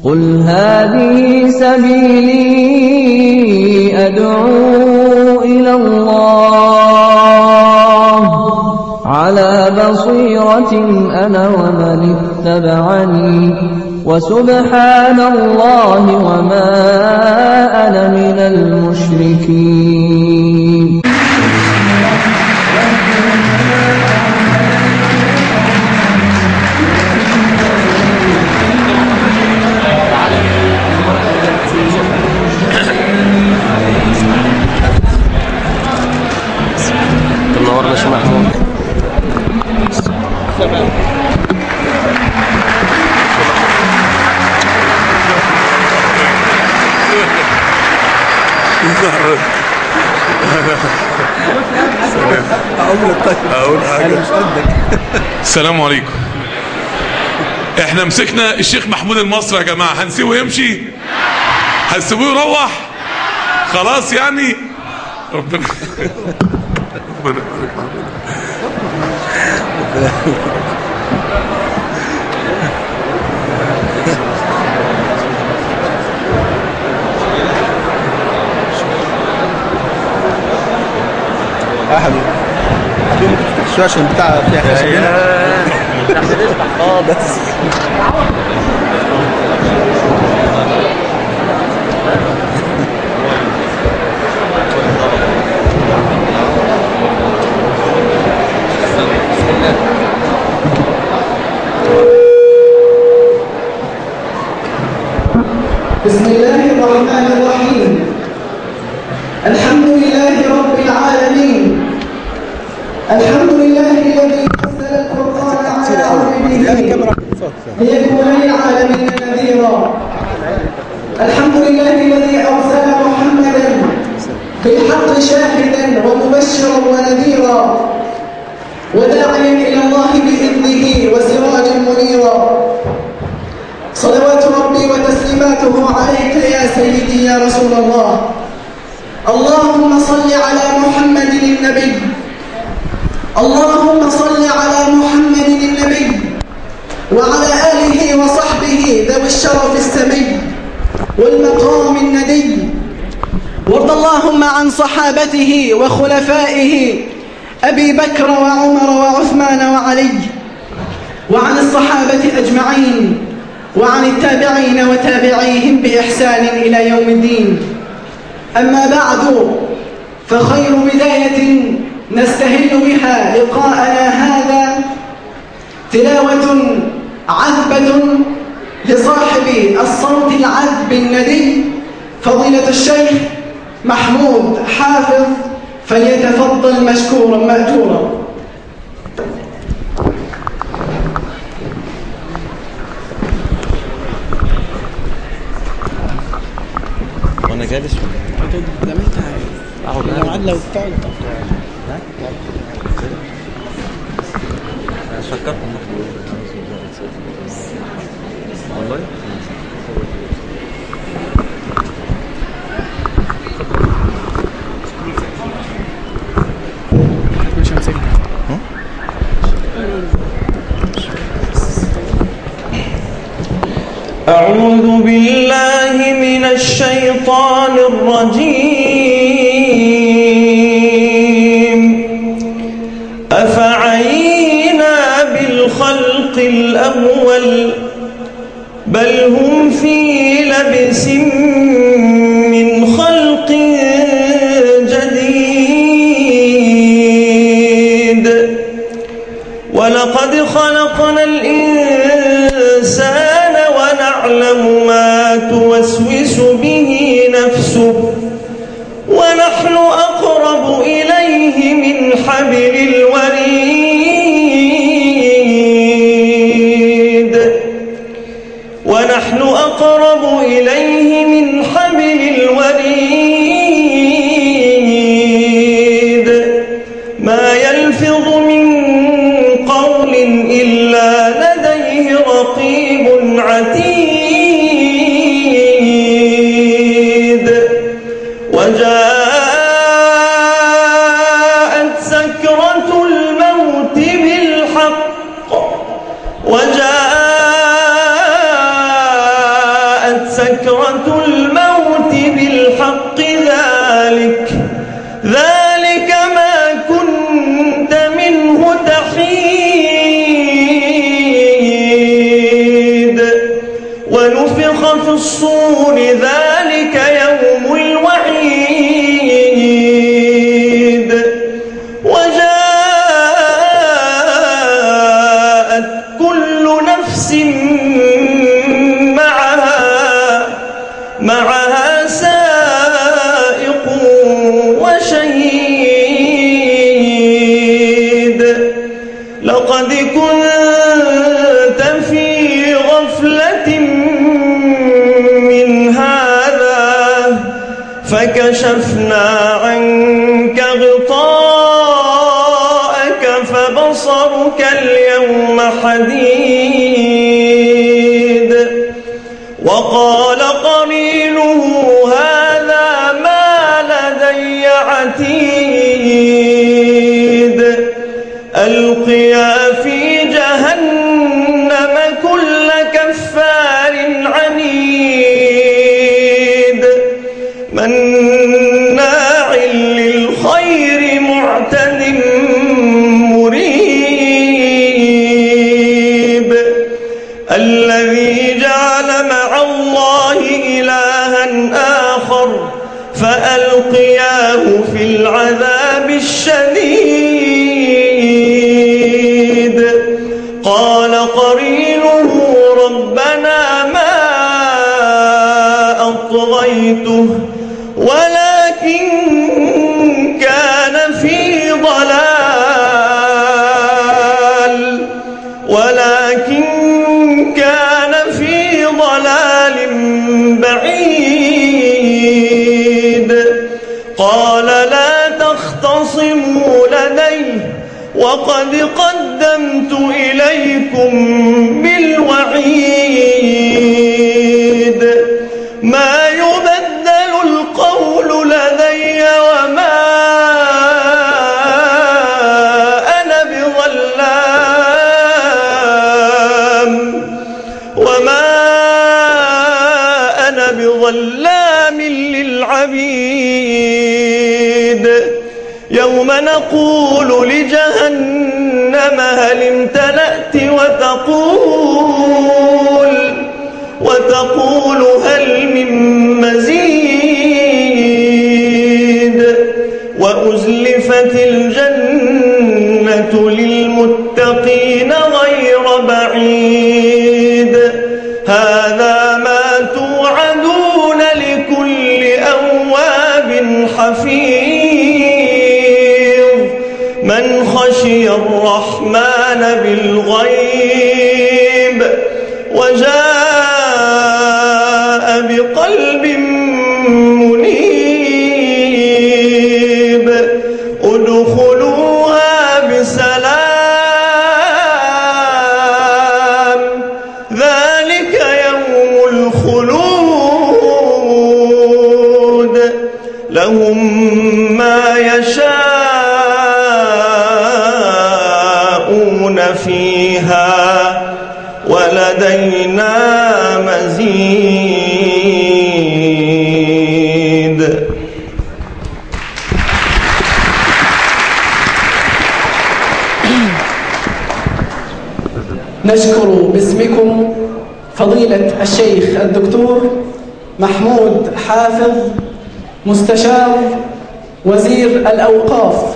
قل هذه سبيلي أدعو إلى الله على بصيرة أنا ومن اتبعني وسبحان الله وما أنا من المشركين منورنا يا شيخ محمود اقول حاجه السلام عليكم احنا مسكنا الشيخ محمود المصري يا جماعه هنسيبه يمشي هنسيبه يروح خلاص يعني ربنا ربنا يبارك اه حبيبي حبيبي ممكن تفتح شويه عشان بتاع فيها خشبين اه بس بسم الله الرحمن الرحيم الحمد لله رب العالمين الحمد لله الذي أنزل القرآن على عبده ليكون للعالمين نذيرا الحمد لله الذي أرسل محمدا بالحق شاهدا ومبشرا ونذيرا وداعيا إلى الله بإذنه وسراجا منيرا صلوات ربي وتسليماته عليك يا سيدي يا رسول الله اللهم صل على محمد النبي اللهم صل على محمد النبي وعلى آله وصحبه ذوي الشرف السمي والمقام الندي وارض اللهم عن صحابته وخلفائه أبي بكر وعمر وعثمان وعلي وعن الصحابة أجمعين وعن التابعين وتابعيهم بإحسان إلى يوم الدين أما بعد فخير بداية نستهل بها لقاءنا هذا تلاوة عذبة لصاحب الصوت العذب الندي فضيلة الشيخ محمود حافظ فليتفضل مشكورا مأجورا وانا جالس اقعد اقعد لو بتاع فكرت والله مش همسكها أعوذ بالله من الشيطان الرجيم أفعينا بالخلق الأول بل هم في لبس من خلق جديد ولقد خلقنا الإنسان ونعلم ما توسوس به نفسه ونحن أقرب إليه من حبل الوريد ونحن أقرب إليه من حبل الوريد ما يلفظ من قول إلا لديه رقيب عتيد وجاءت سكرة الموت بالحق وجاءت وجاءت سكرة الموت بالحق ذلك ذلك ما كنت منه تحيد ونفخ في الصور ذلك يوم الوعيد وجاءت كل نفس معها معها سائق وشهيد لقد كنت في غفلة من هذا فكشفنا عنك غطاءك فبصرك اليوم حديد وقال قرينه هذا ما لدي عتيد ألقيا في جهنم كل كفار عنيد مناع للخير معتد مريب الذي جعل مع الله إلها آخر فألقياه في العذاب الشديد قال قرينه ربنا ما أطغيته ولكن كان في ضلال ولكن كان في ضلال بعيد قال لا تختصموا لدي وقد قدمت إليكم بالوعيد ما يبدل القول لدي وما أنا بظلام وما أنا بظلام للعبيد يوم نقول لجهنم هل امتلأت وتقول وتقول هل من مزيد وأزلفت الجنة للمتقين غير بعيد هذا ما توعدون لكل أواب حفيظ من خشي الرحمن بالغيب وجاء بقلب منيب ادخلوها بسلام ذلك يوم الخلود لهم ما يشاءون فيها ولدينا مزيد نشكر باسمكم فضيلة الشيخ الدكتور محمود حافظ مستشار وزير الأوقاف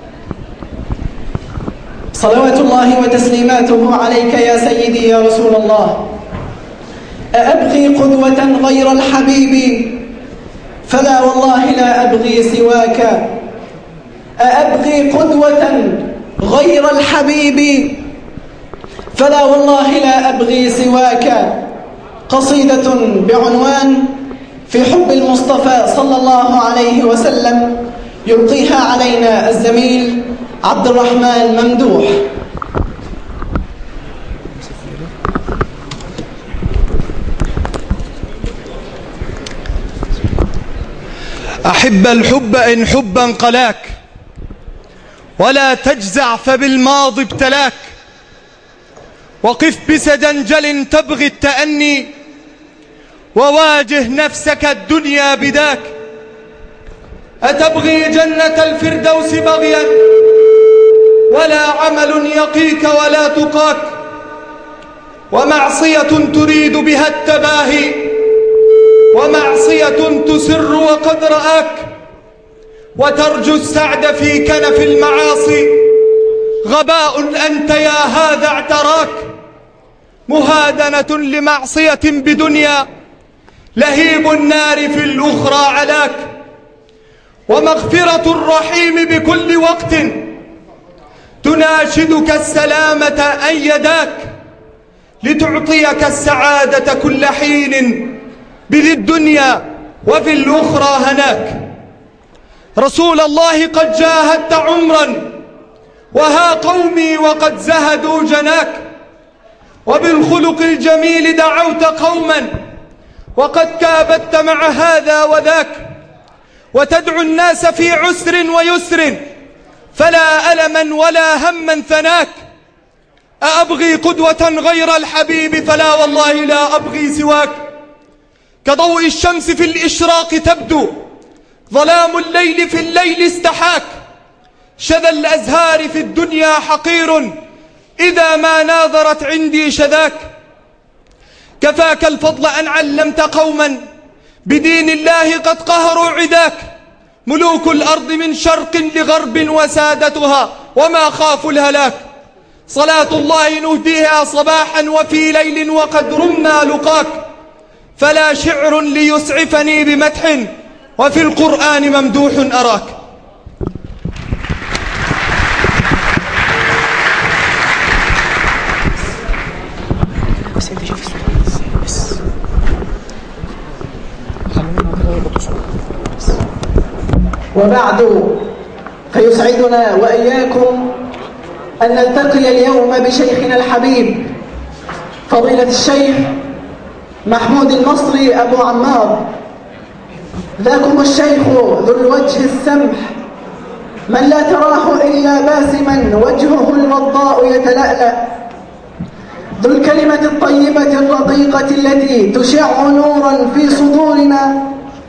صلوات الله وتسليماته عليك يا سيدي يا رسول الله أأبغي قدوة غير الحبيب فلا والله لا أبغي سواك أأبغي قدوة غير الحبيب فلا والله لا أبغي سواك قصيدة بعنوان في حب المصطفى صلى الله عليه وسلم يلقيها علينا الزميل عبد الرحمن ممدوح أحب الحب إن حبا قلاك ولا تجزع فبالماضي ابتلاك وقف بسدنجل تبغي التأني وواجه نفسك الدنيا بداك أتبغي جنة الفردوس بغيا ولا عمل يقيك ولا تقاك ومعصية تريد بها التباهي ومعصية تسر وقد رآك وترجو السعد في كنف المعاصي غباء أنت يا هذا اعتراك مهادنة لمعصية بدنيا لهيب النار في الأخرى علاك ومغفرة الرحيم بكل وقت تناشدك السلامة أيداك لتعطيك السعادة كل حين بذي الدنيا وفي الأخرى هناك رسول الله قد جاهدت عمرا وها قومي وقد زهدوا جناك وبالخلق الجميل دعوت قوما وقد كابدت مع هذا وذاك وتدعو الناس في عسر ويسر فلا ألما ولا هما ثناك أأبغي قدوة غير الحبيب فلا والله لا أبغي سواك كضوء الشمس في الإشراق تبدو ظلام الليل في الليل استحاك شذا الأزهار في الدنيا حقير إذا ما ناظرت عندي شذاك كفاك الفضل أن علمت قوما بدين الله قد قهروا عداك ملوك الأرض من شرق لغرب وسادتها وما خافوا الهلاك صلاة الله نهديها صباحا وفي ليل وقد رمنا لقاك فلا شعر ليسعفني بمدح وفي القرآن ممدوح أراك وبعد فيسعدنا وإياكم أن نلتقي اليوم بشيخنا الحبيب فضيلة الشيخ محمود المصري أبو عمار ذاكم الشيخ ذو الوجه السمح من لا تراه إلا باسما وجهه الوضاء يتلألأ ذو الكلمة الطيبة الرقيقة التي تشع نورا في صدورنا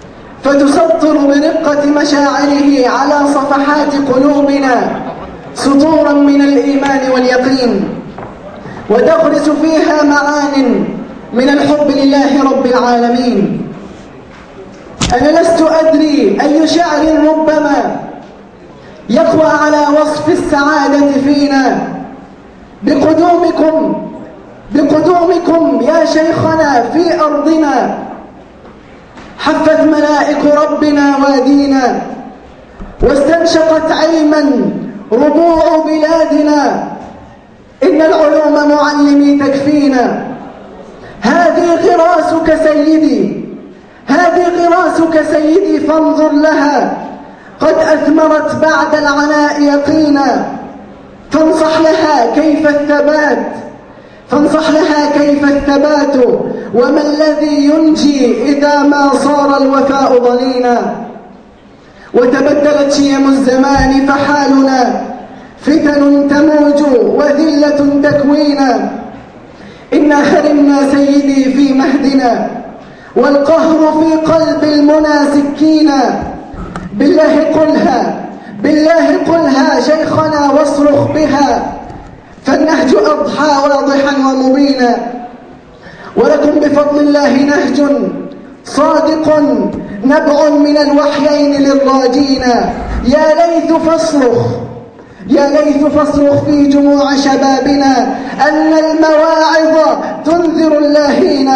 فتسطر برقة مشاعره على صفحات قلوبنا سطورا من الإيمان واليقين وتغرس فيها معان من الحب لله رب العالمين أنا لست أدري أي شعر ربما يقوى على وصف السعادة فينا بقدومكم بقدومكم يا شيخنا في أرضنا حفت ملائك ربنا وادينا واستنشقت علما ربوع بلادنا إن العلوم معلمي تكفينا هذه غراسك سيدي هذه غراسك سيدي فانظر لها قد أثمرت بعد العناء يقينا فانصح لها كيف الثبات فانصح لها كيف الثبات وما الذي ينجي إذا ما صار الوفاء ضنينا وتبدلت شيم الزمان فحالنا فتن تموج وذلة تكوينا إنا هرمنا سيدي في مهدنا والقهر في قلب المنى سكينا بالله قلها بالله قلها شيخنا واصرخ بها فالنهج أضحى واضحا ومبينا ولكم بفضل الله نهج صادق نبع من الوحيين للراجين يا ليث فاصرخ يا ليث فاصرخ في جموع شبابنا أن المواعظ تنذر اللاهين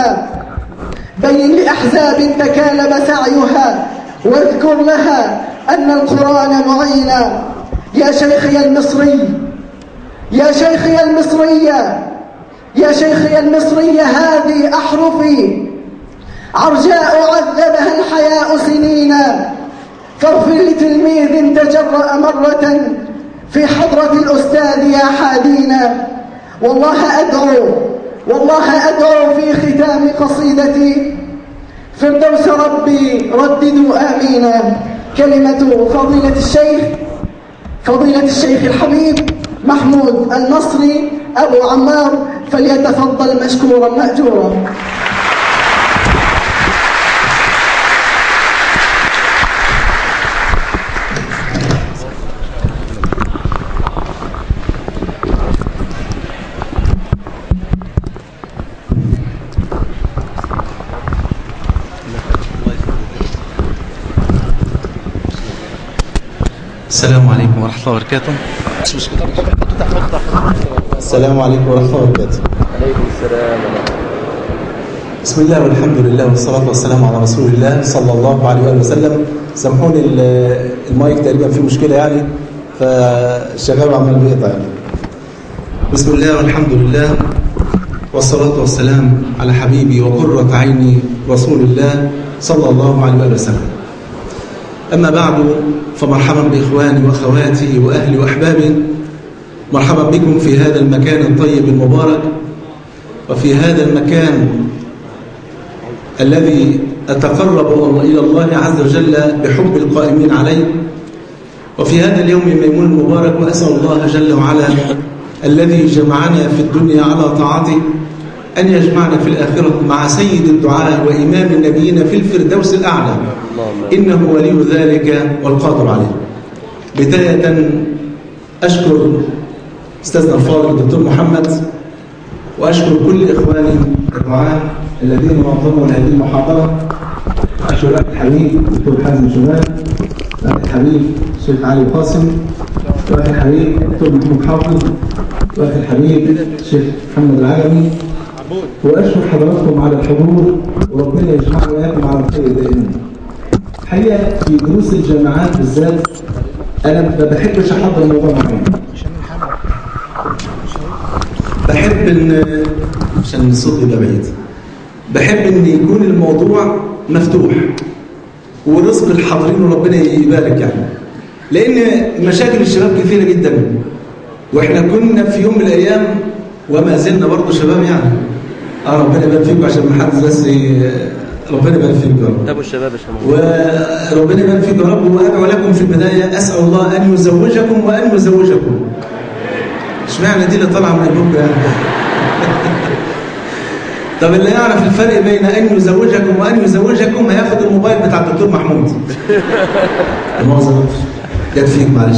بين لأحزاب تكالب سعيها واذكر لها أن القرآن معينا يا شيخي المصري يا شيخي المصرية يا شيخي المصرية هذه أحرفي عرجاء عذبها الحياء سنينا فاغفر لتلميذ تجرأ مرة في حضرة الأستاذ يا حادينا والله أدعو والله أدعو في ختام قصيدتي فردوس ربي رددوا آمينا كلمة فضيلة الشيخ فضيلة الشيخ الحبيب محمود النصري أبو عمار فليتفضل مشكورا مأجورا السلام عليكم ورحمة الله وبركاته السلام عليكم ورحمة الله وبركاته عليكم السلام بسم الله والحمد لله والصلاة والسلام على رسول الله صلى الله عليه وآله وسلم سامحوني ال- المايك تقريبا فيه مشكلة يعني فالشباب عمال بيقطع يعني بسم الله والحمد لله والصلاة والسلام على حبيبي وقرة عيني رسول الله صلى الله عليه وآله وسلم أما بعد فمرحبا بإخواني وأخواتي وأهلي وأحبابي مرحبا بكم في هذا المكان الطيب المبارك وفي هذا المكان الذي أتقرب إلى الله عز وجل بحب القائمين عليه وفي هذا اليوم الميمون المبارك وأسأل الله جل وعلا الذي جمعنا في الدنيا على طاعته أن يجمعنا في الآخرة مع سيد الدعاء وإمام النبيين في الفردوس الأعلى إنه ولي ذلك والقادر عليه بداية أشكر أستاذنا الفاضل الدكتور محمد وأشكر كل إخواني الدعاة الذين نظموا هذه المحاضرة أشكر الأخ الحبيب الدكتور حازم شمال الأخ الحبيب الشيخ علي قاسم الأخ الحبيب الدكتور محمود حافظ الأخ الحبيب الشيخ محمد العالمي وأشكر حضراتكم على الحضور وربنا يجمعنا وإياكم على الخير دائما الحقيقة في دروس الجامعات بالذات أنا ما بحبش أحضر موضوع معين بحب ان عشان الصوت يبقى بعيد بحب ان يكون الموضوع مفتوح ورزق الحاضرين وربنا يبارك يعني لان مشاكل الشباب كثيره جدا واحنا كنا في يوم من الايام وما زلنا برضه شباب يعني اه ربنا يبارك فيكم عشان ما حد بس ي- ربنا يبارك فيكم يا رب ابو الشباب يا شمال وربنا يبارك فيكم يا رب وادعو لكم في البدايه اسال الله ان يزوجكم وان يزوجكم اشمعنى دي اللي طالعه من البوك يعني طب اللي يعرف الفرق بين ان يزوجكم وان يزوجكم هياخد الموبايل بتاع الدكتور محمود المؤاخذه جت فيك معلش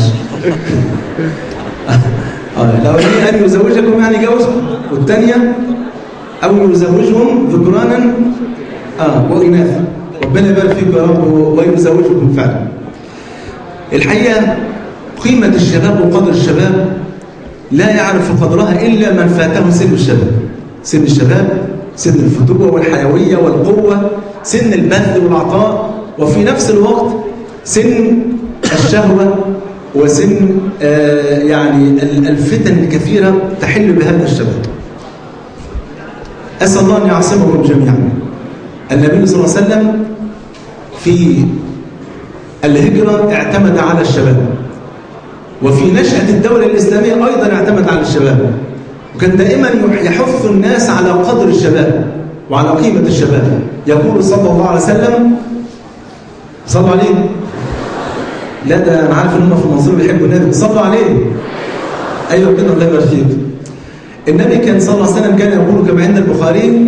اه الاولانيه ان يزوجكم يعني يجوزكم والثانيه او يزوجهم ذكرانا اه واناثا ربنا يبارك فيكم يا رب ويزوجكم فعلا الحقيقه قيمه الشباب وقدر الشباب لا يعرف قدرها إلا من فاته سن الشباب سن الشباب سن الفتوة والحيوية والقوة سن البذل والعطاء وفي نفس الوقت سن الشهوة وسن آه يعني ال- الفتن الكثيرة تحل بهذا الشباب أسأل الله أن يعصمكم جميعا النبي صلى الله عليه وسلم في الهجرة اعتمد على الشباب وفي نشأة الدولة الإسلامية أيضا اعتمد على الشباب وكان دائما يحث الناس على قدر الشباب وعلى قيمة الشباب يقول صلى الله عليه وسلم صلوا عليه لا ده أنا عارف إن هم في المنصورة بيحبوا النبي صلوا عليه أيوه كده الله يبارك فيك النبي كان صلى الله عليه وسلم كان يقول كما عند البخاري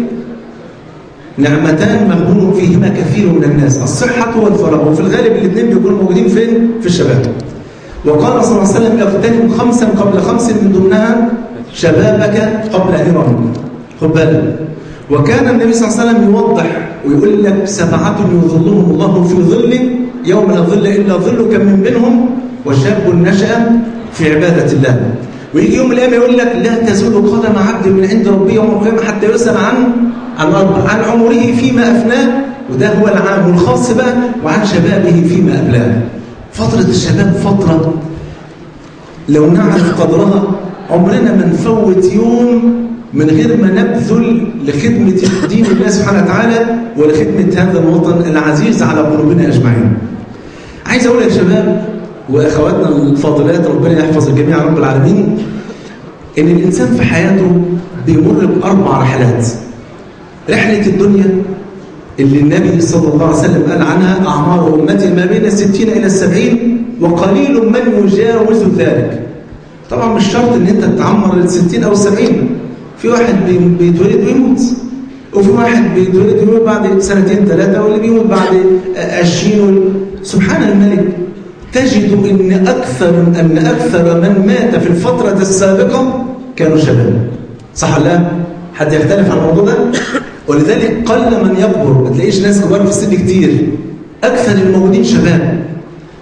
نعمتان مغبون فيهما كثير من الناس الصحة والفراغ وفي الغالب الاثنين بيكونوا موجودين فين؟ في الشباب وقال صلى الله عليه وسلم اغتنم خمسا قبل خمس من ضمنها شبابك قبل هرم خد بالك وكان النبي صلى الله عليه وسلم يوضح ويقول لك سبعة يظلهم الله في ظله يوم لا ظل إلا ظله كم من بينهم وشاب نشأ في عبادة الله ويجي يوم القيامة يقول لك لا تزول قدم عبد من عند ربه يوم القيامة حتى يسأل عن عن أربع عن عمره فيما أفناه وده هو العام الخاص بقى وعن شبابه فيما أبلاه فترة الشباب فترة لو نعرف قدرها عمرنا ما نفوت يوم من غير ما نبذل لخدمة دين الله سبحانه وتعالى ولخدمة هذا الوطن العزيز على قلوبنا أجمعين عايز أقول يا شباب وأخواتنا الفاضلات ربنا يحفظ الجميع رب العالمين إن الإنسان في حياته بيمر بأربع رحلات رحلة الدنيا اللي النبي صلى الله عليه وسلم قال عنها أعمار أمتي ما بين الستين إلى السبعين وقليل من يجاوز ذلك طبعا مش شرط ان انت تعمر الستين او السبعين في واحد بي- بيتولد ويموت وفي واحد بيتولد ويموت بعد سنتين ثلاثة واللي بيموت بعد عشرين وال- سبحان الملك تجد ان اكثر ان اكثر من مات في الفترة السابقة كانوا شباب صح ولا لا؟ حد يختلف عن الموضوع ده؟ ولذلك قل من يكبر ما تلاقيش ناس كبار في السن كتير اكثر الموجودين شباب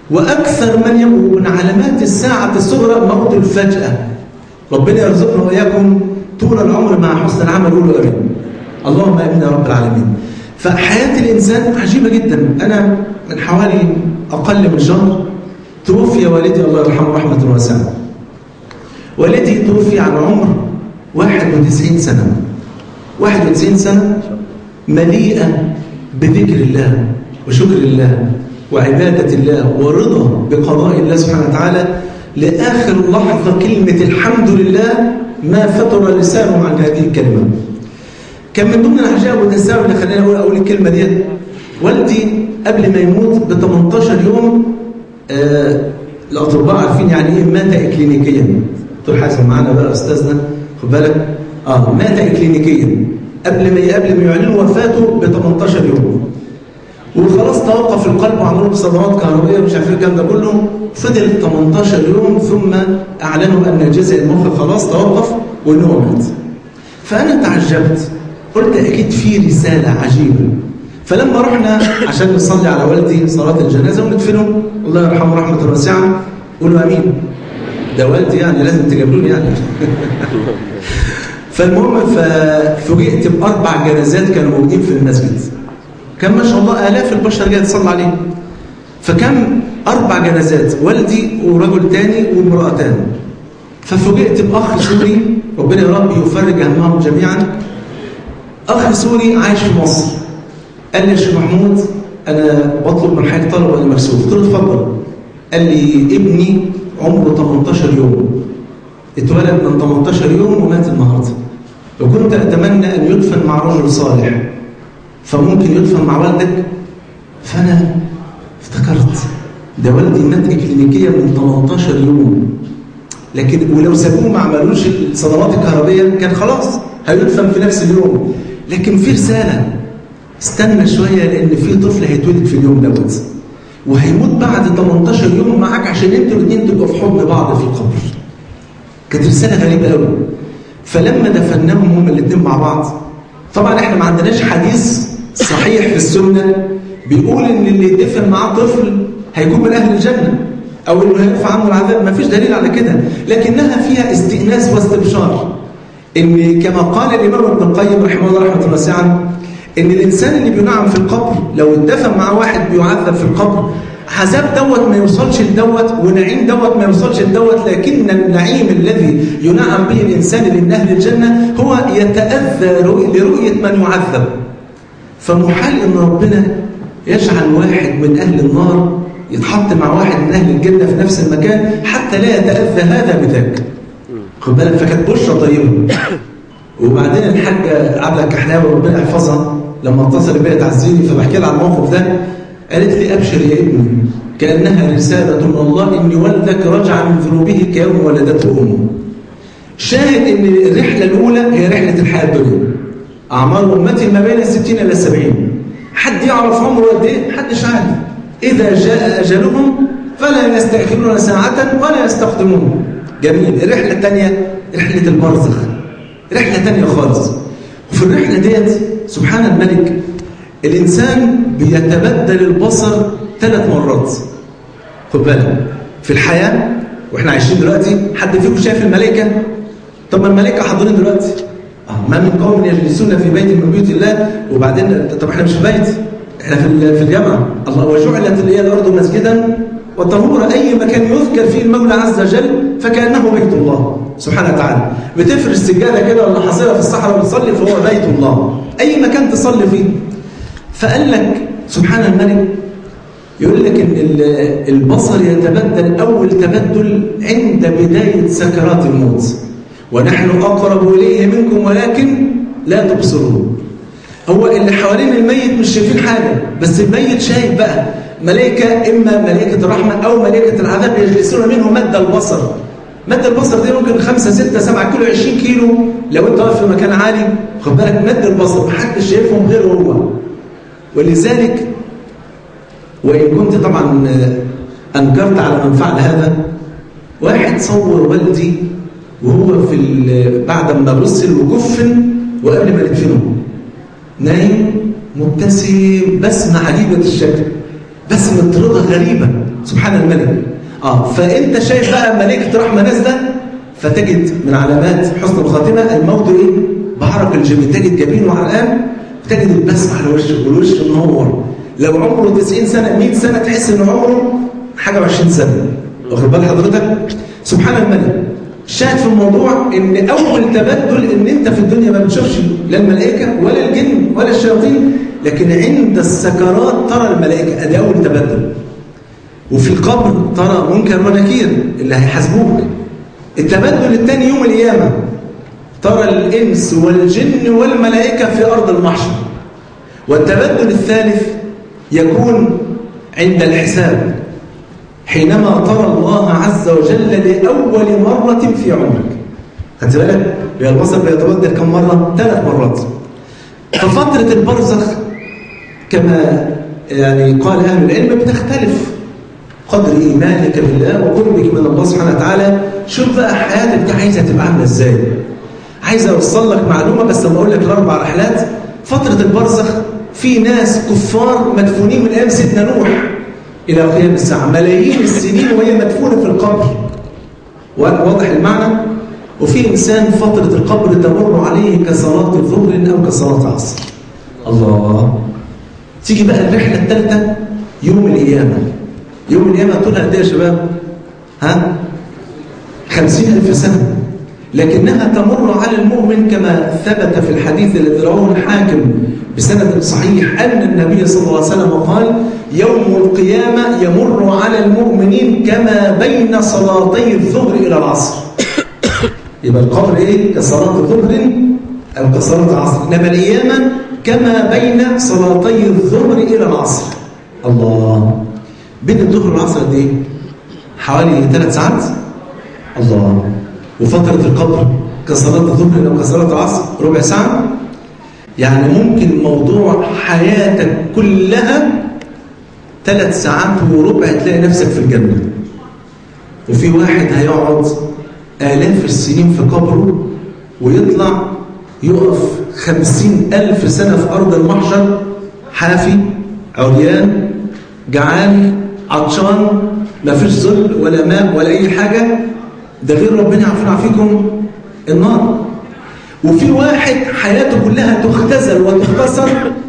وأكثر من يموت من علامات الساعة الصغرى موت الفجأة ربنا يرزقنا وإياكم طول العمر مع حسن العمل قولوا آمين اللهم آمين يا رب العالمين فحياة الإنسان عجيبة جدا أنا من حوالي أقل من شهر توفي والدي الله يرحمه رحمة واسعة والدي توفي عن عمر 91 سنة 91 سنة مليئة بذكر الله وشكر الله وعبادة الله ورضا بقضاء الله سبحانه وتعالى لآخر لحظة كلمة الحمد لله ما فطر لسانه عن هذه الكلمة كان من ضمن العجائب والتساؤل اللي خلاني اقول اقول الكلمه ديت والدي قبل ما يموت ب 18 يوم آه الاطباء عارفين يعني ايه مات اكلينيكيا دكتور حازم معانا بقى استاذنا خد بالك اه مات اكلينيكيا قبل ما قبل ما يعلنوا وفاته ب 18 يوم وخلاص توقف القلب وعملوا له صدمات كهربائيه ومش عارف ايه الكلام ده كله فضل 18 يوم ثم اعلنوا ان جزء المخ خلاص توقف وان هو مات فانا تعجبت قلت اكيد في رساله عجيبه فلما رحنا عشان نصلي على والدي صلاه الجنازه وندفنه الله يرحمه رحمه واسعه قولوا امين ده والدي يعني لازم تجيبوا لي يعني فالمهم ففوجئت باربع جنازات كانوا موجودين في المسجد كان ما شاء الله آلاف البشر جايه تصلي عليه فكان أربع جنازات والدي ورجل تاني وامرأتان ففوجئت بأخ سوري ربنا يا رب يفرج همهم جميعا أخ سوري عايش في مصر قال لي يا شيخ محمود أنا بطلب من حضرتك طلب وأنا مكسوف قلت له اتفضل قال لي ابني عمره 18 يوم اتولد من 18 يوم ومات النهارده وكنت أتمنى أن يدفن مع رجل صالح فممكن يدفن مع والدك فأنا افتكرت ده والدي مات إكلينيكيا من 18 يوم لكن ولو سابوه ما عملوش الصدمات الكهربية كان خلاص هيدفن في نفس اليوم لكن في رسالة استنى شوية لأن في طفل هيتولد في اليوم دوت وهيموت بعد 18 يوم معاك عشان انتوا الاثنين تبقوا في حضن بعض في القبر كانت رسالة غريبة قوي فلما دفناهم هم الاثنين مع بعض طبعا احنا ما عندناش حديث صحيح في السنة بيقول ان اللي يدفن معاه طفل هيكون من اهل الجنة او انه هيرفع عنه العذاب ما فيش دليل على كده لكنها فيها استئناس واستبشار ان كما قال الامام ابن القيم رحمه الله رحمه واسعه ان الانسان اللي بينعم في القبر لو اتدفن مع واحد بيعذب في القبر عذاب دوت ما يوصلش لدوت ونعيم دوت ما يوصلش لدوت لكن النعيم الذي ينعم به الانسان من اهل الجنه هو يتاذى لرؤيه من يعذب فمحال ان ربنا يجعل واحد من اهل النار يتحط مع واحد من اهل الجنه في نفس المكان حتى لا يتاذى هذا بذاك خد بالك فكانت بشرى طيبه وبعدين الحاجه عبله الكحلاوي ربنا يحفظها لما اتصل بيا تعزيني فبحكي لها عن الموقف ده قالت لي ابشر يا ابني كانها رساله من الله ان والدك رجع من ذنوبه كيوم ولدته امه شاهد ان الرحله الاولى هي رحله الحياه الدنيا اعمار امتي ما بين الستين الى السبعين حد يعرف عمره قد ايه محدش عارف اذا جاء اجلهم فلا يستاخرون ساعه ولا يستقدمون جميل الرحله الثانيه رحله البرزخ رحله ثانيه خالص وفي الرحله ديت سبحان الملك الانسان بيتبدل البصر ثلاث مرات خد بالك في الحياه واحنا عايشين دلوقتي حد فيكم شايف الملائكه طب ما الملائكه حاضرين دلوقتي ما من قوم يجلسون في بيت من بيوت الله وبعدين طب احنا مش في بيت احنا في في الجامعه الله وجعلت لي الارض مسجدا وطهورا اي مكان يذكر فيه المولى عز وجل فكانه بيت الله سبحانه وتعالى بتفرش سجاده كده ولا حصيره في الصحراء وتصلي فهو بيت الله اي مكان تصلي فيه فقال لك سبحان الملك يقول لك ان البصر يتبدل اول تبدل عند بدايه سكرات الموت ونحن أقرب إليه منكم ولكن لا تبصرون هو اللي حوالين الميت مش شايفين حاجة بس الميت شايف بقى ملائكة إما ملائكة الرحمة أو ملائكة العذاب يجلسون منه مد البصر مد البصر دي ممكن 5 6 7 كيلو 20 كيلو لو انت واقف في مكان عالي خد بالك مد البصر محدش شايفهم غير هو ولذلك وإن كنت طبعا أنكرت على من فعل هذا واحد صور والدي وهو في بعد ما غسل وكفن وقبل ما ندفنه نايم مبتسم بسمة عجيبة الشكل بسمة رضا غريبة سبحان الملك اه فانت شايف بقى ملائكه رحمه نازله فتجد من علامات حسن الخاتمه الموت ايه بعرق الجبين تجد جبينه عرقان وتجد البسمه على وشه والوش منور لو عمره 90 سنه 100 سنه تحس ان عمره حاجه و20 سنه واخد بال حضرتك سبحان الملك الشاهد في الموضوع ان اول تبدل ان انت في الدنيا ما بتشوفش لا الملائكه ولا الجن ولا الشياطين لكن عند السكرات ترى الملائكه ادي اول تبدل وفي القبر ترى منكر ونكير اللي هيحاسبوك التبدل الثاني يوم القيامه ترى الانس والجن والملائكه في ارض المحشر والتبدل الثالث يكون عند الحساب حينما ترى الله عز وجل لأول مرة في عمرك خدت بالك البصر بيتبدل كم مرة؟ ثلاث مرات ففترة البرزخ كما يعني قال أهل العلم بتختلف قدر إيمانك بالله وقربك من الله سبحانه وتعالى شوف بقى حياتك عايزة تبقى عاملة إزاي عايز أوصل لك معلومة بس لما أقول لك الأربع رحلات فترة البرزخ في ناس كفار مدفونين من أيام سيدنا نوح إلى قيام الساعة ملايين السنين وهي مدفونة في القبر واضح المعنى وفي إنسان فترة القبر تمر عليه كصلاة ظهر أو كصلاة عصر الله تيجي بقى الرحلة الثالثة يوم القيامة يوم القيامة طولها قد ايه يا شباب؟ ها؟ خمسين ألف سنة لكنها تمر على المؤمن كما ثبت في الحديث الذي رواه الحاكم بسند صحيح أن النبي صلى الله عليه وسلم قال يوم القيامة يمر على المؤمنين كما بين صلاتي الظهر إلى العصر يبقى القبر إيه؟ كصلاة ظهر أو كصلاة العصر إنما القيامة كما بين صلاتي الظهر إلى العصر الله بين الظهر والعصر قد إيه؟ حوالي ثلاث ساعات الله وفترة القبر كصلاة الظهر أو كصلاة العصر ربع ساعة يعني ممكن موضوع حياتك كلها ثلاث ساعات وربع تلاقي نفسك في الجنة وفي واحد هيقعد آلاف السنين في قبره ويطلع يقف خمسين ألف سنة في أرض المحشر حافي عريان جعان عطشان ما فيش ظل ولا ماء ولا أي حاجة ده غير ربنا يعفونا عافيكم النار وفي واحد حياته كلها تختزل وتختصر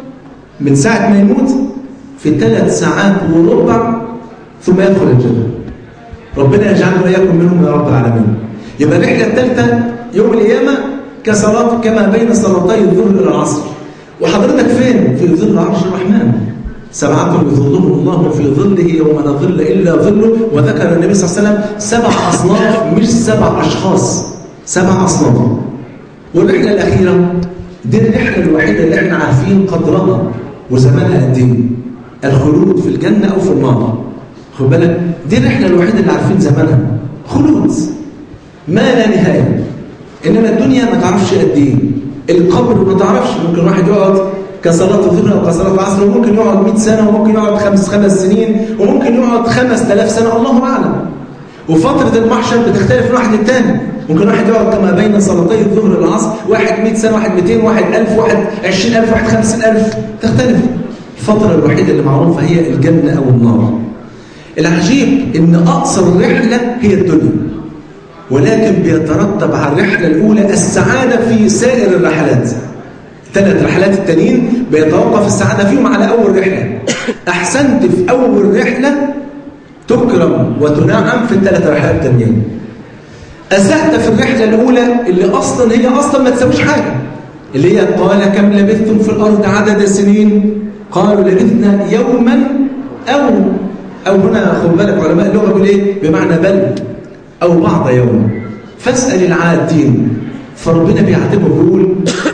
من ساعة ما يموت في ثلاث ساعات وربع ثم يدخل الجنة ربنا يجعلنا وإياكم منهم يا رب العالمين يبقى الرحلة الثالثة يوم القيامة كصلاة كما بين صلاتي الظهر إلى العصر وحضرتك فين؟ في ظل عرش الرحمن سبعة يظلهم الله في ظله يوم لا ظل إلا ظله وذكر النبي صلى الله عليه وسلم سبع أصناف مش سبع أشخاص سبع أصناف والرحلة الأخيرة دي الرحلة الوحيدة اللي احنا عارفين قدرها وزمانها قد ايه الخلود في الجنة أو في النار خد بالك دي الرحلة الوحيدة اللي عارفين زمانها خلود ما لا نهاية إنما الدنيا ما تعرفش قد ايه القبر ما تعرفش ممكن واحد يقعد كصلاة الظهر أو كصلاة العصر وممكن يقعد 100 سنة وممكن يقعد خمس خمس سنين وممكن يقعد 5000 سنة الله أعلم وفترة المحشر بتختلف من واحد للتاني ممكن واحد يقعد كما بين صلاتي الظهر والعصر واحد 100 سنة واحد 200 واحد 1000 واحد 20000 واحد 50000 تختلف الفترة الوحيدة اللي معروفة هي الجنة أو النار العجيب إن أقصر رحلة هي الدنيا ولكن بيترتب على الرحلة الأولى السعادة في سائر الرحلات ثلاث رحلات التانيين بيتوقف السعادة فيهم على أول رحلة أحسنت في أول رحلة تكرم وتنعم في الثلاث رحلات التانيين أسأت في الرحلة الأولى اللي أصلا هي أصلا ما تسويش حاجة اللي هي قال كم لبثتم في الأرض عدد سنين قالوا لبثنا يوما أو أو هنا خد بالك علماء اللغة بيقول إيه بمعنى بل أو بعض يوم فاسأل العادين فربنا بيعاتبه بيقول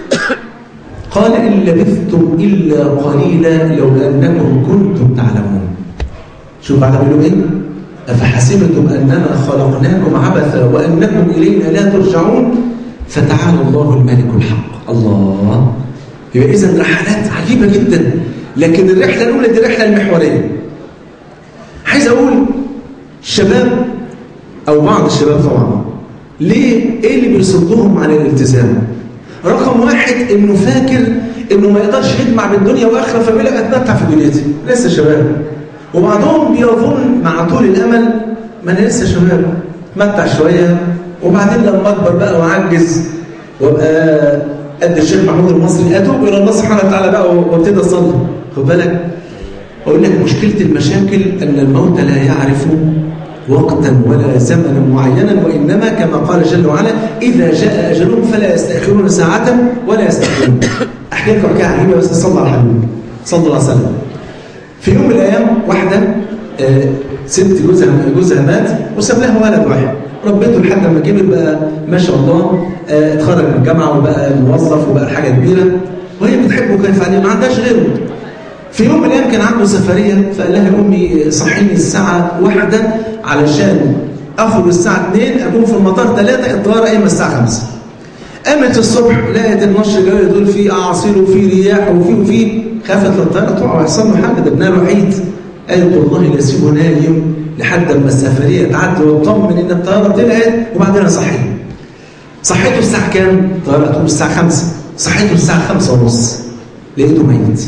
قال إن لبثتم إلا قليلا لو أنكم كنتم تعلمون شوف على بيقولوا إيه أفحسبتم أننا خلقناكم عبثا وأنكم إلينا لا ترجعون فتعالى الله الملك الحق الله يبقى إذا رحلات عجيبة جدا لكن الرحلة الأولى دي الرحلة المحورية عايز أقول الشباب أو بعض الشباب طبعا ليه إيه اللي بيصدهم عن الالتزام رقم واحد إنه فاكر إنه ما يقدرش يجمع بين الدنيا وآخرة فبيقول لك أتمتع في دنيتي لسه شباب وبعضهم بيظن مع طول الامل ما انا لسه شباب متع شويه وبعدين لما اكبر بقى واعجز وابقى قد الشيخ محمود المصري اتوب الى الله سبحانه وتعالى بقى وابتدي اصلي خد بالك اقول لك مشكله المشاكل ان الموت لا يعرف وقتا ولا زمنا معينا وانما كما قال جل وعلا اذا جاء اجلهم فلا يستاخرون ساعه ولا يستقدمون احكي لكم حكايه عجيبه بس صلى على الحبيب صلى الله عليه وسلم في يوم من الايام واحده آه، ست جوزها جوزها مات وساب لها ولد واحد ربيته لحد ما كبر بقى ما شاء الله آه، اتخرج من الجامعه وبقى موظف وبقى حاجه كبيره وهي بتحبه وخايفه عليه ما عندهاش غيره في يوم من الايام كان عنده سفريه فقال لها امي صحيني الساعه واحدة علشان اخرج الساعه 2 اكون في المطار 3 الطياره قايمه الساعه 5 قامت الصبح لقيت النشر جاي يقول في اعاصير وفي رياح وفي وفي خافت للطياره تقع ويحصل له حاجه ده ابنها الوحيد قالت والله لا اسيبه نايم لحد اما السفريه تعدي واطمن ان الطياره طلعت وبعدين اصحيه صحيته الساعه كام؟ الطياره تقوم الساعه 5 صحيته الساعه 5 ونص لقيته ميت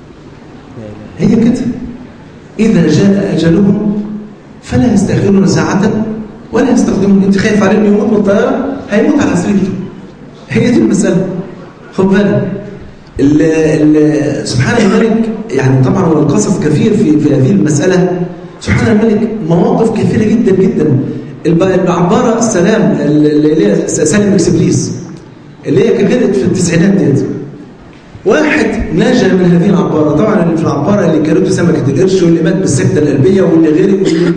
هي كده إذا جاء أجلهم فلا يستأخرون ساعة ولا يستخدمون أنت خايف عليه إنه يموت من الطيارة هيموت على سريره هي دي المسألة خد بالك ال- ال- سبحان الملك يعني طبعا هو القصص كثير في في هذه المسألة سبحان الملك مواقف كثيرة جدا جدا الب- العبارة السلام اللي هي سالم اكسبريس اللي هي كانت في التسعينات ديت واحد نجا من هذه العبارة طبعا اللي في العبارة اللي كانته سمكة القرش واللي مات بالسكتة القلبية واللي غيره واللي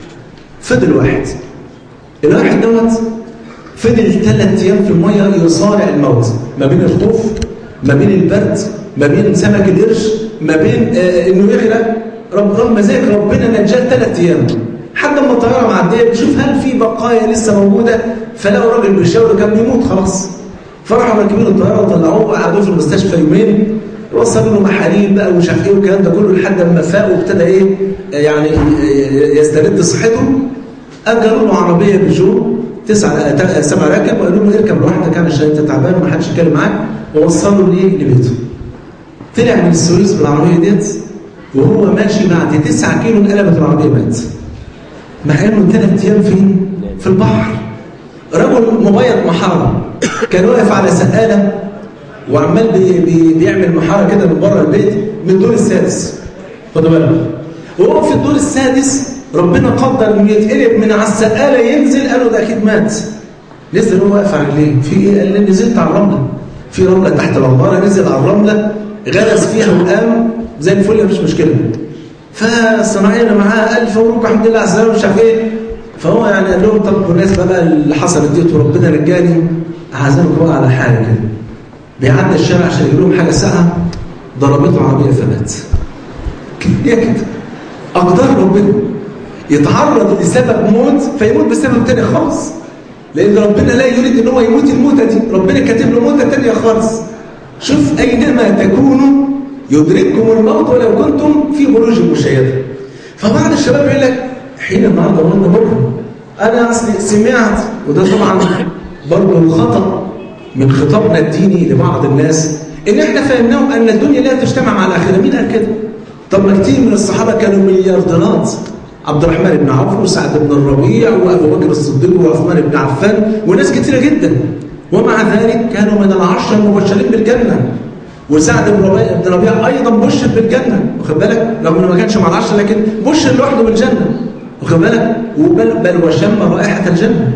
فضل واحد الواحد دوت فضل ثلاث أيام في المية يصارع الموت ما بين الخوف ما بين البرد ما بين سمك القرش ما بين آه انه يغرق رب رغم ذلك ربنا نجاه ثلاث ايام حد ما الطياره معديه بتشوف هل في بقايا لسه موجوده فلقوا راجل بيشاور كان بيموت خلاص فراحوا راكبين الطياره وطلعوه وقعدوه في المستشفى يومين وصلوا له محاليل بقى ومش عارف ايه والكلام ده كله لحد ما فاق وابتدى ايه يعني يسترد صحته اجروا له عربيه بيجو تسعه سبع راكب وقالوا له اركب لوحدك عشان انت تعبان ومحدش يتكلم معاك ووصلوا ليه لبيته طلع من السويس بالعربيه ديت وهو ماشي بعد 9 كيلو انقلبت العربيه مات مع انه ثلاث ايام فين؟ في البحر رجل مبيض محاره كان واقف على سقاله وعمال بي بي بيعمل محاره كده من بره البيت من الدور السادس خدوا بالك وهو في الدور السادس ربنا قدر انه يتقلب من على السقاله ينزل قالوا ده اكيد مات نزل هو واقف على رجليه في ايه؟ قال لي نزلت على الرمله في رمله تحت العماره نزل على الرمله غرس فيها وقام زي الفل مفيش مشكله فالصناعيه اللي معاه الف مبروك الحمد لله على السلامه مش عارف ايه فهو يعني قال لهم طب بالنسبه بقى اللي حصلت ديت وربنا رجاني هعزمكم بقى على حاجه كده بيعدي الشارع عشان يجيب لهم حاجه ساقعه ضربته عربيه فمات هي كده اقدار ربنا يتعرض لسبب موت فيموت بسبب تاني خالص لان ربنا لا يريد ان هو يموت الموتة دي ربنا كاتب له موتة تانية خالص شوف اينما تكونوا يدرككم الموت ولو كنتم في بروج مشيدة فبعض الشباب يقول لك حين النهارده ولا بكره انا اصلي سمعت وده طبعا برضه خطا من خطابنا الديني لبعض الناس ان احنا فهمناهم ان الدنيا لا تجتمع مع الاخره مين قال كده طب ما كتير من الصحابه كانوا مليارديرات عبد الرحمن بن عوف وسعد بن الربيع وابو بكر الصديق وعثمان بن عفان وناس كتيره جدا ومع ذلك كانوا من العشره المبشرين بالجنه وسعد بن ربيع بن ربيع ايضا بشر بالجنه واخد بالك رغم انه ما كانش مع العشره لكن بشر لوحده بالجنه واخد بالك وبل بل وشم رائحه الجنه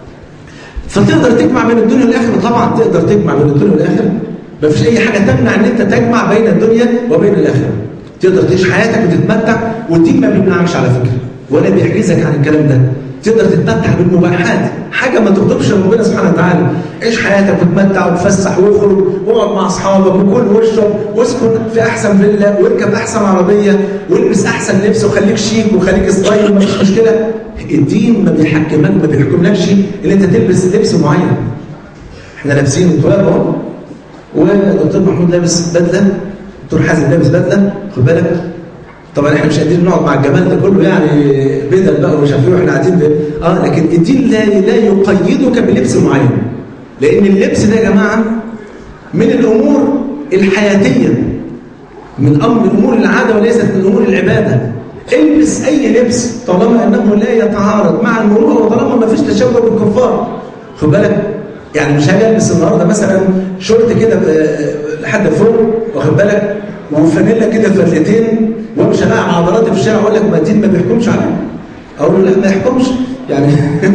فتقدر تجمع بين الدنيا والاخره طبعا تقدر تجمع بين الدنيا والاخره ما فيش اي حاجه تمنع ان انت تجمع بين الدنيا وبين الاخره تقدر تعيش حياتك وتتمتع والدين ما بيمنعكش على فكره ولا بيحجزك عن الكلام ده تقدر تتمتع بالمباحات حاجه ما تغضبش ربنا سبحانه وتعالى عيش حياتك وتمتع وتفسح واخرج واقعد مع اصحابك وكل واشرب واسكن في احسن فيلا واركب احسن عربيه والبس احسن لبس وخليك شيك وخليك ستايل مفيش مشكله الدين ما بيحكمك ما بيحكملكش ان انت تلبس لبس معين احنا لابسين التواب اهو والدكتور محمود لابس بدله دكتور حازم لابس بدله خد بالك طبعا احنا مش قادرين نقعد مع الجمال ده كله يعني بدل بقى ومش عارف ايه واحنا قاعدين اه لكن الدين لا لا يقيدك بلبس معين لان اللبس ده يا جماعه من الامور الحياتيه من امر من امور العاده وليست من امور العباده يلبس اي لبس طالما انه لا يتعارض مع المروءه وطالما ما فيش تشبه بالكفار خد بالك يعني مش هاجي البس النهارده مثلا شورت كده ب- لحد فوق واخد بالك وفانيلا كده فتلتين وامشي بقى مع عضلاتي في الشارع اقول لك ما الدين ما بيحكمش عليا اقول له لا ما يحكمش يعني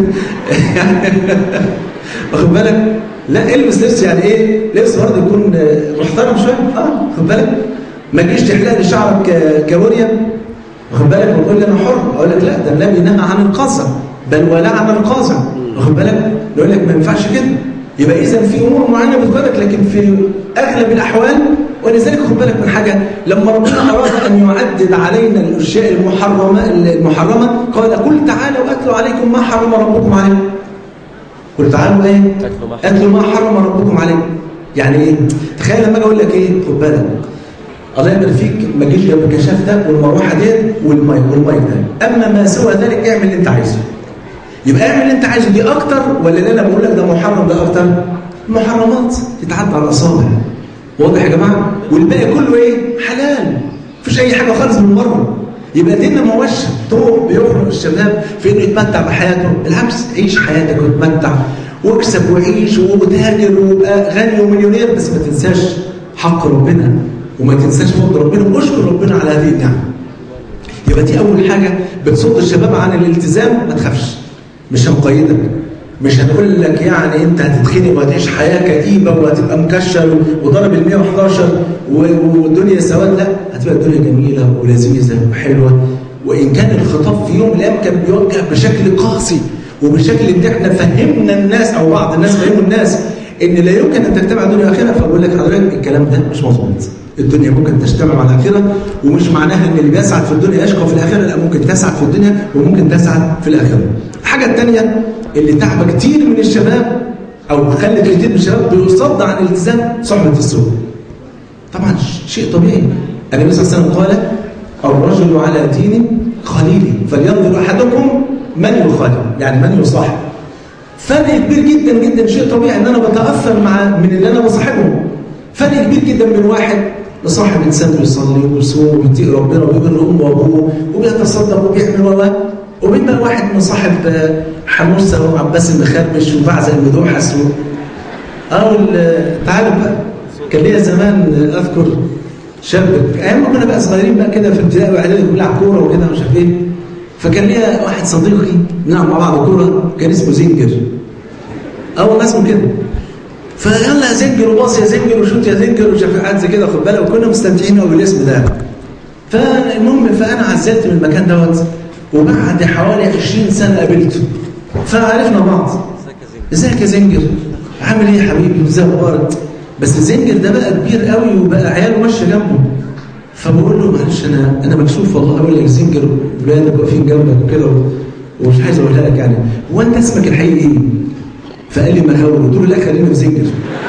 يعني واخد بالك لا البس لبس يعني ايه لبس برضه يكون آه، محترم شويه اه خد بالك ما تجيش تحلق لي شعرك ك- كوريا واخد بالك وتقول لي انا حر اقول لك لا ده النبي نهى عن القزع بل ولعن القازع واخد بالك يقول لك ما ينفعش كده يبقى اذا في امور معينه بتقولك لكن في اغلب الاحوال ولذلك خد بالك من حاجه لما ربنا اراد ان يعدد علينا الاشياء المحرمه المحرمه قال قل تعالوا اتلوا عليكم ما حرم ربكم عليكم قل تعالوا ايه أتلوا ما اتلوا ما حرم ربكم عليكم يعني ايه تخيل لما اجي اقول لك ايه خد بالك الله يبارك فيك ما تجيش جنب الكشاف ده والمروحه ديت والمايك والمايك ده اما ما سوى ذلك اعمل اللي انت عايزه يبقى اعمل اللي انت عايزه دي اكتر ولا اللي انا بقول لك ده محرم ده اكتر محرمات تتعدى على الاصابع واضح يا جماعه والباقي كله ايه حلال مفيش اي حاجه خالص من بره يبقى ديننا ما هوش طرق بيخرج الشباب في انه يتمتع بحياته بالعكس عيش حياتك وتمتع واكسب وعيش وتهاجر وابقى غني ومليونير بس ما تنساش حق ربنا وما تنساش فضل ربنا واشكر ربنا على هذه النعمه يبقى دي اول حاجه بتصد الشباب عن الالتزام ما تخافش مش هنقيدك مش هنقول لك يعني انت هتتخنق وهتعيش حياه كئيبه وهتبقى مكشر وضرب ال 111 و- والدنيا سواد لا هتبقى الدنيا جميله ولذيذه وحلوه وان كان الخطاب في يوم من الايام كان بيوجه بشكل قاسي وبشكل ان احنا فهمنا الناس او بعض الناس فهموا الناس ان لا يمكن ان تجتمع الدنيا واخره فبقول لك حضرتك الكلام ده مش مظبوط الدنيا ممكن تجتمع مع الاخره ومش معناها ان اللي بيسعد في الدنيا يشقى في الاخره لا ممكن تسعد في الدنيا وممكن تسعد في الاخره الحاجه الثانيه اللي تعب كتير من الشباب او خلت كتير من الشباب بيصد عن الالتزام صحبه السوء طبعا ش- شيء طبيعي النبي صلى الله عليه وسلم قال الرجل على دين خليله فلينظر احدكم من يخالف يعني من يصاحب فرق كبير جدا جدا شيء طبيعي ان انا بتاثر مع من اللي انا بصاحبه فرق كبير جدا من واحد مصاحب انسان بيصلي وبيصوم وبيتقي ربنا وبيبر امه وابوه وبيتصدق وبيعمل و وبين بقى واحد مصاحب آه، حموسه وعباس المخربش وبعزة المدوحس و... اه وال- تعالوا بقى كان ليا زمان آه، اذكر شاب ايام ما كنا بقى صغيرين بقى كده في ابتدائي واعدادي بنلعب كوره وكده مش عارف ايه فكان ليا واحد صديقي بنلعب مع بعض كوره كان اسمه زنجر اه والله اسمه كده فيلا يا زنجر وباص يا زنجر وشوت يا زنجر وشفاعات زي كده خد بالك وكنا مستمتعين قوي بالاسم ده فالمهم فانا عزلت من المكان دوت وبعد حوالي 20 سنه قابلته فعرفنا بعض ازيك يا زنجر عامل ايه يا حبيبي وازاي اخبارك بس زنجر ده بقى كبير قوي وبقى عياله ماشيه جنبه فبقول له معلش انا انا مكسوف والله اقول لك زنجر ولادك واقفين جنبك وكده ومش عايز اقولها لك يعني هو انت اسمك الحقيقي ايه؟ فقال لي مهاور قلت له لا خلينا في زنجر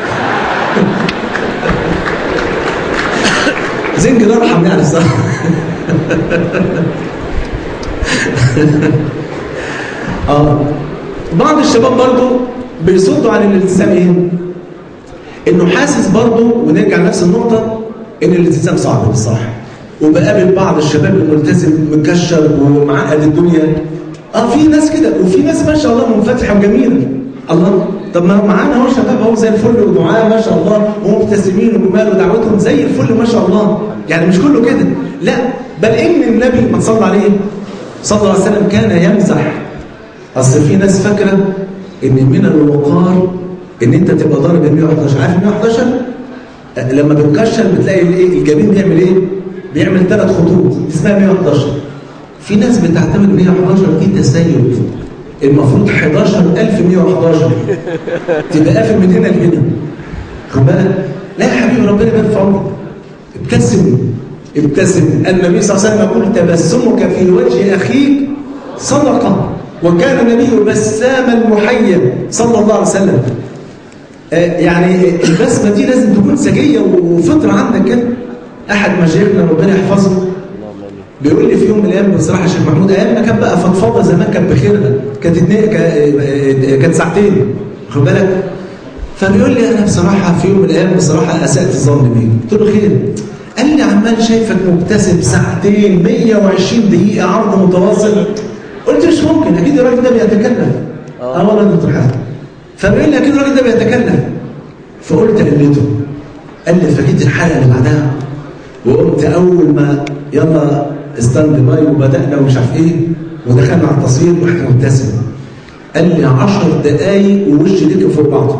زنجر ارحم يعني الصراحه اه بعض الشباب برضو بيصدوا عن الالتزام ايه؟ انه حاسس برضو ونرجع لنفس النقطه ان الالتزام صعب بصراحه وبقابل بعض الشباب الملتزم مكشر ومعقد الدنيا اه في ناس كده وفي ناس ما شاء الله منفتحه وجميله الله طب ما معانا اهو شباب اهو زي الفل ودعاء ما شاء الله ومبتسمين وجمال ودعوتهم زي الفل ما شاء الله يعني مش كله كده لا بل ان النبي ما صلى عليه صلى الله عليه وسلم كان يمزح اصل في ناس فاكره ان من الوقار ان انت تبقى ضارب ال 111 عارف ال 111 آه، لما بتكشر بتلاقي الايه الجبين بيعمل ايه بيعمل ثلاث خطوط دي اسمها 111 في ناس بتعتمد 111 دي تسيب المفروض 11111 تبقى قافل من هنا لهنا خد بالك لا يا حبيبي ربنا يبارك في عمرك ابتسم ابتسم النبي صلى الله عليه وسلم يقول تبسمك في وجه اخيك صدقه وكان النبي بساما محيا صلى الله عليه وسلم آه، يعني البسمه دي لازم تكون سجيه وفطره عندك كده احد مشايخنا ربنا يحفظه بيقول لي في يوم من الايام بصراحه يا شيخ محمود ايام ما كان بقى فضفاضه زمان كان بخيرها كانت اتنين- كا- كانت ساعتين خد بالك فبيقول لي انا بصراحه في يوم من الايام بصراحه اسات الظن بيه قلت له خير قال لي عمال شايفك مبتسم ساعتين 120 دقيقة عرض متواصل قلت مش ممكن أكيد الراجل ده بيتكلم اه والله يا دكتور حسن فبيقول لي أكيد الراجل ده بيتكلم فقلت قلته قال لي فجيت الحلقة اللي بعدها وقمت أول ما يلا ستاند باي وبدأنا ومش عارف إيه ودخلنا على التصوير واحنا مبتسم قال لي 10 دقايق ووشي ديك فوق بعضه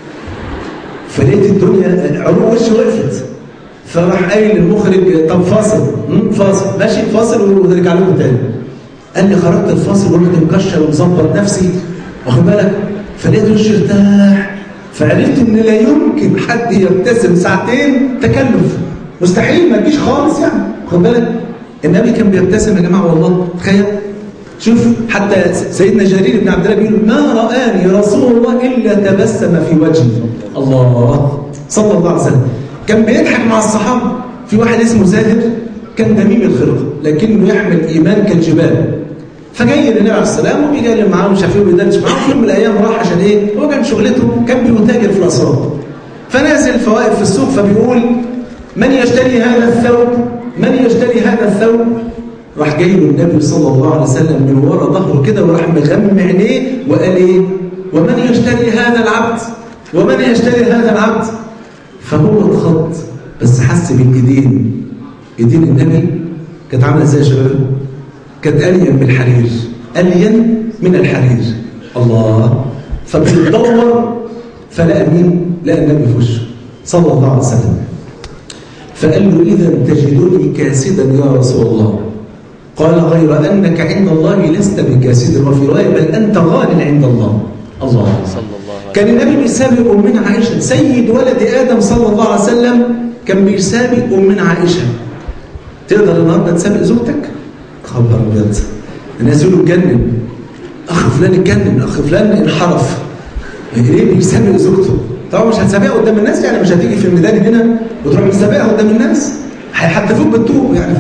فلقيت الدنيا عروق وشي وقفت فراح قايل للمخرج طب فاصل مم، فاصل ماشي فاصل ونرجع لكم تاني قال لي خرجت الفاصل ورحت مكشر ومظبط نفسي واخد بالك فلقيت وشي ارتاح فعرفت ان لا يمكن حد يبتسم ساعتين تكلف مستحيل ما تجيش خالص يعني خد بالك النبي كان بيبتسم يا جماعه والله تخيل شوف حتى سيدنا جرير بن عبد الله بيقول ما رآني رسول الله إلا تبسم في وجهي الله صلى الله عليه وسلم كان بيضحك مع الصحابة في واحد اسمه زاهر كان دميم الخلق لكنه يحمل إيمان كالجبال فجاي للنبي عليه السلام وبيجلم معاه ومش عارف ايه وبيدردش معاه في يوم من الايام راح عشان ايه؟ هو كان شغلته كان بيتاجر في الاسواق فنازل فواقف في السوق فبيقول من يشتري هذا الثوب؟ من يشتري هذا الثوب؟ راح جاي له النبي صلى الله عليه وسلم من ورا ظهره كده وراح مغمى عينيه وقال ايه؟ ومن يشتري هذا العبد؟ ومن يشتري هذا العبد؟ فهو اتخض بس حس بالايدين ايدين النبي كانت عامله ازاي يا شباب؟ كانت الين من الحرير الين من الحرير الله فبيدور فلقى مين؟ لقى النبي في وشه صلى الله عليه وسلم فقال له اذا تجدني كاسدا يا رسول الله قال غير أنك عند الله لست بكاسد وفي رواية بل أنت غال عند الله الله صلى الله عليه كان النبي بيسابق أمنا عائشة سيد ولد آدم صلى الله عليه وسلم كان بيسابق أمنا عائشة تقدر النهارده تسابق زوجتك؟ خبر أبيض الناس يقولوا اتجنن أخ فلان اتجنن أخ فلان انحرف ليه بيسابق زوجته؟ طبعا مش هتسابقها قدام الناس يعني مش هتيجي في الميدان هنا وتروح مسابقها قدام الناس هيحتفوك بالطوب يعني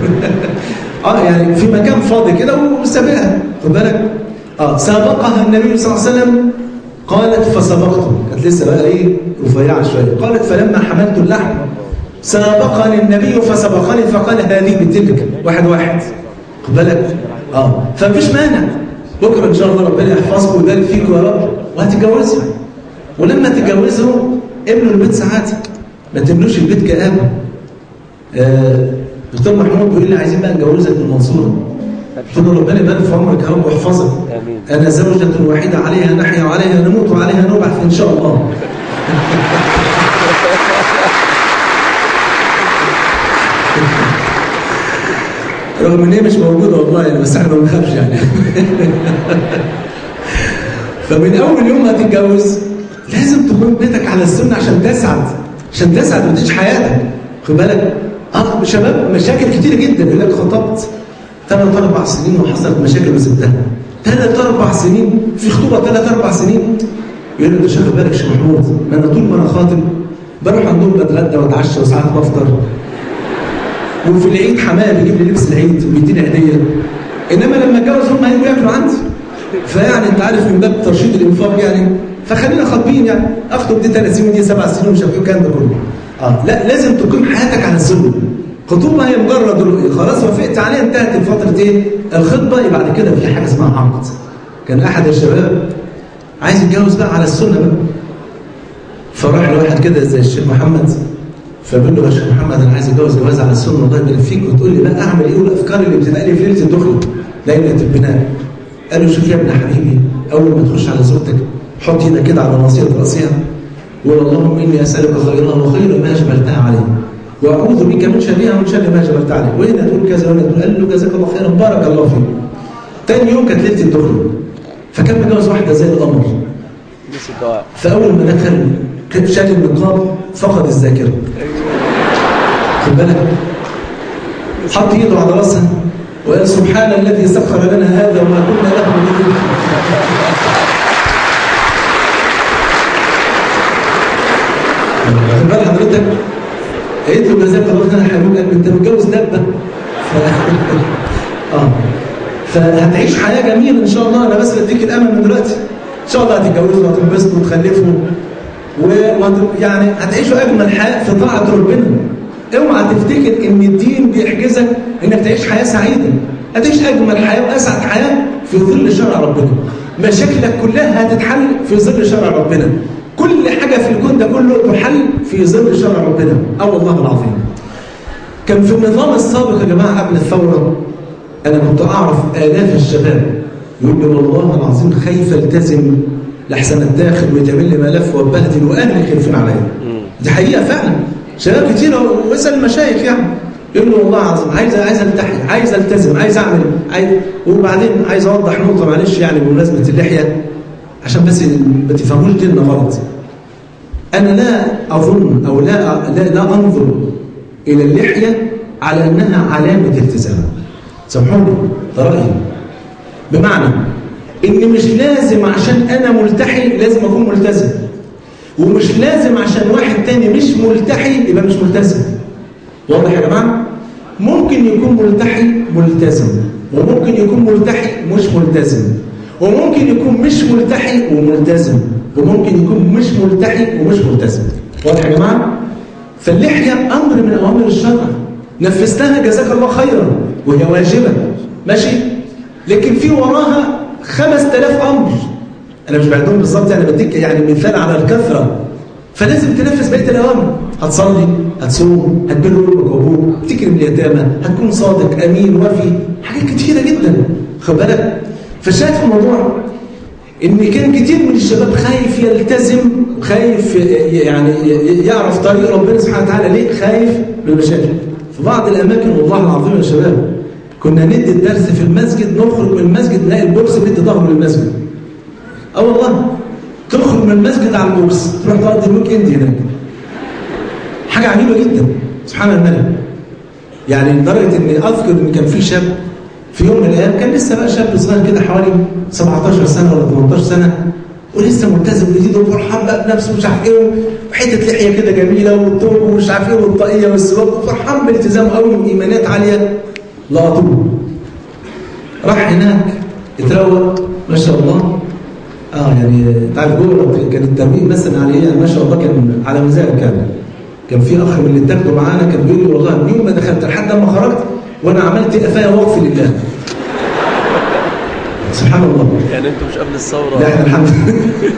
اه يعني في مكان فاضي كده وسابقها خد بالك اه سابقها النبي صلى الله عليه وسلم قالت فسبقته كانت لسه بقى ايه رفيعه شويه قالت فلما حملت اللحم سابقني النبي فسبقني فقال هذه بتلك واحد واحد خد بالك اه فمفيش مانع بكره ان شاء الله ربنا يحفظكم ويبارك فيكم يا رب وهتتجوزوا ولما تتجوزوا ابنوا البيت سعاده ما تبنوش البيت كآبه آه دكتور محمود بيقول لي عايزين بقى نجوزك من المنصوره قلت له ربنا يبارك في عمرك يا رب ويحفظك آمين. انا زوجة واحدة عليها نحيا وعليها نموت وعليها نبعث ان شاء الله رغم ان هي مش موجوده والله يعني بس احنا ما بنخافش يعني فمن اول يوم ما تتجوز لازم تكون بيتك على السنه عشان تسعد عشان تسعد وتعيش حياتك خد بالك اه شباب مشاكل كتير جدا يقول لك خطبت ثلاث اربع سنين وحصلت مشاكل وسبتها ثلاث اربع سنين في خطوبه ثلاث اربع سنين يقول لك ده شيخ بالك شيخ محمود ما انا طول ما انا خاطب بروح عندهم بتغدى واتعشى وساعات بفطر وفي العيد حماية بيجيب لي لبس العيد وبيديني هديه انما لما اتجوز هم هيجوا ياكلوا عندي فيعني انت عارف من باب ترشيد الانفاق يعني فخلينا خاطبين يعني اخطب دي ثلاث سنين ودي سبع سنين ومش عارف ايه الكلام ده كله اه لا لازم تقيم حياتك على السنه خطوبه هي مجرد رؤيه خلاص وافقت عليها انتهت فتره ايه الخطبه يبقى بعد كده في حاجه اسمها عقد كان احد الشباب عايز يتجوز بقى على السنه بقى فراح لواحد كده زي الشيخ محمد فبقول له يا شيخ محمد انا عايز اتجوز جواز على السنه الله يبارك فيك وتقول لي بقى اعمل ايه والافكار اللي بتبقى لي في ليله الدخله ليله البناء قال له شوف يا ابن حبيبي اول ما تخش على زوجتك حط ايدك كده على ناصيه راسها وقول اللهم اني اسالك خيرها وخير ما جبلتها عليه واعوذ بك من شرها ومن شر ما جبلت عليه وهنا تقول كذا وهنا تقول قال له جزاك الله خيرا بارك الله فيك تاني يوم كانت ليله الدخله فكان متجوز واحده زي القمر نسي الدعاء فاول ما دخل كان شال النقاب فقد الذاكره خد بالك حط ايده على راسها وقال سبحان الذي سخر لنا هذا وما كنا له مقرنين خد بال حضرتك قالت له جزاك الله خيرا يا حبيب قلبي انت متجوز دبه ف... اه فهتعيش حياه جميله ان شاء الله انا بس بديك الامل من دلوقتي ان شاء الله هتتجوزوا وهتنبسطوا وتخلفوا و... وهت... يعني هتعيشوا اجمل حياه في طاعه ربنا اوعى تفتكر ان الدين بيحجزك انك تعيش حياه سعيده هتعيش اجمل حياه واسعد حياه في ظل شرع ربنا مشاكلك كلها هتتحل في ظل شرع ربنا كل حاجه في الكون ده كله تحل في ظل شرع ربنا اه والله العظيم كان في النظام السابق يا جماعه قبل الثوره انا كنت اعرف الاف الشباب يقول لي والله العظيم خايف التزم لحسن اتاخد ويتعمل لي ملف واتبهدل واهلي خايفين عليا دي حقيقه فعلا شباب كتير واسال المشايخ يعني يقول له والله العظيم عايز عايز التحي عايز التزم عايز اعمل عايز وبعدين عايز اوضح نقطه معلش يعني بمناسبه اللحيه عشان بس ما تفهموش ديننا غلط انا لا اظن او لا لا, لا انظر الى اللحيه على انها علامه التزام سامحوني ده رايي بمعنى ان مش لازم عشان انا ملتحي لازم اكون ملتزم ومش لازم عشان واحد تاني مش ملتحي يبقى مش ملتزم واضح يا جماعه ممكن يكون ملتحي ملتزم وممكن يكون ملتحي مش ملتزم وممكن يكون مش ملتحي وملتزم وممكن يكون مش ملتحي ومش ملتزم واضح يا جماعه فاللحيه امر من اوامر الشرع نفذتها جزاك الله خيرا وهي واجبه ماشي لكن في وراها 5000 امر انا مش بعدهم بالظبط يعني بديك يعني مثال على الكثره فلازم تنفذ بقيه الاوامر هتصلي هتصوم هتبر امك وابوك تكرم اليتامى هتكون صادق امين وفي حاجات كتيره جدا خد بالك فالشاهد في الموضوع ان كان كتير من الشباب خايف يلتزم خايف يعني يعرف طريق ربنا سبحانه وتعالى ليه خايف من المشاكل في بعض الاماكن والله العظيم يا شباب كنا ندي الدرس في المسجد نخرج من المسجد نلاقي البورس بيدي ظهره للمسجد اه والله تخرج من المسجد على البورس تروح تقضي الويك اند هناك حاجه عجيبه جدا سبحان الملك يعني لدرجه اني اذكر ان كان في شاب في يوم من الايام كان لسه بقى شاب صغير كده حوالي 17 سنه ولا 18 سنه ولسه ملتزم جديد وفرحان بقى بنفسه ومش عارف ايه وحته لحيه كده جميله والثوب ومش عارف ايه والطاقيه والسواق وفرحان بالتزام قوي وايمانات عاليه لقطوه راح هناك اتروق ما شاء الله اه يعني انت عارف جوه كان الترويق مثلا على ايه يعني ما شاء الله كان على مزاج كامل كان في اخ من اللي اتاخدوا معانا كان بيقول لي والله من يوم ما دخلت لحد ما خرجت وانا عملت قفايا وقف لله سبحان الله يعني انتوا مش قبل الثوره لا احنا الحمد لله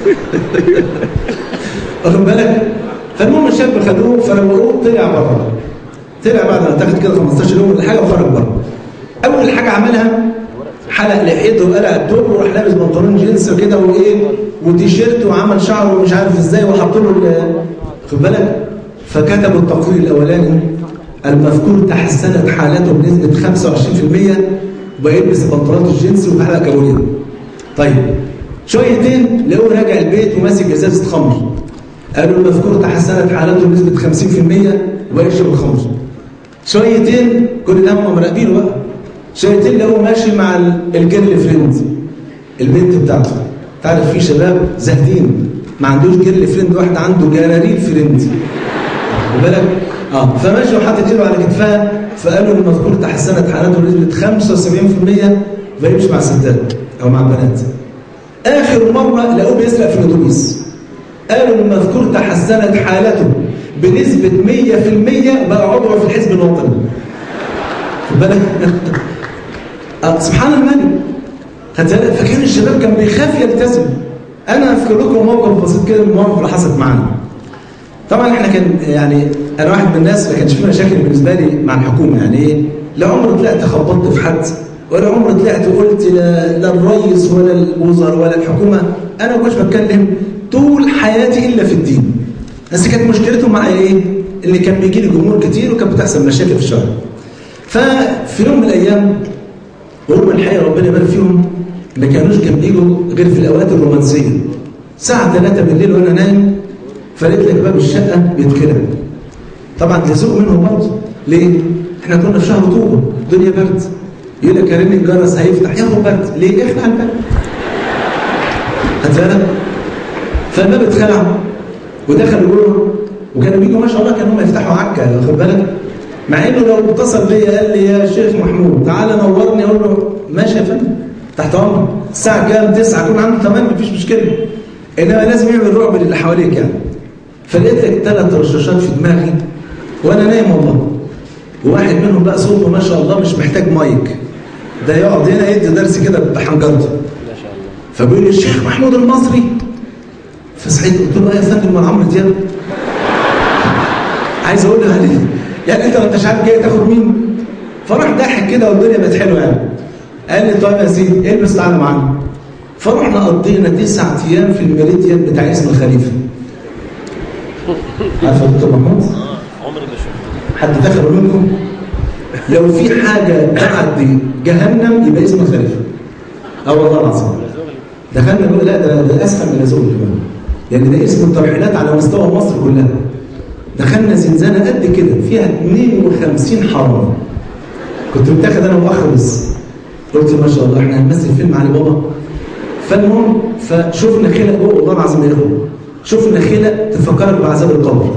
واخد بالك فالمهم الشاب خدوه فروقوه طلع بره طلع بعد ما تاخد كده 15 يوم ولا حاجه وخرج بره اول حاجه عملها حلق لحيته وقلع الدور وراح لابس بنطلون جينز كده وايه وتيشيرت وعمل شعره ومش عارف ازاي وحط له خد بالك فكتبوا التقرير الاولاني المذكور تحسنت حالته بنسبه 25% ويلبس بنطلونات الجينز وحلق كابوليه طيب شويتين لقوه راجع البيت وماسك ازازه خمر قالوا المذكور تحسنت حالته بنسبه 50% ويشرب الخمر شويتين كل ده هم مراقبينه بقى شويتين لقوه ماشي مع الجيرل فريند البنت بتاعته تعرف في شباب زاهدين ما عندوش جيرل فريند واحد عنده جراريل فريند خد بالك اه فماشي وحاطط ايده على كتفها فقالوا المذكور تحسنت حالته بنسبه 75% فيمشي مع الستات او مع البنات اخر مره لقوه بيسرق في الاتوبيس قالوا المذكور تحسنت حالته بنسبه 100% بقى عضو في الحزب الوطني خد بالك آه سبحان الملك فكان الشباب كان بيخاف يلتزم انا اذكر لكم موقف بسيط كده من المواقف اللي حصلت معانا طبعا احنا كان يعني انا واحد من الناس ما كانش في مشاكل بالنسبه لي مع الحكومه يعني ايه لا عمري طلعت خبطت في حد ولا عمري طلعت وقلت لا, لا الرئيس ولا الوزراء ولا الحكومه انا ما كنتش بتكلم طول حياتي الا في الدين بس كانت مشكلتهم معايا ايه اللي كان بيجي لي جمهور كتير وكانت بتحصل مشاكل في الشارع ففي يوم من الايام وهم الحقيقه ربنا يبارك فيهم ما كانوش كان بيجوا غير في الاوقات الرومانسيه الساعه 3 بالليل وانا نايم فلقيت لك باب الشقه بيتخلع طبعا تلزقوا منهم برضه ليه؟ احنا كنا في شهر طوبه الدنيا برد يقول لك يا ريم الجرس هيفتح ياخد برد ليه؟ اخلع الباب خدت بالك؟ فالباب اتخلع ودخلوا جوه وكانوا بيجوا ما شاء الله كانوا هم يفتحوا عكا واخد بالك؟ مع انه لو اتصل بيا قال لي يا شيخ محمود تعالى نورني اقول له ماشي يا فندم تحت امرك الساعه كام 9 اكون عنده تمام مفيش مشكله انما لازم يعمل رعب للي حواليك يعني فلقيت لك ثلاث رشاشات في دماغي وانا نايم والله وواحد منهم بقى صوته ما شاء الله مش محتاج مايك ده يقعد هنا يدي درس كده بحنجرته فبيقول لي الشيخ محمود المصري فصحيت قلت له ايه يا فندم من عمرو دياب عايز اقول له يعني يعني انت ما انتش عارف جاي تاخد مين فراح ضاحك كده والدنيا بقت حلوه يعني قال لي طيب يا سيدي البس تعالى معانا فرحنا قضينا تسع ايام في الميريديان بتاع اسم الخليفه عارف يا دكتور محمود؟ عمري ما شفته حد دخل منكم لو في حاجه بعد جهنم يبقى اسم الخليفه اه والله العظيم دخلنا نقول لا ده, ده اسخن من الزوج كمان يعني ده اسم الترحيلات على مستوى مصر كلها دخلنا زنزانه قد كده فيها 52 حرامي كنت متاخد انا واخ بس قلت ما شاء الله احنا هنمثل فيلم علي بابا فالمهم فشفنا خلق جوه والله العظيم يا اخوه شفنا خلق تفكرك بعذاب القبر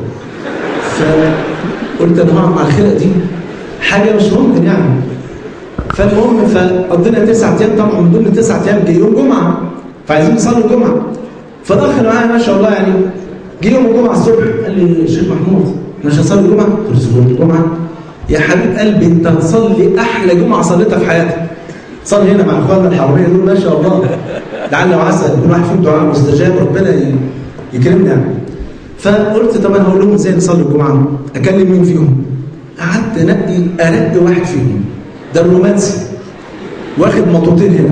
فقلت انا هقعد مع الخلق دي حاجه مش ممكن يعني فالمهم فقضينا تسعة ايام طبعا من ضمن التسعة ايام جه يوم جمعه فعايزين نصلي الجمعه فدخل معايا ما شاء الله يعني جه يوم الجمعه الصبح قال لي الشيخ محمود احنا مش هنصلي الجمعه؟ قلت له صلي الجمعه يا حبيب قلبي انت هتصلي احلى جمعه صليتها في حياتك صلي هنا مع اخواننا الحراميه دول ما شاء الله لعل وعسى يكون واحد فيهم دعاء مستجاب ربنا ي- يكرمنا يعني فقلت طب انا هقول لهم ازاي نصلي الجمعه اكلم مين فيهم قعدت انقي ارد واحد فيهم ده الرومانسي واخد مطوطين هنا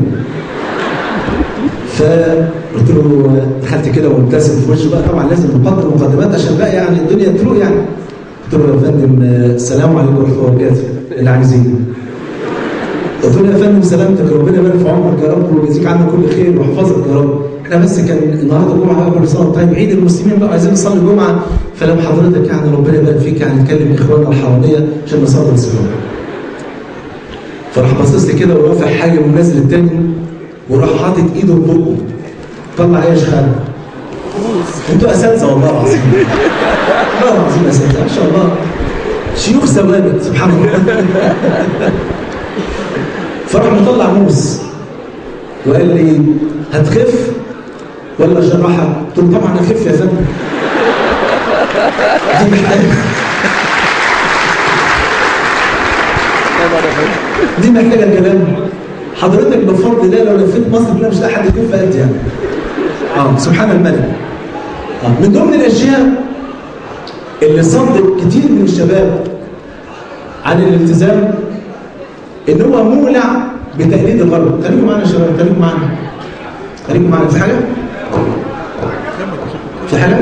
فقلت له دخلت كده ومبتسم في وشه بقى طبعا لازم نقدم مقدمات عشان بقى يعني الدنيا تروق يعني قلت له يا فندم آه، السلام عليكم ورحمه الله وبركاته اللي عايزين قلت له يا فندم سلامتك ربنا يبارك في عمرك يا رب ويجزيك عنا كل خير ويحفظك يا رب احنا بس كان النهارده جمعه بقى كل سنه وأنت طيب عيد المسلمين بقى عايزين نصلي الجمعه فلو حضرتك يعني ربنا يبارك فيك يعني نكلم اخواننا الحراميه عشان نصلي الصلاه فراح باصص لي كده ورافع حاجه من نازل التاني وراح حاطط ايده في بقه طلع ايه يا شيخان انتوا اساتذه والله العظيم والله العظيم اساتذه ما شاء الله شيوخ ثوابت سبحان الله فراح مطلع موس وقال لي هتخف ولا جراحه؟ قلت له طبعا هخف يا فندم دي محتاجه دي محتاجه كلام حضرتك بفضل الله لو لفيت مصر كلها مش لاقي حد يكون في قد يعني اه سبحان الملك آه. من ضمن الاشياء اللي صدق كتير من الشباب عن الالتزام ان هو مولع بتقليد الغرب خليكم معانا يا شباب خليكم معانا خليكم معانا في حاجه في حاجه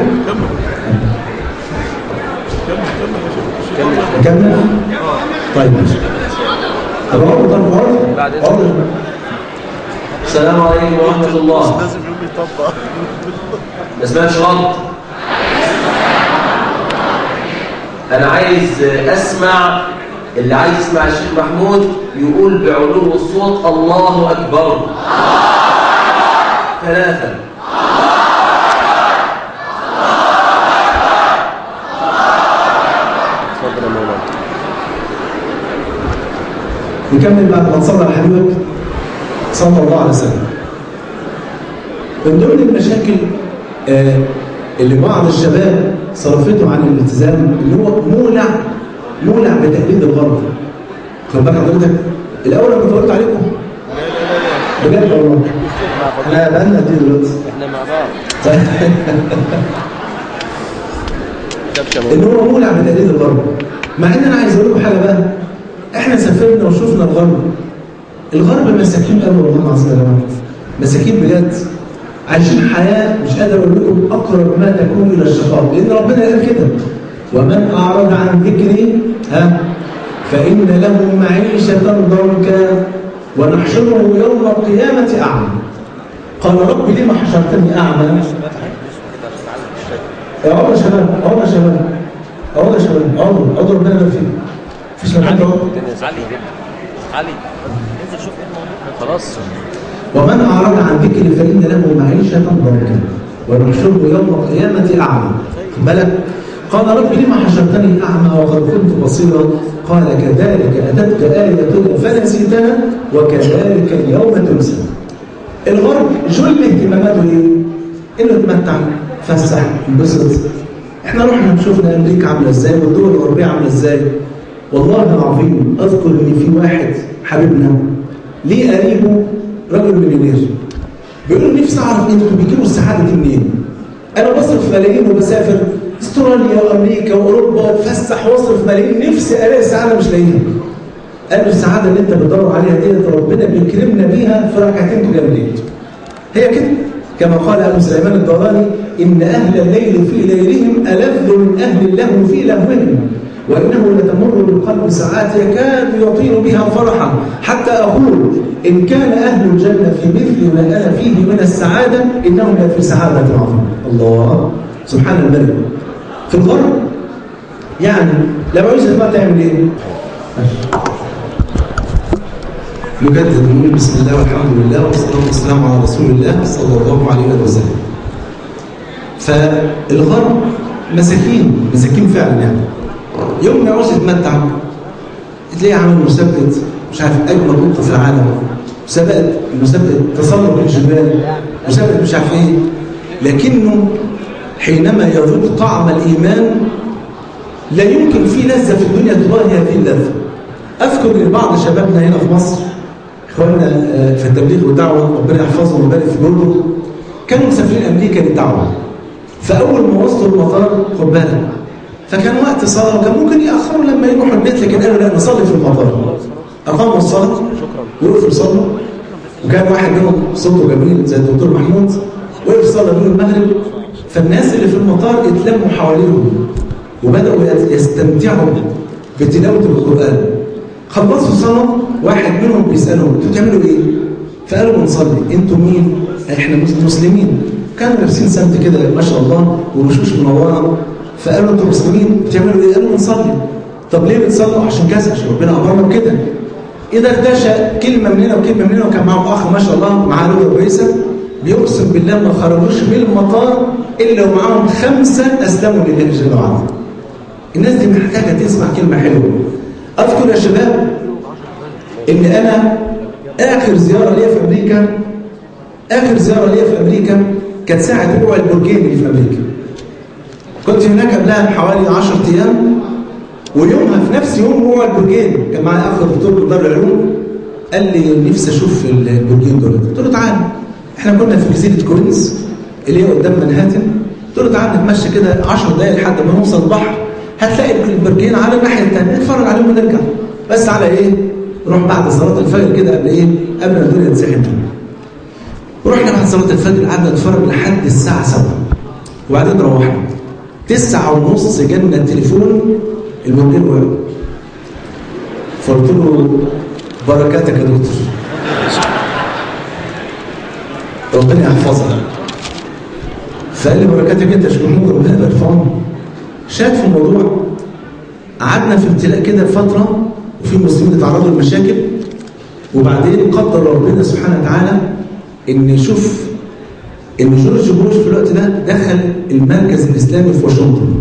كمل طيب ماشي طب اقعدوا طب اقعدوا اقعدوا السلام عليكم ورحمة الله ما سمعتش غلط أنا عايز أسمع اللي عايز يسمع الشيخ محمود يقول بعلو الصوت الله أكبر ثلاثة اتفضل يا مولانا نكمل بعد ما تصلى على حبيبك صلى الله عليه وسلم من ضمن المشاكل آه، اللي بعض الشباب صرفته عن الالتزام اللي هو مولع مولع بتقليد الغرب خد بالك حضرتك الاول انا كنت قلت عليكم بجد والله احنا بقالنا قد ايه دلوقتي احنا مع بعض كبشه ان مولانا هو مولع بتقليد الغرب مع ان انا عايز اقول لكم حاجه بقى احنا سافرنا وشفنا الغرب الغرب مساكين قوي والله العظيم يا جماعه مساكين بجد عايشين حياه مش قادر اقول لكم اقرب ما تكون الى الشقاء لان ربنا قال كده ومن اعرض عن ذكري ها فان له معيشه ضنكا ونحشره يوم القيامه اعمى قال رب لم حشرتني اعمى اقعدوا يا شباب اقعدوا يا شباب اقعدوا يا شباب اقعدوا اقعدوا ربنا يبارك فيكم مفيش مكان تقعدوا الدنيا سهله جدا علي انزل شوف ايه الموضوع خلاص ومن أعرض عن ذكري فإن له معيشة ضنكا ونحشره يوم القيامة أعمى خد بالك قال رب لما حشرتني أعمى وقد كنت بصيرا قال كذلك أتتك آياتنا فنسيتها وكذلك اليوم تنسى الغرب جل اهتماماته ايه؟ انه يتمتع يتفسح ينبسط احنا رحنا شفنا امريكا عامله ازاي والدول الاوروبيه عامله ازاي والله العظيم اذكر ان في واحد حبيبنا ليه قريبه رجل مليونير بيقول له نفسي اعرف انتوا بتجيبوا السعاده دي منين؟ انا بصرف ملايين وبسافر استراليا وامريكا واوروبا واتفسح واصرف ملايين نفسي الاقي السعاده مش لاقيها. قال له السعاده اللي انت بتدور عليها دي ربنا بيكرمنا بيها في ركعتين قيام الليل. هي كده كما قال ابو سليمان الدوراني ان اهل الليل في ليلهم الذ من اهل اللهو في لهوهم وانه لتمر بالقلب ساعات يكاد يطير بها فرحا حتى اقول ان كان اهل الجنه في مثل ما انا فيه من السعاده انهم لفي سعاده عظيمه الله سبحان الملك في الغرب يعني لما عايز ما تعمل ايه نجدد ونقول بسم الله والحمد لله والصلاه والسلام على رسول الله صلى الله عليه وسلم فالغرب مساكين مساكين فعلا يعني يوم ما يعوز يتمتع تلاقيه عامل مسابقه مش عارف اجمل نقطه في العالم مسابقه مسابقه تسلق الجبال مسابقه مش عارف ايه لكنه حينما يذوق طعم الايمان لا يمكن في لذه في الدنيا تضاهي هذه اللذه اذكر ان بعض شبابنا هنا في مصر اخواننا في التبليغ والدعوه ربنا يحفظهم ويبارك في جهدهم كانوا مسافرين امريكا للدعوه فاول ما وصلوا المطار خد بالك فكان وقت صلاه وكان ممكن ياخروا لما يروحوا البيت لكن قالوا لا نصلي في المطار اقاموا الصلاه وقفوا يصلوا وكان واحد منهم صوته جميل زي الدكتور محمود وقف صلى بين المغرب فالناس اللي في المطار اتلموا حواليهم وبداوا يستمتعوا بتلاوه القران خلصوا صلاه واحد منهم بيسالهم انتوا بتعملوا ايه؟ فقالوا بنصلي انتوا مين؟ احنا مسلمين كانوا لابسين سمت كده ما شاء الله ووشوش منوره فقالوا انتوا مسلمين بتعملوا ايه؟ قالوا بنصلي طب ليه بتصلوا؟ عشان كذا عشان ربنا امرنا بكده اذا ارتشى كلمه من هنا وكلمه من هنا وكان معاهم اخ ما شاء الله معاه لغه كويسه بيقسم بالله ما خرجوش من المطار الا ومعاهم خمسه اسلموا لله جل وعلا الناس دي محتاجه تسمع كلمه حلوه اذكر يا شباب ان انا اخر زياره ليا في امريكا اخر زياره ليا في امريكا كانت ساعه ربع البرجين اللي في امريكا كنت هناك قبلها بحوالي 10 ايام ويومها في نفس يوم ربع البرجين كان معايا اخ دكتور من دار العلوم قال لي نفسي اشوف البرجين دول قلت له تعالى احنا كنا في جزيره كورنز اللي هي قدام منهاتن قلت له تعالى نتمشى كده 10 دقائق لحد ما نوصل البحر هتلاقي البرجين على الناحيه الثانيه نتفرج عليهم ونرجع بس على ايه نروح بعد صلاه الفجر كده قبل ايه قبل ما الدنيا تزحم ورحنا بعد صلاه الفجر قعدنا نتفرج لحد الساعه 7 وبعدين روحنا تسعة ونص جالنا التليفون المدير وقع فقلت له بركاتك يا دكتور ربنا يحفظها فقال لي بركاتك انت شكرا ربنا يبارك في عمرك شاف في الموضوع قعدنا في ابتلاء كده فتره وفي مسلمين اتعرضوا لمشاكل وبعدين قدر ربنا سبحانه وتعالى ان يشوف ان جورج بوش في الوقت ده دخل المركز الاسلامي في واشنطن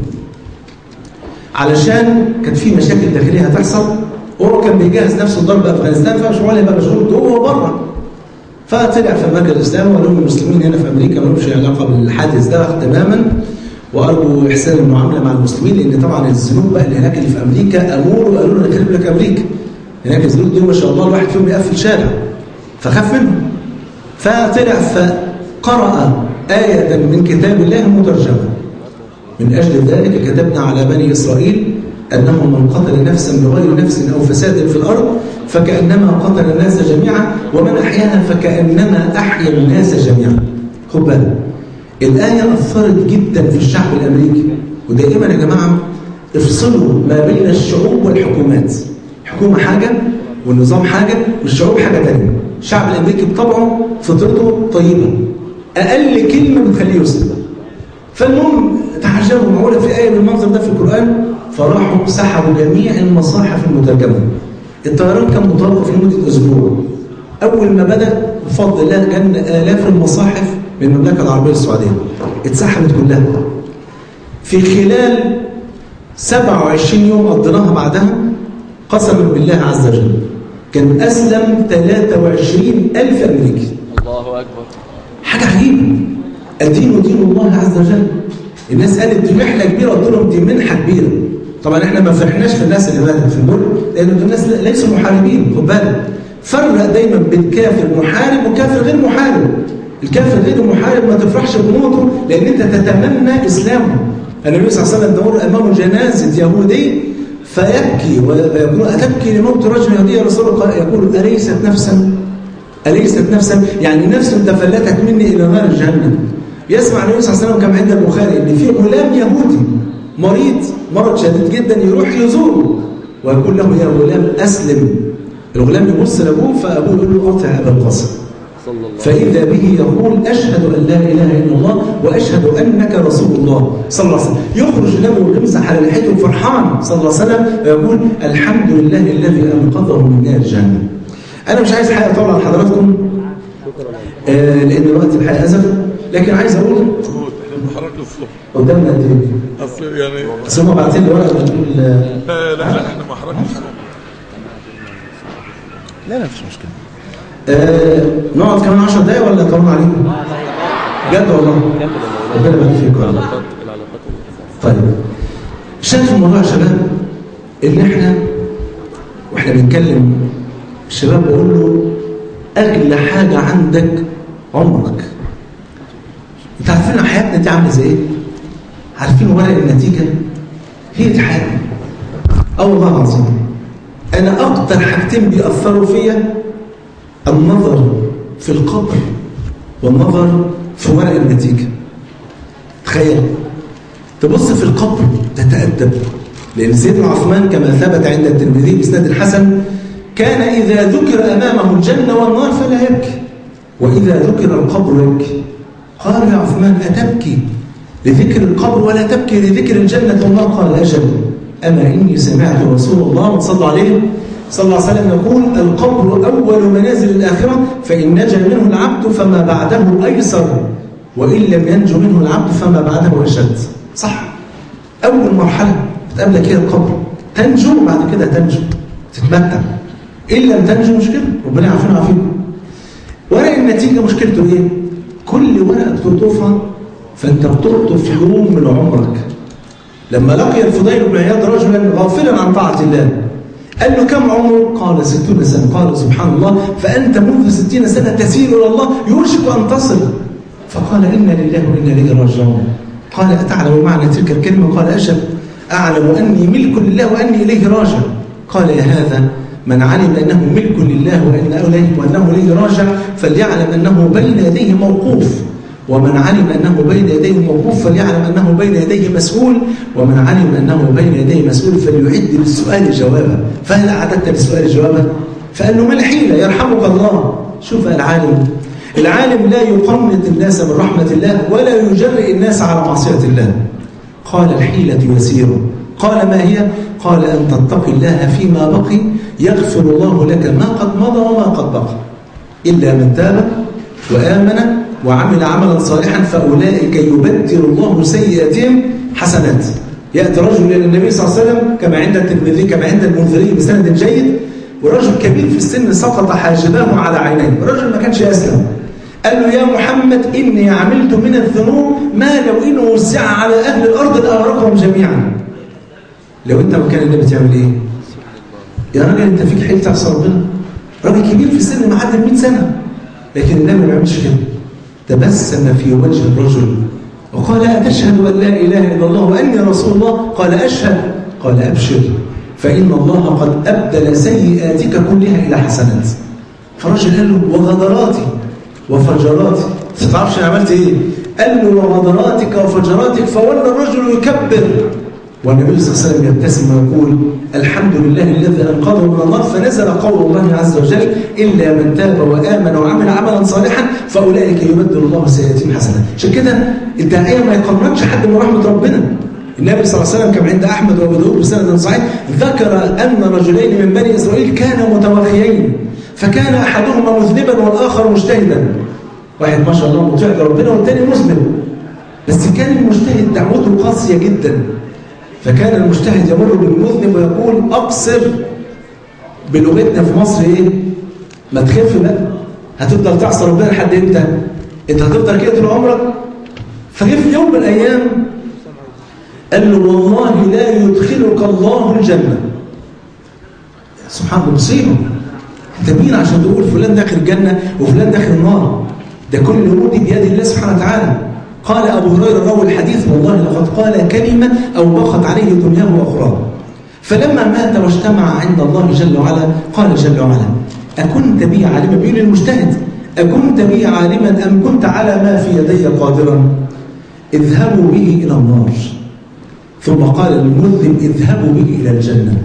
علشان كانت في مشاكل داخليه هتحصل وهو كان بيجهز نفسه لضرب افغانستان فمش هو هيبقى مشغول هو بره فطلع في المركز الاسلامي وقال لهم المسلمين هنا في امريكا ما لهمش علاقه بالحادث ده تماما وارجو احسان المعامله مع المسلمين لان طبعا الذنوب بقى اللي هناك اللي في امريكا امور وقالوا له نخرب لك امريكا هناك الذنوب دي ما شاء الله الواحد فيهم يقفل شارع فخاف منهم فطلع فقرأ آية من كتاب الله مترجمة من أجل ذلك كتبنا على بني إسرائيل أنه من قتل نفسا بغير نفس أو فساد في الأرض فكأنما قتل الناس جميعا ومن أحياها فكأنما أحيا الناس جميعا خد بالك الآية أثرت جدا في الشعب الأمريكي ودائما يا جماعة افصلوا ما بين الشعوب والحكومات الحكومة حاجة والنظام حاجة والشعوب حاجة تانية الشعب الأمريكي بطبعه فطرته طيبة أقل كلمة بتخليه يسلم فالمهم تعجبوا معقولة في آية بالمنظر ده في القرآن فراحوا سحبوا جميع المصاحف المترجمة الطيران كان متوقف لمدة أسبوع أول ما بدأ بفضل الله كان آلاف المصاحف من المملكة العربية السعودية اتسحبت كلها في خلال 27 يوم قضيناها بعدها قسما بالله عز وجل كان أسلم 23 ألف أمريكي الله أكبر حاجة عجيبة الدين دين الله عز وجل الناس قالت دي رحلة كبيرة قلت لهم دي منحة كبيرة طبعا احنا ما فرحناش في الناس اللي ماتت في دول لان دول الناس ليسوا محاربين خد بالك فرق دايما بين كافر محارب وكافر غير محارب الكافر غير المحارب ما تفرحش بموته لان انت تتمنى اسلامه النبي صلى الله عليه وسلم تمر امامه جنازه يهودي فيبكي ويقول اتبكي لموت رجل يهودي يا رسول الله يقول اليست نفسا اليست نفسا يعني نفس تفلتت مني الى نار جهنم يسمع النبي صلى الله عليه وسلم كما عند البخاري ان في غلام يهودي مريض مرض شديد جدا يروح يزوره ويقول له يا غلام اسلم الغلام يبص لابوه فابوه يقول له اطع ابا القاسم فإذا به يقول أشهد أن لا إله إلا الله وأشهد أنك رسول الله صلى الله عليه وسلم يخرج له يمسح على لحيته فرحان صلى الله عليه وسلم ويقول الحمد لله الذي أنقذه من نار جهنم أنا مش عايز حاجة طبعا لحضراتكم آه لأن الوقت الحقيقة أزف لكن عايز أقول حركة الصبح قدامنا قد إيه؟ اصل يعني بس هم باعتين لي ورقة بتقول آه، لا لا احنا ما حركنا الصبح لا لا مفيش مشكله آه، نقعد كمان 10 دقايق ولا طولنا عليكم؟ بجد والله ربنا يبارك فيكم يا رب. طيب شايف الموضوع يا شباب ان احنا واحنا بنتكلم الشباب بقول له اغلى حاجه عندك عمرك انت عارفين حياتنا دي عامله زي ايه؟ عارفين ورق النتيجه هي دي حياتنا اه والله العظيم انا اكتر حاجتين بيأثروا فيا النظر في القبر والنظر في ورق النتيجه تخيل تبص في القبر تتأدب لأن سيدنا عثمان كما ثبت عند الترمذي بإسناد الحسن كان إذا ذكر أمامه الجنة والنار فلا يبكي وإذا ذكر القبر يبكي قال يا عثمان أتبكي لذكر القبر ولا تبكي لذكر الجنة والنار قال أجل أما إني سمعت رسول الله صلى الله عليه صلى الله عليه وسلم يقول القبر أول منازل الآخرة فإن نجا منه العبد فما بعده أيسر وإن لم ينجو منه العبد فما بعده أشد صح أول مرحلة بتقابلك هي القبر تنجو وبعد كده تنجو تتمتع إن لم تنجو مشكلة ربنا يعافينا ويعافيكم ورق النتيجة مشكلته إيه؟ كل ورقة بتلطفها فأنت بتلطف يوم من عمرك لما لقي الفضيل بن عياض رجلا غافلا عن طاعة الله قال له كم عمره؟ قال ستون سنة قال سبحان الله فأنت منذ ستين سنة تسير إلى الله يوشك أن تصل فقال إنا لله وإنا إليه راجعون قال أتعلم معنى تلك الكلمة؟ قال أشهد أعلم أني ملك لله وأني إليه راجع قال يا هذا من علم أنه ملك لله وأن إليه وأنه إليه راجع فليعلم أنه بين يديه موقوف ومن علم أنه بين يديه موقوف فليعلم أنه بين يديه مسؤول ومن علم أنه بين يديه مسؤول فليعد للسؤال جوابا فهل أعددت للسؤال جوابا؟ فقال له ما الحيلة يرحمك الله شوف العالم العالم لا يقنط الناس من رحمة الله ولا يجرئ الناس على معصية الله قال الحيلة يسير قال ما هي؟ قال أن تتقي الله فيما بقي يغفر الله لك ما قد مضى وما قد بقى إلا من تاب وآمن وعمل عملا صالحا فأولئك يبدل الله سيئاتهم حسنات يأتي رجل إلى النبي صلى الله عليه وسلم كما عند الترمذي كما عند المنذري بسند جيد ورجل كبير في السن سقط حاجباه على عينيه رجل ما كانش يسلم قال له يا محمد إني عملت من الذنوب ما لو إنه وزع على أهل الأرض لأغرقهم جميعا لو أنت مكان النبي تعمل إيه؟ يا راجل أنت فيك حيل تعصى ربنا راجل كبير في السن معدي 100 سنة لكن النبي ما بيعملش كده تبسم في وجه الرجل وقال أتشهد أن لا إله إلا الله وأني رسول الله قال أشهد قال أبشر فإن الله قد أبدل سيئاتك كلها إلى حسنات فالرجل قال له وغدراتي وفجراتي ما تعرفش أنا عملت إيه قال له وغدراتك وفجراتك فولى الرجل يكبر والنبي صلى الله عليه وسلم يبتسم ويقول الحمد لله الذي انقذه من النار فنزل قول الله عز وجل الا من تاب وامن وعمل عملا صالحا فاولئك يبدل الله سيئاتهم حسنات عشان كده الداعيه ما يقنطش حد من رحمه ربنا النبي صلى الله عليه وسلم كما عند احمد وابو داود بسند صحيح ذكر ان رجلين من بني اسرائيل كانا متوخيين فكان احدهما مذنبا والاخر مجتهدا واحد ما شاء الله مطيع لربنا والثاني مذنب بس كان المجتهد دعوته قاسيه جدا فكان المجتهد يمر بالمذنب ويقول أقصر بلغتنا في مصر إيه؟ ما تخف بقى هتفضل تعصى ربنا لحد إمتى؟ أنت هتفضل كده طول عمرك فجه في يوم من الأيام قال له والله لا يدخلك الله الجنة سبحان الله مصيبة انت مين عشان تقول فلان داخل الجنة وفلان داخل النار ده كل الأمور دي بيد الله سبحانه وتعالى قال أبو هريرة راوي الحديث والله لقد قال كلمة أوبقت عليه دنياه وأخراه فلما مات واجتمع عند الله جل وعلا قال جل وعلا أكنت بي عالما بيقول المجتهد أكنت بي عالما أم كنت على ما في يدي قادرا اذهبوا به إلى النار ثم قال للمذنب اذهبوا به إلى الجنة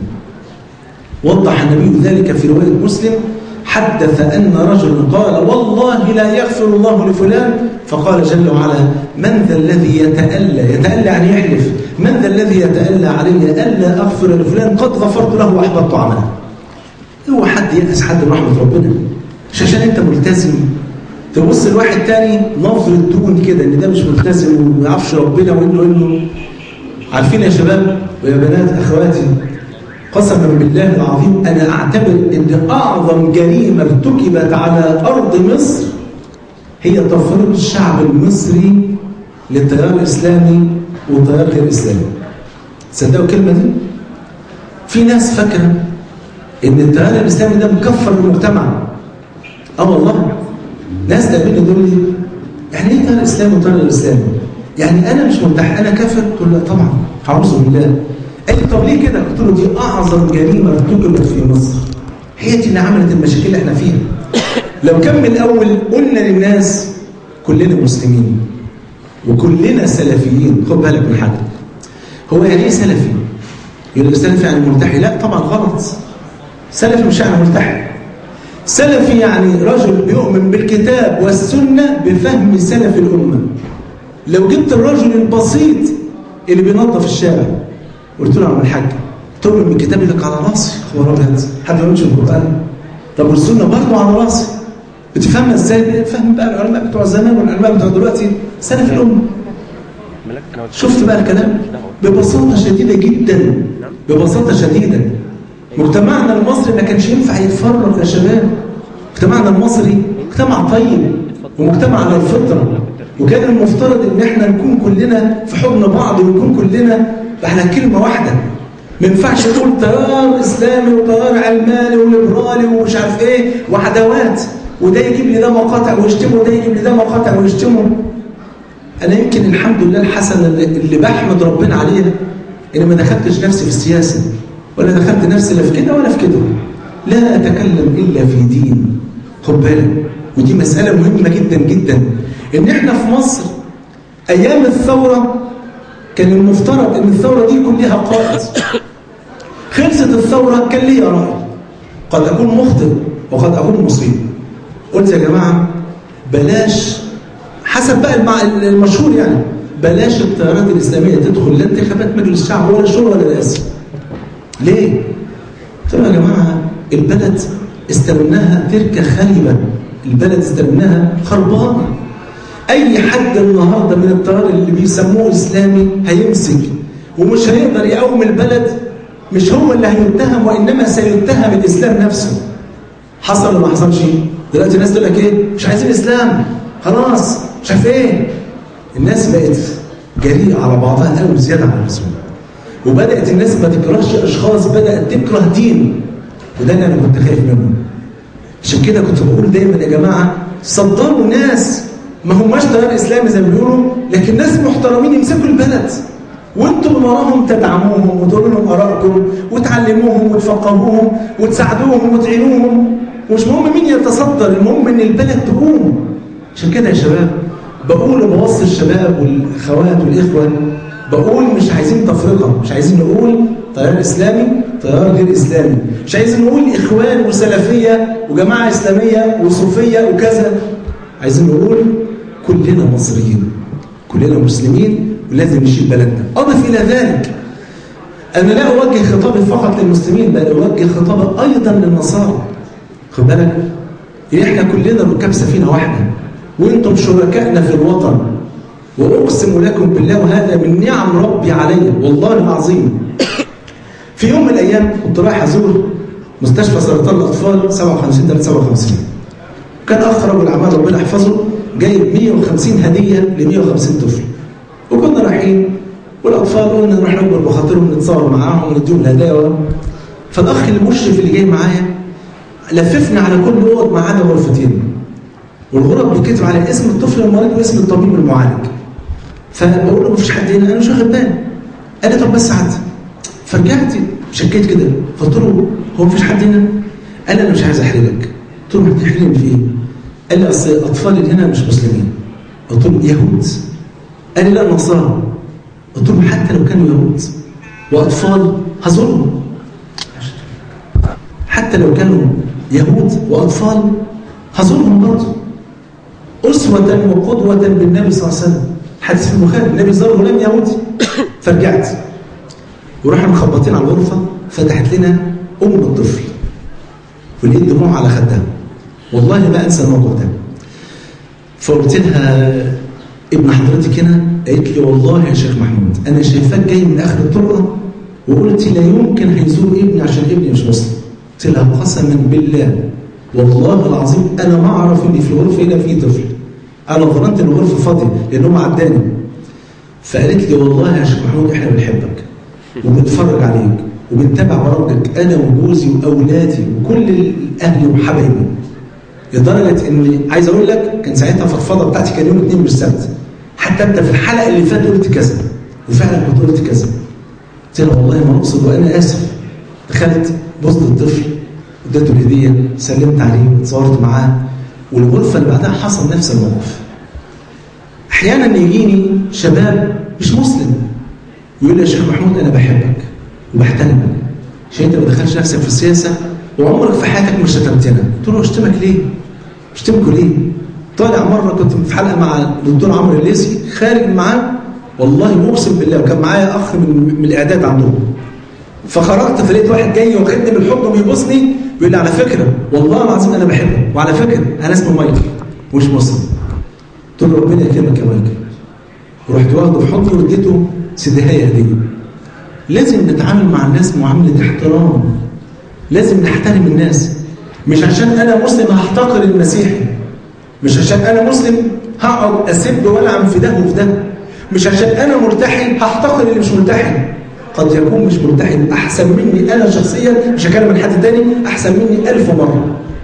وضح النبي ذلك في رواية مسلم حدث أن رجل قال والله لا يغفر الله لفلان فقال جل وعلا من ذا الذي يتألى يتألى يعني يحلف من ذا الذي يتألى علي ألا أغفر لفلان قد غفرت له وأحبطت عمله هو حد يأس حد من رحمة ربنا مش عشان أنت ملتزم تبص لواحد تاني نظرة دون كده ان ده مش ملتزم وما يعرفش ربنا وانه انه عارفين يا شباب ويا بنات اخواتي قسما بالله العظيم انا اعتبر ان اعظم جريمه ارتكبت على ارض مصر هي تفريط الشعب المصري للتيار الاسلامي والتيار غير الاسلامي تصدقوا الكلمه دي في ناس فاكره ان التيار الاسلامي ده مكفر المجتمع اه والله ناس تقابلني تقول لي يعني ايه تيار اسلامي وتيار الاسلامي يعني انا مش ملتحي انا كافر قلت له لا طبعا اعوذ بالله قال لي طب ليه كده قلت له دي اعظم جريمه ارتكبت في مصر هي دي اللي عملت المشاكل اللي احنا فيها لو كان من الاول قلنا للناس كلنا مسلمين وكلنا سلفيين خد بالك من حاجه هو يعني ايه سلفي يقول لك سلفي يعني ملتحي لا طبعا غلط سلفي مش يعني ملتحي سلفي يعني رجل بيؤمن بالكتاب والسنة بفهم سلف الأمة لو جبت الرجل البسيط اللي بينظف الشارع قلت له عم الحاج تؤمن بالكتاب لك على راسي خبر ابيض حد ما يقولش القرآن طب والسنة برضه على راسي بتفهمها ازاي؟ فهم بقى العلماء بتوع زمان والعلماء بتوع دلوقتي سلف الأمة شفت بقى الكلام؟ ببساطة شديدة جدا ببساطة شديدة مجتمعنا المصري ما كانش ينفع يتفرق يا شباب مجتمعنا المصري مجتمع طيب ومجتمع على الفطرة وكان المفترض ان احنا نكون كلنا في حضن بعض ونكون كلنا على كلمة واحدة ما ينفعش نقول تيار اسلامي وتيار علماني وليبرالي ومش عارف ايه وعداوات وده يجيب لي ده مقاطع ويشتمه وده يجيب لي ده مقاطع ويشتمه انا يمكن الحمد لله الحسنه اللي بحمد ربنا عليها ان ما دخلتش نفسي في السياسه ولا دخلت نفسي لا في كده ولا في كده لا أتكلم إلا في دين خد بالك ودي مسألة مهمة جدا جدا إن إحنا في مصر أيام الثورة كان المفترض إن الثورة دي يكون ليها قائد خلصت الثورة كان ليها رأي قد أكون مخطئ وقد أكون مصيب قلت يا جماعة بلاش حسب بقى المشهور يعني بلاش التيارات الإسلامية تدخل لا انتخابات مجلس الشعب ولا شورى ولا رئاسة ليه؟ قلت يا جماعة البلد استلمناها تركة خالبة البلد استلمناها خربانة أي حد النهاردة من التيار اللي بيسموه إسلامي هيمسك ومش هيقدر يقوم البلد مش هو اللي هيتهم وإنما سيتهم الإسلام نفسه حصل ولا ما حصلش دلوقتي الناس تقول لك إيه مش عايزين إسلام خلاص مش عارف إيه الناس بقت جريئة على بعضها قوي زيادة عن اللزوم وبدأت الناس ما تكرهش أشخاص بدأت تكره دين وده اللي أنا كنت خايف منه عشان كده كنت بقول دايما يا جماعة صدروا ناس ما هماش تيار إسلامي زي ما بيقولوا لكن ناس محترمين يمسكوا البلد وانتم من وراهم تدعموهم وتقولوا لهم آرائكم وتعلموهم وتفقهوهم وتساعدوهم وتعينوهم ومش مهم مين يتصدر المهم ان البلد تقوم عشان كده يا شباب بقول وبوصي الشباب والأخوات والإخوة بقول مش عايزين تفرقة مش عايزين نقول تيار إسلامي تيار غير إسلامي مش عايزين نقول إخوان وسلفية وجماعة إسلامية وصوفية وكذا عايزين نقول كلنا مصريين كلنا مسلمين ولازم نشيل بلدنا أضف إلى ذلك أنا لا أوجه خطابي فقط للمسلمين بل أوجه خطابي أيضا للنصارى خد بالك إحنا كلنا ركاب سفينة واحدة وانتم شركائنا في الوطن وأقسم لكم بالله وهذا من نعم ربي علي والله العظيم في يوم من الأيام كنت رايح أزور مستشفى سرطان الأطفال 57 3 57 كان أخ رجل أعمال ربنا يحفظه جايب 150 هدية ل 150 طفل وكنا رايحين والاطفال قلنا نروح نكبر بخاطرهم نتصور معاهم ونديهم الهدايا فالاخ المشرف اللي جاي معايا لففنا على كل اوض ما عدا غرفتين والغرف بيتكتب على اسم الطفل المريض واسم الطبيب المعالج فبقول له مفيش حد هنا انا مش واخد بالي قال لي طب بس عدي فرجعت شكيت كده فقلت له هو مفيش حد هنا قال لي انا مش عايز احرجك قلت له بتحرجني في ايه قال لي اصل الاطفال اللي هنا مش مسلمين قلت له يهود قال لي لا نصارى قلت له حتى لو كانوا يهود واطفال هزورهم حتى لو كانوا يهود واطفال هزورهم برضه اسوه وقدوه بالنبي صلى الله عليه وسلم حديث في البخاري النبي زار غلام يهودي فرجعت ورحنا مخبطين على الغرفه فتحت لنا ام الطفل ولقيت دموع على خدها والله ما انسى الموقف ده فقلت لها ابن حضرتك هنا قالت لي والله يا شيخ محمود انا شايفاك جاي من اخر الطرقه وقلت لا يمكن هيزور ابني عشان ابني مش مسلم قلت لها قسما بالله والله العظيم انا ما اعرف ان في الغرفه هنا في طفل انا ظننت ان الغرفه فاضيه لانهم عداني فقالت لي والله يا شيخ محمود احنا بنحبك وبنتفرج عليك وبنتابع برامجك انا وجوزي واولادي وكل اهلي وحبايبي لدرجه ان عايز اقول لك كان ساعتها الفضفضه بتاعتي كان يوم اثنين مش سبت حتى انت في الحلقه اللي فاتت قلت كذا وفعلا كنت قلت كذا قلت لها والله ما اقصد وانا اسف دخلت بوسط الطفل اديته الهديه سلمت عليه اتصورت معاه والغرفه اللي بعدها حصل نفس الموقف احيانا يجيني شباب مش مسلم يقول لي يا شيخ محمود انا بحبك وبحترمك عشان انت ما تدخلش نفسك في السياسه وعمرك في حياتك مش شتمتنا قلت له اشتمك ليه؟ اشتمكوا ليه؟ طالع مره كنت في حلقه مع الدكتور عمرو الليسي خارج معاه والله اقسم بالله وكان معايا اخ من, من الاعداد عندهم فخرجت فلقيت واحد جاي واخدني بالحضن وبيبوسني بيقول لي على فكره والله العظيم انا بحبك وعلى فكره انا اسمي مايكل مش مسلم قلت له ربنا يكرمك يا مايكل ورحت واخده في حضني واديته سدهايه هديه لازم نتعامل مع الناس معامله احترام لازم نحترم الناس مش عشان انا مسلم هحتقر المسيحي مش عشان انا مسلم هقعد اسب والعن في ده وفي ده مش عشان انا مرتحي هحتقر اللي مش مرتحي قد يكون مش مرتحي احسن مني انا شخصيا مش هكلم من حد تاني احسن مني ألف مره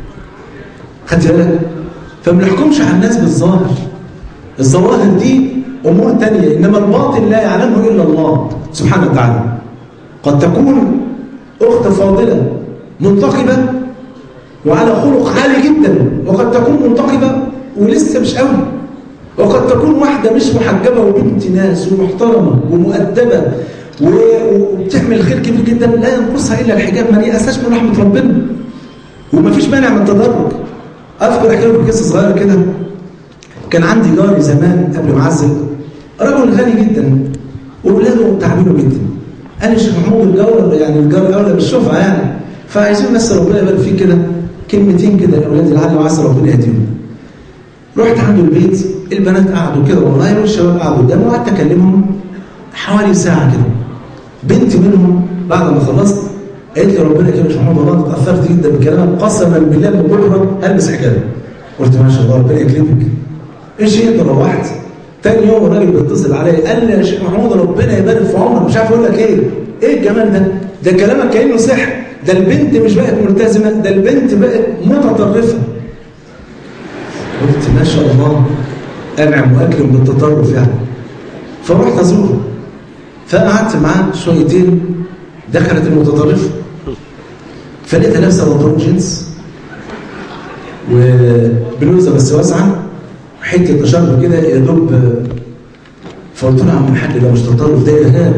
خدت بالك فما بنحكمش على الناس بالظاهر الظواهر دي امور تانية انما الباطن لا يعلمه الا الله سبحانه وتعالى قد تكون اخت فاضله منتقبه وعلى خلق عالي جدا وقد تكون منتقبه ولسه مش قوي وقد تكون واحده مش محجبه وبنت ناس ومحترمه ومؤدبه وبتعمل خير كبير جدا لا ينقصها الا الحجاب ما يأساش من رحمه ربنا ومفيش مانع من التدرج اذكر احكي لكم قصه صغيره كده كان عندي جاري زمان قبل ما اعزل رجل غني جدا واولاده تعبانه جدا قال لي الشيخ محمود الجار يعني الجار اولى بالشفعه يعني فعايزين بس ربنا يبارك فيك كده كلمتين كده لاولادي لعل وعسى ربنا يهديهم رحت عنده البيت البنات قعدوا كده والله والشباب قعدوا قدامه وقعدت اكلمهم حوالي ساعه كده بنت منهم بعد ما خلصت قالت لي ربنا يكرمك يا محمد والله انا اتاثرت جدا بكلامك قسما بالله من بكره هلبس حجاب قلت ما شاء الله ربنا يكرمك ايش هي روحت تاني يوم الراجل بيتصل عليا قال لي يا شيخ محمود ربنا يبارك في عمرك مش عارف اقول لك ايه ايه الجمال ده ده كلامك كانه سحر ده البنت مش بقت ملتزمه ده البنت بقت متطرفه قلت ما شاء الله انعم واكرم بالتطرف يعني فرحت ازوره فقعدت معاه شويتين دخلت المتطرفه فلقيتها لابسه بنطلون جينز وبلوزه بس واسعه وحته شرب كده يا دوب فقلت له يا عم الحاج ده مش تطرف ده ارهاب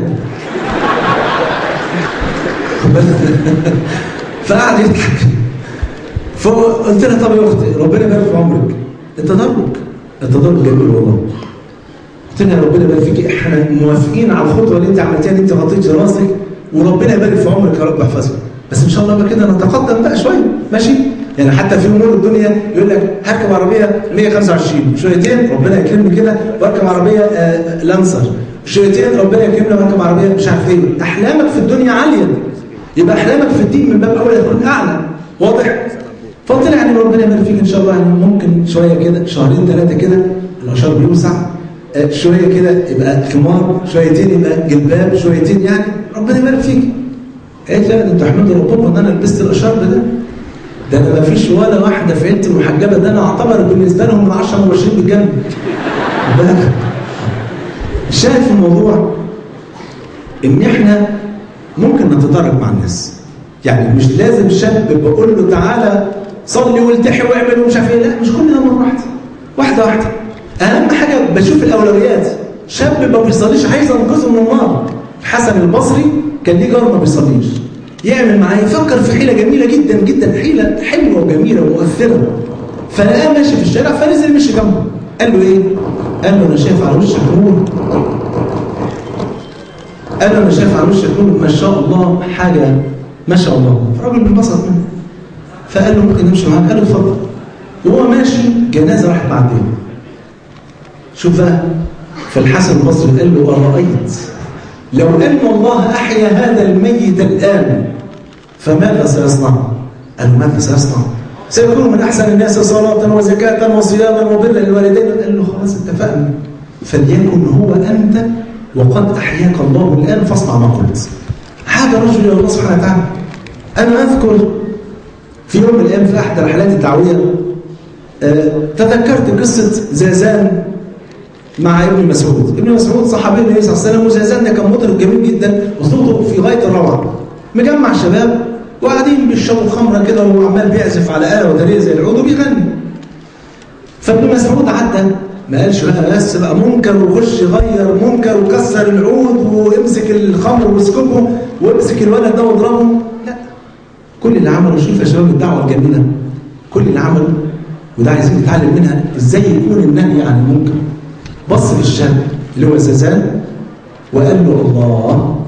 فقعد يضحك فقلت لها طب يا اختي ربنا يبارك في عمرك التدرج التدرج جميل والله قلت لها ربنا يبارك فيك احنا موافقين على الخطوه اللي انت عملتيها ان انت غطيتي راسك وربنا يبارك في عمرك يا رب احفظك بس ان شاء الله بقى كده نتقدم بقى شويه ماشي يعني حتى في امور الدنيا يقول لك هركب عربيه 125 شويتين ربنا يكرمني كده واركب عربيه آه لانسر شويتين ربنا يكرمني واركب عربيه مش عارف ايه احلامك في الدنيا عاليه يبقى احلامك في الدين من باب اولى تكون اعلى واضح فقلت لها يعني ربنا يبارك فيك ان شاء الله يعني ممكن شويه كده شهرين ثلاثه كده الاشار بيوسع آه، شويه كده يبقى خمار شويتين يبقى جلباب شويتين يعني ربنا يبارك فيك قالت لا ده انت احمد ربنا ان انا لبست الاشرب ده ده انا ما فيش ولا واحده في عيلتي المحجبه ده انا اعتبر بالنسبه لهم من 10 مباشرين بالجنه خد بالك الشاهد في الموضوع ان احنا ممكن نتدرج مع الناس يعني مش لازم شاب بقول له تعالى صلي والتحي واعمل ومش عارف ايه لا مش كل ده مره واحده واحده واحده اهم حاجه بشوف الاولويات شاب ما بيصليش عايز انقذه من النار الحسن البصري كان ليه جار ما بيصليش يعمل معاه يفكر في حيله جميله جدا جدا حيله حلوه وجميله ومؤثره فلقاه ماشي في الشارع فنزل مشي جنبه قال له ايه؟ قال له انا شايف على وشك نور قال له انا شايف على وشك نور ما شاء الله حاجه ما شاء الله فالراجل انبسط منه فقال له ممكن نمشي معاك قال له اتفضل وهو ماشي جنازه راحت بعدين شوف بقى فالحسن البصري قال له ارايت لو ان الله احيا هذا الميت الان فماذا سيصنع؟ قال له ماذا سيصنع؟ سيكون من احسن الناس صلاه وزكاه وصياما وبرا للوالدين قال له خلاص اتفقنا فليكن هو انت وقد احياك الله الان فاصنع ما قلت هذا رجل يا الله سبحانه وتعالى انا اذكر في يوم من الايام في احد رحلات الدعويه آه، تذكرت قصه زازان مع ابن مسعود ابن مسعود صحابي النبي صلى الله عليه وسلم وزازان ده كان مطرب جميل جدا وصوته في غايه الروعه مجمع شباب وقاعدين بيشربوا خمره كده وعمال بيعزف على آلة ودليل زي العود وبيغني فابن مسعود عدى ما قالش بقى بس بقى منكر وخش غير منكر وكسر العود وامسك الخمر واسكبه وامسك الولد ده واضربه لا كل اللي عمله شوف يا شباب الدعوه الجميله كل اللي عمله وده عايزين نتعلم منها ازاي يكون النهي عن المنكر بص للشاب اللي هو زازان وقال له الله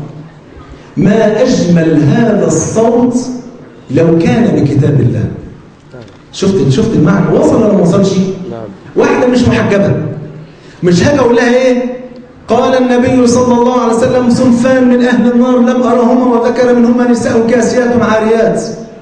ما أجمل هذا الصوت لو كان بكتاب الله شفت شفت المعنى وصل ولا ما وصلش واحدة مش محجبة مش هاجي اقول لها ايه قال النبي صلى الله عليه وسلم صنفان من أهل النار لم أرهما وذكر منهما نساء كاسيات عاريات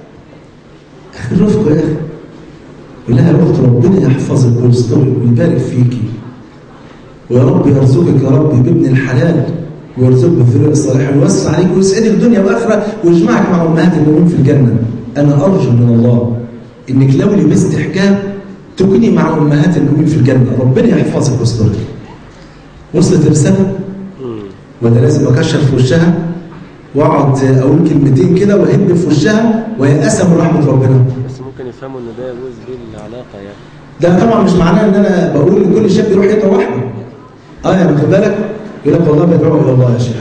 رفقه يا أخي قول لها يا أخت ربنا يحفظك ويسترك ويبارك فيكي ويا رب يرزقك يا رب بابن الحلال ويرزقك بالذريه الصالحه ويوسع عليك ويسعدك الدنيا واخره ويجمعك مع امهات المؤمنين في الجنه انا ارجو من الله انك لو لبست حجاب تكوني مع امهات المؤمنين في الجنه ربنا يحفظك ويسترك وصلت الرساله ولا لازم اكشر في وشها واقعد اقول كلمتين كده واهب في وشها ويأس من رحمه ربنا بس ممكن يفهموا ان ده يجوز بيه العلاقه يعني ده طبعا مش معناه ان انا بقول لكل شاب يروح يطلع واحده اه يعني خد بالك يقول لك والله بدعو الى الله يا شيخ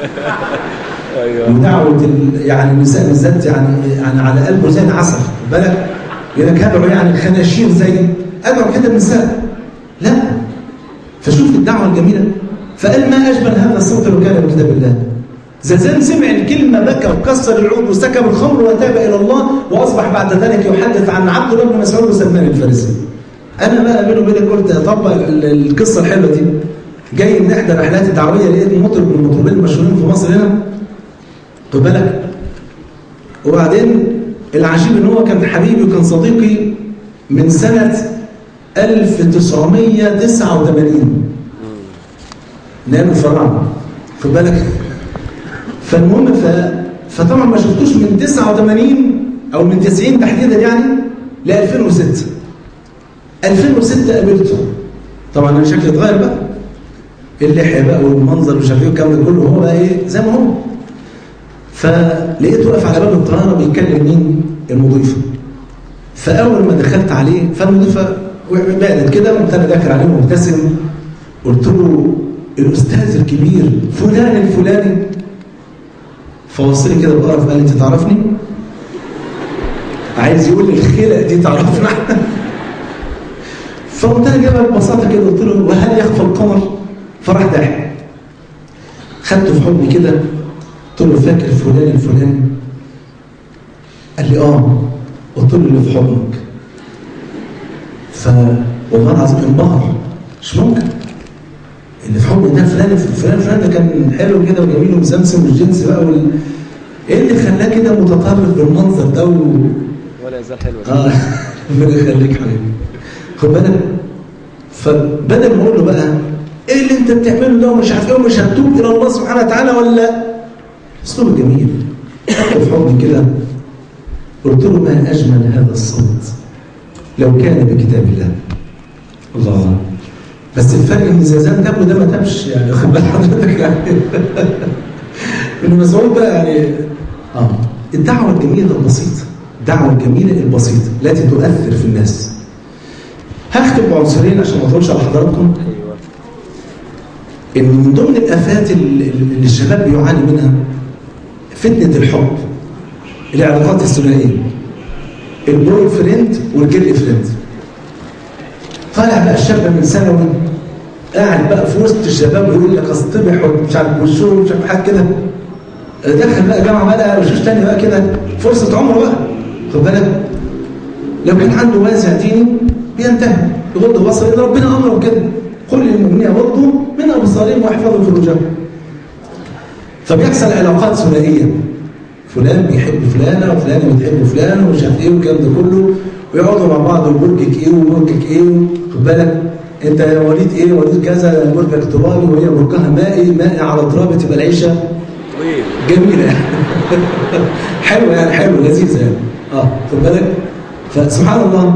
ايوه ودعوه ال- يعني النساء بالذات يعني يعني على قلبه زي العسل خد بالك يقول لك هدعو يعني الخناشير زي ادعو كده النساء لا فشوف الدعوه الجميله فقال ما اجمل هذا الصوت لو كان من كتاب الله زازان سمع الكلمة بكى وكسر العود وسكب الخمر وتاب إلى الله وأصبح بعد ذلك يحدث عن عبد الله بن مسعود وسلمان الفارسي أنا بقى بيني وبينك قلت أطبق ال- القصة الحلوة دي جاي من إحدى رحلات الدعوية لقيت مطرب من المطربين المشهورين في مصر هنا خد بالك وبعدين العجيب إن هو كان حبيبي وكان صديقي من سنة 1989 نام الفراعنة خد بالك فالمهم ف... فطبعا ما شفتوش من 89 او من 90 تحديدا يعني ل 2006 2006 قابلته طبعا انا شكلي اتغير بقى اللحيه بقى والمنظر ومش عارف ايه والكلام ده كله هو بقى ايه زي ما هو فلقيته واقف على باب الطياره بيكلم مين المضيفه فاول ما دخلت عليه فالمضيفه بعدت كده قمت انا داخل عليه مبتسم قلت له الاستاذ الكبير فلان الفلاني فوصلي كده بقرف قال لي انت تعرفني عايز يقول لي الخيله دي تعرفنا فقلت انا جايبها ببساطه كده قلت له وهل يخفى القمر فراح ضحك خدته في حضني كده قلت له فاكر فلان الفلاني قال لي اه قلت له اللي في حضنك ف والله العظيم انبهر مش ممكن اللي في حضني ده فلان فلان فلان ده كان حلو كده وجميل ومسمسم والجنس بقى وال... ايه اللي خلاه كده متطرف بالمنظر ده و... ولا يزال حلو اه ربنا يخليك حبيبي خد بالك فبدل ما اقول له بقى ايه اللي انت بتعمله ده ومش عارف ايه ومش هتتوب الى الله سبحانه وتعالى ولا اسلوب جميل حتى في حضني كده قلت له ما اجمل هذا الصوت لو كان بكتاب الله الله بس الفرق ان زازان تابه ده ما تابش يعني خد بال حضرتك يعني ابن مسعود بقى يعني اه الدعوه الجميله البسيطه الدعوه الجميله البسيطه التي تؤثر في الناس هختم بعنصرين عشان ما اطولش على حضراتكم ان من ضمن الافات اللي اللي الشباب بيعاني منها فتنه الحب العلاقات الثنائيه البوي فريند والجيرل فريند طالع بقى الشاب من ثانوي قاعد بقى في وسط الشباب ويقول لك اصطبح ومش عارف وشوه ومش عارف حاجه كده دخل بقى جامعه بقى وشوش تاني بقى كده فرصه عمره بقى خد بالك لو كان عنده وازع ديني بينتهي يغض بصره ان ربنا امره كده قل للمؤمنين يغضوا من ابصارهم واحفظوا فروجهم فبيحصل علاقات ثنائيه فلان بيحب فلانه وفلانه بتحب فلان ومش عارف ايه والكلام ده كله ويقعدوا مع بعض وبرجك ايه وبرجك ايه خد بالك انت يا وليد ايه وليد كذا برجك ترابي وهي برجها مائي مائي على ترابي تبقى العيشه جميله يعني حلوه يعني حلوه لذيذه يعني اه خد بالك فسبحان الله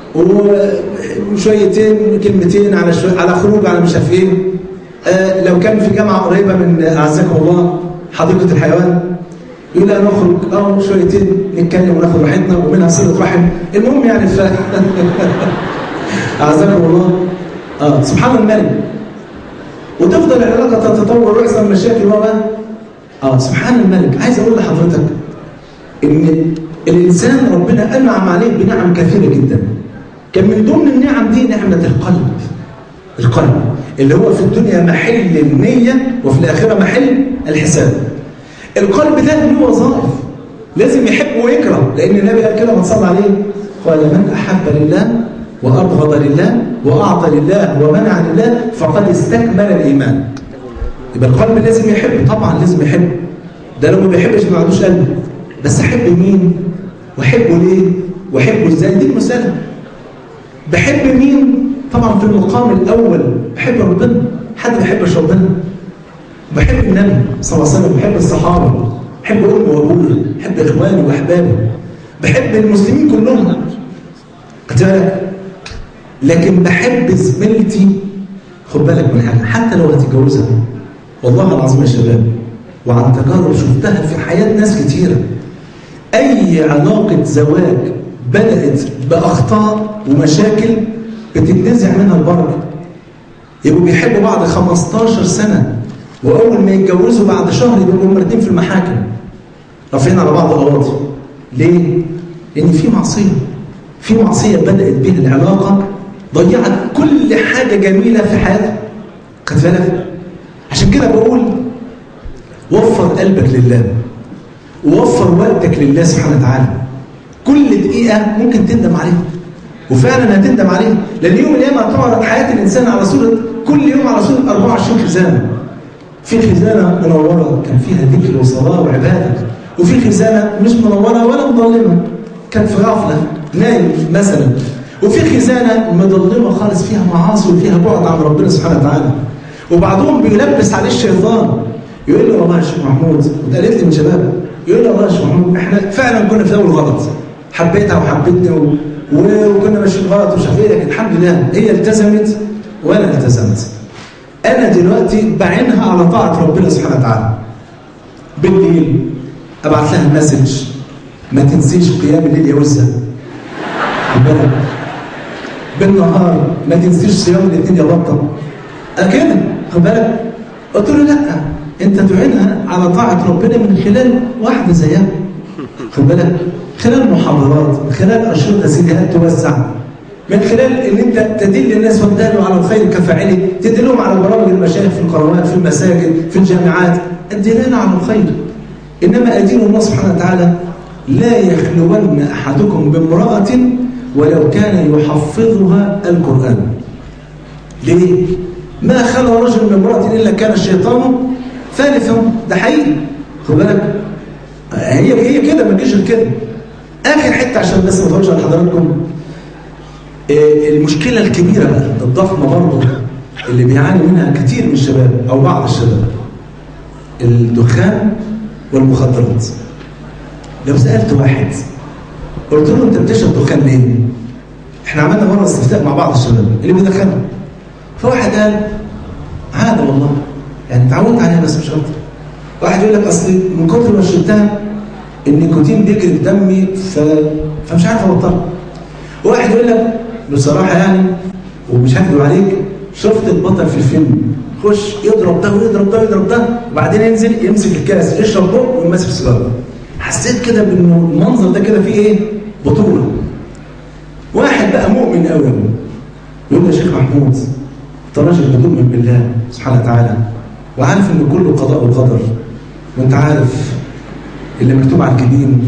وشويتين كلمتين على شوي على خروج على مش عارف ايه آه لو كان في جامعه قريبه من اعزكم الله حديقه الحيوان يقول لا نخرج اه شويتين نتكلم وناخد راحتنا ومنها صله رحم المهم يعني ف اعزكم الله اه سبحان الملك وتفضل العلاقه تتطور ويحصل مشاكل وما اه سبحان الملك عايز اقول لحضرتك ان الانسان ربنا انعم عليه بنعم كثيره جدا كان من ضمن النعم دي نعمه القلب القلب اللي هو في الدنيا محل النيه وفي الاخره محل الحساب القلب ده له وظائف لازم يحب ويكره لان النبي قال كده ما صلى عليه قال من احب لله وابغض لله واعطى لله ومنع لله فقد استكمل الايمان يبقى القلب لازم يحب طبعا لازم يحب ده لو ما بيحبش ما عندوش قلب بس احب مين واحبه ليه واحبه ازاي دي المساله بحب مين طبعا في المقام الاول بحب ربنا حد ما بيحبش ربنا بحب النبي صلى الله عليه وسلم بحب الصحابه بحب امي وابويا بحب اخواني واحبابي بحب المسلمين كلهم خدت بالك لكن بحب زميلتي خد بالك من حاجه حتى لو هتتجوزها والله العظيم يا شباب وعن تجارب شفتها في حياه ناس كتيره اي علاقه زواج بدات باخطاء ومشاكل بتتنزع منها البركه يبقوا بيحبوا بعض 15 سنه واول ما يتجوزوا بعد شهر يبقوا هما الاثنين في المحاكم رافعين على بعض قواضي ليه؟ لان في معصيه في معصيه بدات بين العلاقه ضيعت كل حاجه جميله في حياتها خدت بالك؟ عشان كده بقول وفر قلبك لله ووفر وقتك لله سبحانه وتعالى كل دقيقه ممكن تندم عليها وفعلا هتندم عليها لان يوم القيامه هتعرض حياه الانسان على صوره كل يوم على صوره 24 خزانه في خزانه منوره كان فيها ذكر وصلاه وعباده وفي خزانه مش منوره ولا مظلمه كان في غفله نايم مثلا وفي خزانه مظلمه خالص فيها معاصي وفيها بعد عن ربنا سبحانه وتعالى وبعضهم بيلبس عليه الشيطان يقول له والله يا شيخ محمود واتقالت لي من شباب يقول له والله يا شيخ محمود احنا فعلا كنا في اول غلط حبيتها وحبتني و... وكنا ماشيين غلط ومش عارف ايه لكن الحمد لله هي التزمت وانا التزمت انا دلوقتي بعينها على طاعه ربنا سبحانه وتعالى بالليل ابعت لها مسج ما تنسيش قيام الليل يا وزه بالك بالنهار ما تنسيش صيام الاثنين يا بطه كده خد بالك قلت له لا انت تعينها على طاعه ربنا من خلال واحده زيها خد بالك خلال محاضرات من خلال اشرطه سيديهات توزع من خلال ان انت تدل الناس وتدلوا على الخير كفاعله تدلهم على برامج المشايخ في القنوات في المساجد في الجامعات الدلالة على الخير انما ادين الله سبحانه وتعالى لا يخلون احدكم بامراه ولو كان يحفظها القران ليه ما خلى رجل من امراه الا كان الشيطان ثالثهم ده حقيقي خد بالك هي هي كده ما تجيش كده اخر حته عشان بس ما اطولش على حضراتكم المشكلة الكبيرة بقى الضخمة برضه اللي بيعاني منها كتير من الشباب او بعض الشباب الدخان والمخدرات لو سالت واحد قلت له انت بتشرب دخان ليه؟ احنا عملنا مره استفتاء مع بعض الشباب اللي بيدخنوا فواحد قال عادة والله يعني اتعودت عليها بس مش اكتر واحد يقول لك اصل من كتر ما شربتها النيكوتين بيجري في دمي ف... فمش عارف ابطلها واحد يقول لك بصراحه يعني ومش هكذب عليك شفت البطل في الفيلم خش يضرب ده ويضرب ده ويضرب ده وبعدين ينزل يمسك الكاس يشرب بق ويمسك سيجاره حسيت كده بانه المنظر ده كده فيه ايه بطوله واحد بقى مؤمن قوي يقول يا شيخ محمود انت راجل بتؤمن بالله سبحانه وتعالى وعارف ان كله قضاء وقدر وانت عارف اللي مكتوب على الجبين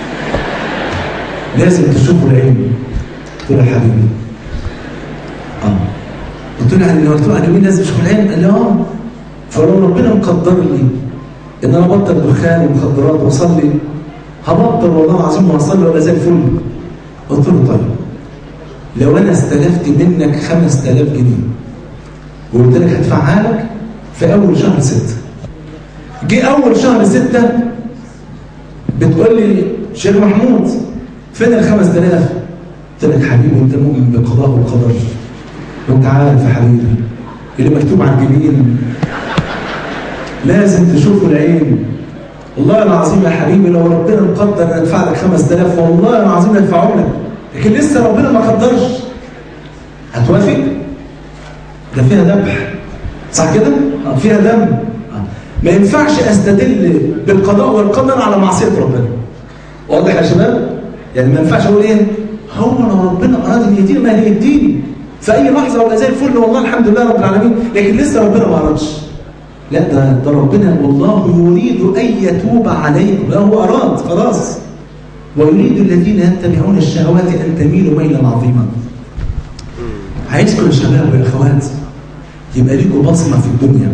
لازم تشوفه العلم قلت له يا حبيبي اه قلت له يعني اللي مكتوب على الجبين لازم تشوفه العلم قال لي اه فلو ربنا مقدر لي ان انا ابطل دخان ومخدرات واصلي هبطل والله العظيم وهصلي ولا زي الفل قلت له طيب لو انا استلفت منك 5000 جنيه وقلت لك هدفعها لك في اول شهر ستة جه اول شهر ستة بتقول لي شيخ محمود فين ال 5000 قلت لك حبيبي انت مؤمن بالقضاء والقدر وانت عارف يا حبيبي اللي مكتوب على الجبين لازم تشوفه العين والله العظيم يا حبيبي لو ربنا مقدر ان ادفع لك 5000 والله العظيم ادفعهم لك لكن لسه ربنا ما قدرش هتوافق ده فيها ذبح صح كده آه فيها دم آه. ما ينفعش استدل بالقضاء والقدر على معصيه ربنا واضح يا شباب يعني ما ينفعش اقول ايه هو لو ربنا اراد ان يهديني ما هيهديني في اي لحظه وابقى زي الفل والله الحمد لله رب العالمين لكن لسه ربنا ما ارادش لا ده ده ربنا والله يريد ان يتوب عليكم لا هو اراد خلاص ويريد الذين يتبعون الشهوات ان تميلوا ميلا عظيما عايزكم يا شباب ويا اخوات يبقى ليكم بصمه في الدنيا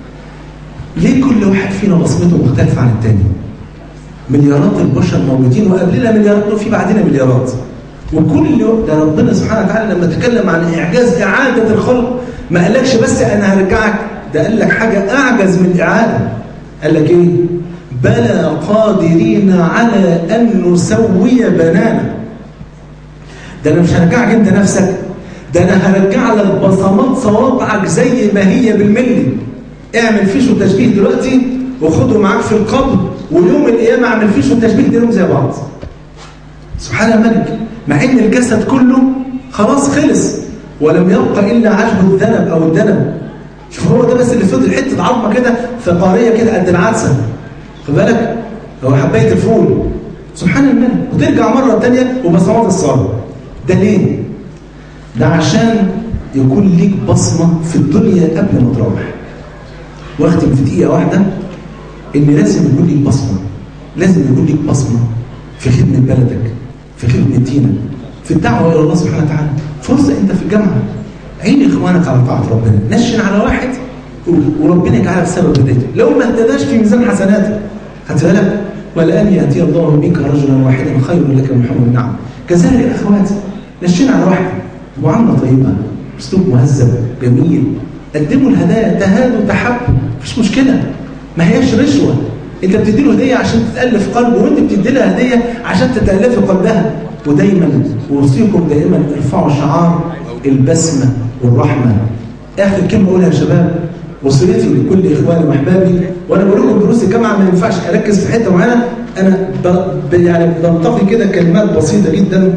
ليه كل واحد فينا بصمته مختلفه عن الثاني مليارات البشر موجودين وقبلنا مليارات وفي بعدنا مليارات وكل ده ربنا سبحانه وتعالى لما تكلم عن اعجاز اعاده الخلق ما قالكش بس انا هرجعك ده قال لك حاجه اعجز من الاعاده قال لك ايه بلى قادرين على ان نسوي بنانا ده انا مش هرجعك انت نفسك ده انا هرجع لك بصمات صوابعك زي ما هي بالملي اعمل فيش وتشبيه دلوقتي وخده معاك في القبر ويوم القيامه اعمل فيش وتشبيه دينهم زي بعض سبحان الملك مع ان الجسد كله خلاص خلص ولم يبقى الا عجب الذنب او الدنب شوف هو ده بس اللي فضل حته عظمه كده فقاريه كده قد العدسه خد بالك هو حبايه الفول سبحان الملك وترجع مره ثانيه وبصمات الصلاه ده ليه؟ ده عشان يكون ليك بصمه في الدنيا قبل ما تروح واختم في دقيقه واحده ان لازم يكون ليك بصمه لازم يكون ليك بصمه في خدمه بلدك في خدمه دينك في الدعوه الى الله سبحانه وتعالى فرصه انت في الجامعه عين اخوانك على طاعه ربنا نشن على واحد وربنا يجعلك سبب هدايته لو ما اهتداش في ميزان حسناتك خدت بالك ولان ياتي الله بك رجلا واحدا خير لك من حمر النعم كذلك يا اخواتي نشن على واحد معامله طيبه اسلوب مهذب جميل قدموا الهدايا تهادوا تحبوا مفيش مشكله ما هياش رشوه انت بتدي له هديه عشان تتالف قلبه وانت بتدي لها هديه عشان تتالفي قلبها ودايما اوصيكم دائما ارفعوا شعار البسمه والرحمه اخر كلمه اقولها يا شباب وصيتي لكل اخواني واحبابي وانا بقول لكم دروس الجامعه ما ينفعش اركز في حته معينه انا ب... يعني بنتقي كده كلمات بسيطه جدا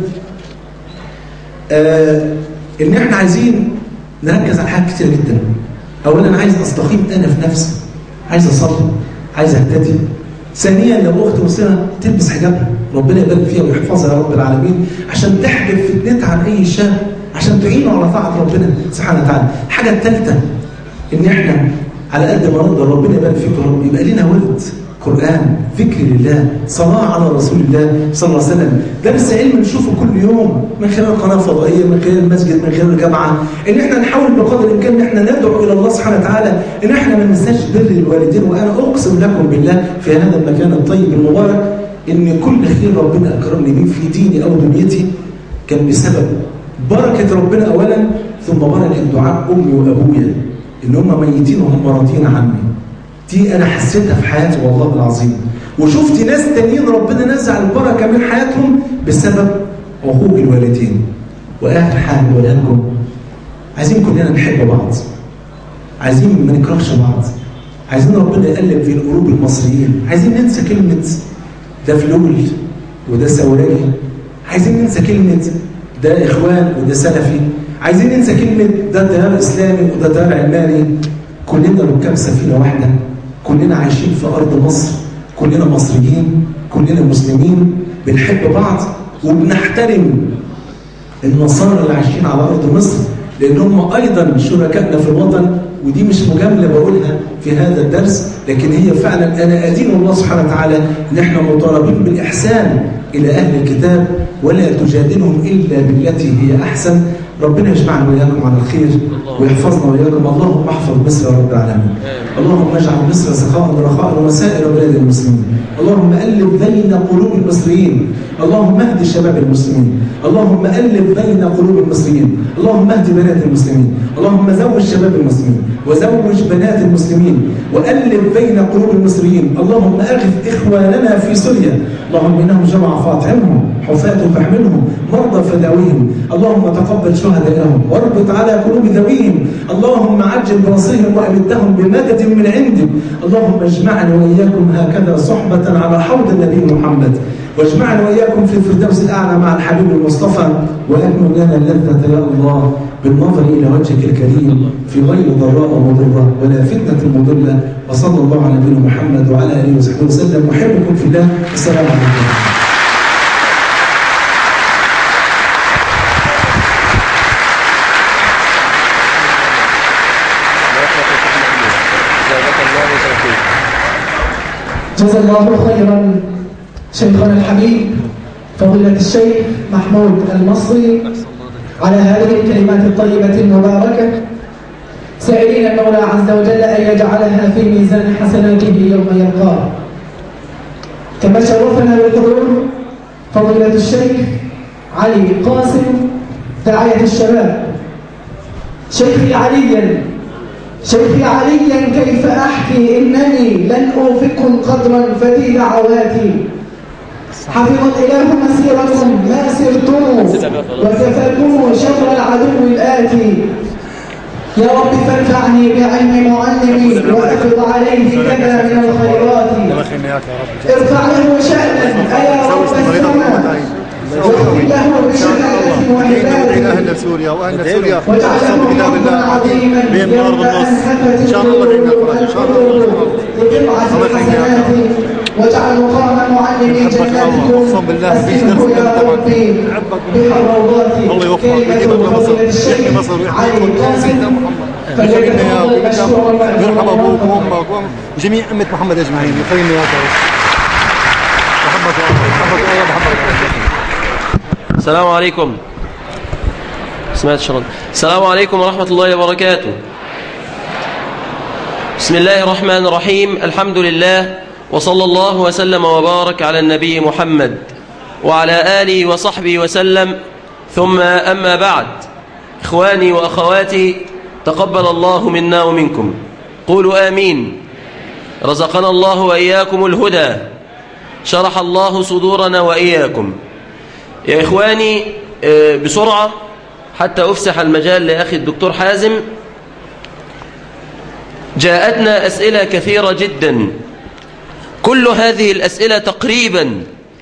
آه ان احنا عايزين نركز على حاجات كتير جدا اولا عايز استقيم انا في نفسي عايز اصلي عايز اهتدي ثانيا لو اخت مسلمه تلبس حجابها ربنا يبارك فيها ويحفظها يا رب العالمين عشان تحجب فتنتها عن اي شاب عشان تعينه على طاعه ربنا سبحانه وتعالى الحاجه الثالثه ان احنا على قد ما نقدر ربنا يبارك فيكم يا رب يبقى لنا ورد قرآن ذكر لله صلاة على رسول الله صلى الله عليه وسلم درس علم نشوفه كل يوم من خلال قناة فضائية من خلال المسجد من خلال الجامعة ان احنا نحاول بقدر الامكان ان احنا ندعو الى الله سبحانه وتعالى ان احنا ما ننساش بر الوالدين وانا اقسم لكم بالله في هذا المكان الطيب المبارك ان كل خير ربنا اكرمني بيه في ديني او دنيتي كان بسبب بركة ربنا اولا ثم بلغ الدعاء امي وابويا ان هم ميتين وهم راضيين عني دي انا حسيتها في حياتي والله العظيم وشفت ناس تانيين ربنا نزع البركه من حياتهم بسبب عقوق الوالدين واخر حاجه بقولها لكم عايزين كلنا نحب بعض عايزين ما نكرهش بعض عايزين ربنا يقلب في قلوب المصريين عايزين ننسى كلمه ده فلول وده سوراجي عايزين ننسى كلمه ده اخوان وده سلفي عايزين ننسى كلمه ده تيار اسلامي وده تيار علماني كلنا ركاب سفينه واحده كلنا عايشين في ارض مصر كلنا مصريين كلنا مسلمين بنحب بعض وبنحترم النصارى اللي عايشين على ارض مصر لان هم ايضا شركائنا في الوطن ودي مش مجامله بقولها في هذا الدرس لكن هي فعلا انا ادين الله سبحانه وتعالى ان احنا مطالبين بالاحسان الى اهل الكتاب ولا تجادلهم الا بالتي هي احسن ربنا يجمعنا واياكم على الخير ويحفظنا واياكم اللهم احفظ مصر يا رب العالمين اللهم اجعل مصر سخاء رخاء وسائر بلاد المسلمين اللهم الف بين قلوب المصريين اللهم اهد شباب المسلمين اللهم الف بين قلوب المصريين اللهم اهد بنات المسلمين اللهم زوج شباب المسلمين وزوج بنات المسلمين والف بين قلوب المصريين اللهم اغث اخواننا في سوريا اللهم انهم جمع فاطعمهم حفاة فاحملهم مرضى فداويهم اللهم تقبل شهدائهم واربط على قلوب ذويهم اللهم عجل بنصرهم وامدهم بمدد من عندك اللهم اجمعنا واياكم هكذا صحبة على حوض النبي محمد واجمعنا واياكم في الفردوس الاعلى مع الحبيب المصطفى واكمل لنا اللذة يا الله بالنظر الى وجهك الكريم في غير ضراء مضره ولا فتنة مضلة وصلى الله على نبينا محمد وعلى اله وصحبه وسلم احبكم في الله السلام عليكم جزا الله خيرا شيخنا الحبيب فضيلة الشيخ محمود المصري على هذه الكلمات الطيبة المباركة سائلين المولى عز وجل أن يجعلها في ميزان حسناته يوم يلقاه كما شرفنا بالحضور فضيلة الشيخ علي قاسم داعية الشباب شيخي عليا شيخي عليا كيف أحكي إنني لن أوفقكم قدرا فدي دعواتي حفظ الإله مسيركم ما سرتم وكفاكم شر العدو الآتي يا رب فانفعني بعلم معلمي وأفض عليه كذا من الخيرات ارفع له شأنا أيا رب السماء واغفر له بشهادة وعبادة اهل سوريا واهل سوريا واجعله اقسم بالله بالله عظيما بين الارض والنص ان شاء الله فينا فرج ان شاء الله ببضعة حسنات واجعل مقام معلم جناتكم أقسم بالله فيش أسكنه درس يا طبعاً. ربي بحروضات الله يوفقك ويجيب لك كلمة مصر فضيلة الشيخ يحمي مصر ويحمي علي كل قاسم سيدنا محمد فليتفضل يخلينا يا مشكورا ويرحم ابوك مأجورا وامك وجميع امه محمد اجمعين يخلينا يا رب محمد محمد يا محمد السلام عليكم سمعت شرط السلام عليكم ورحمة الله وبركاته بسم الله الرحمن الرحيم الحمد لله وصلى الله وسلم وبارك على النبي محمد وعلى آله وصحبه وسلم ثم أما بعد إخواني وأخواتي تقبل الله منا ومنكم قولوا آمين رزقنا الله وإياكم الهدى شرح الله صدورنا وإياكم يا إخواني آه، بسرعة حتى أفسح المجال لأخي الدكتور حازم جاءتنا أسئلة كثيرة جدا كل هذه الأسئلة تقريبا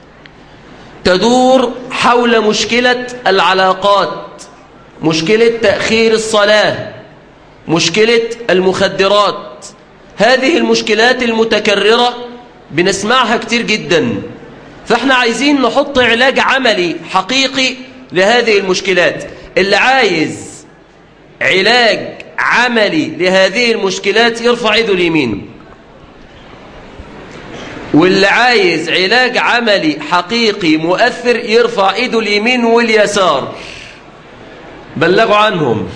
تدور حول مشكلة العلاقات مشكلة تأخير الصلاة مشكلة المخدرات هذه المشكلات المتكررة بنسمعها كتير جدا فاحنا عايزين نحط علاج عملي حقيقي لهذه المشكلات اللي عايز علاج عملي لهذه المشكلات يرفع ايده اليمين واللي عايز علاج عملي حقيقي مؤثر يرفع ايده اليمين واليسار بلغوا عنهم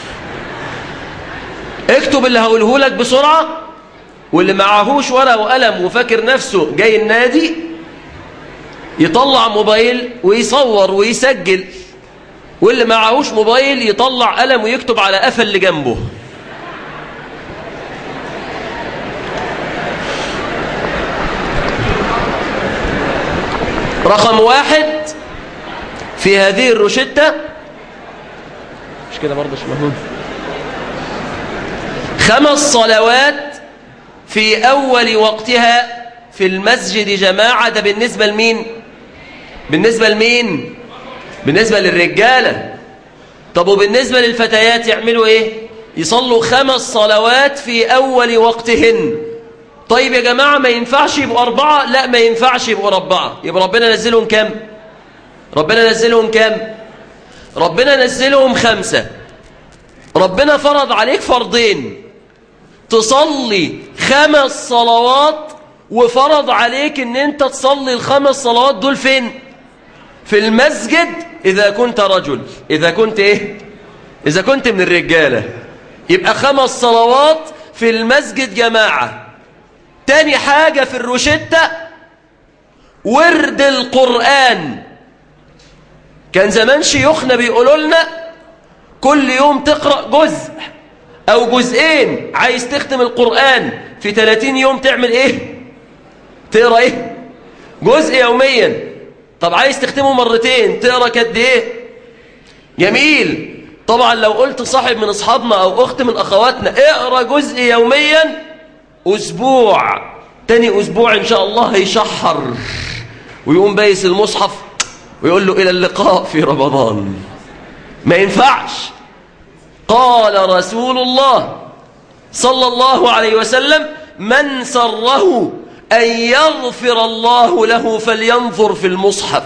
اكتب اللي هقوله لك بسرعة واللي معهوش ورقة وقلم وفاكر نفسه جاي النادي يطلع موبايل ويصور ويسجل واللي معهوش موبايل يطلع قلم ويكتب على قفا اللي جنبه رقم واحد في هذه الروشتة مش كده برضه محمود خمس صلوات في أول وقتها في المسجد جماعة ده بالنسبة لمين بالنسبة لمين بالنسبة للرجالة طب وبالنسبة للفتيات يعملوا ايه يصلوا خمس صلوات في أول وقتهن طيب يا جماعة ما ينفعش يبقوا أربعة لا ما ينفعش يبقوا أربعة يبقى ربنا نزلهم كم ربنا نزلهم كم ربنا نزلهم خمسة ربنا فرض عليك فرضين تصلي خمس صلوات وفرض عليك ان انت تصلي الخمس صلوات دول فين في المسجد اذا كنت رجل اذا كنت ايه اذا كنت من الرجالة يبقى خمس صلوات في المسجد جماعة تاني حاجة في الروشتة ورد القرآن كان زمان شيوخنا بيقولوا لنا كل يوم تقرأ جزء أو جزئين عايز تختم القرآن في 30 يوم تعمل إيه؟ تقرأ إيه؟ جزء يوميا طب عايز تختمه مرتين تقرأ قد إيه؟ جميل طبعا لو قلت صاحب من أصحابنا أو أخت من أخواتنا اقرأ جزء يوميا أسبوع تاني أسبوع إن شاء الله هيشحر ويقوم بايس المصحف ويقول له إلى اللقاء في رمضان ما ينفعش قال رسول الله صلى الله عليه وسلم من سره أن يغفر الله له فلينظر في المصحف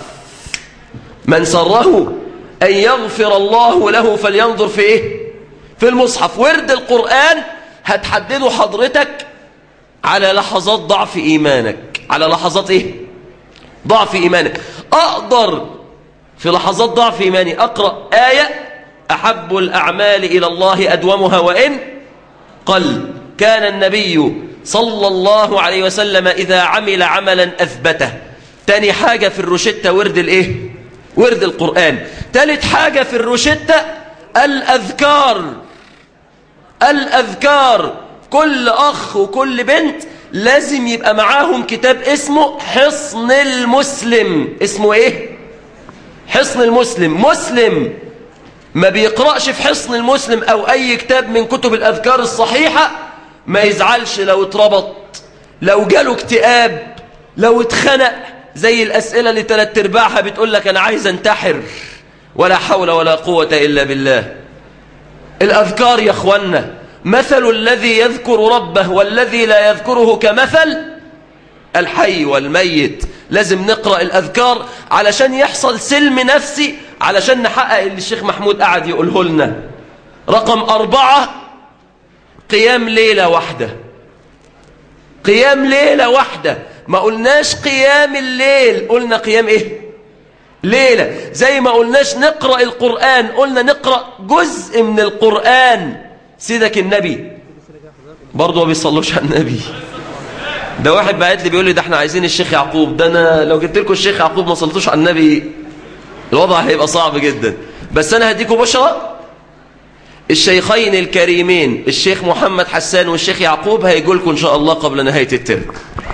من سره أن يغفر الله له فلينظر في إيه؟ في المصحف ورد القرآن هتحدده حضرتك على لحظات ضعف إيمانك على لحظات إيه؟ ضعف إيمانك أقدر في لحظات ضعف إيماني أقرأ آية أحب الأعمال إلى الله أدومها وإن قل كان النبي صلى الله عليه وسلم إذا عمل عملا أثبته تاني حاجة في الروشتة ورد الإيه؟ ورد القرآن تالت حاجة في الروشتة الأذكار الأذكار كل أخ وكل بنت لازم يبقى معاهم كتاب اسمه حصن المسلم اسمه ايه حصن المسلم مسلم ما بيقرأش في حصن المسلم او اي كتاب من كتب الاذكار الصحيحة ما يزعلش لو اتربط لو جاله اكتئاب لو اتخنق زي الاسئلة اللي تلات ارباعها بتقول لك انا عايز انتحر ولا حول ولا قوة الا بالله الاذكار يا اخوانا مثل الذي يذكر ربه والذي لا يذكره كمثل الحي والميت لازم نقرأ الأذكار علشان يحصل سلم نفسي علشان نحقق اللي الشيخ محمود قعد يقوله لنا رقم أربعة قيام ليلة واحدة قيام ليلة واحدة ما قلناش قيام الليل قلنا قيام ايه ليلة زي ما قلناش نقرأ القرآن قلنا نقرأ جزء من القرآن سيدك النبي برضه ما بيصلوش على النبي ده واحد بعت لي بيقول لي ده احنا عايزين الشيخ يعقوب ده انا لو جبت لكم الشيخ يعقوب ما صليتوش على النبي الوضع هيبقى صعب جدا بس انا هديكم بشرى الشيخين الكريمين الشيخ محمد حسان والشيخ يعقوب هيجوا لكم ان شاء الله قبل نهايه الترم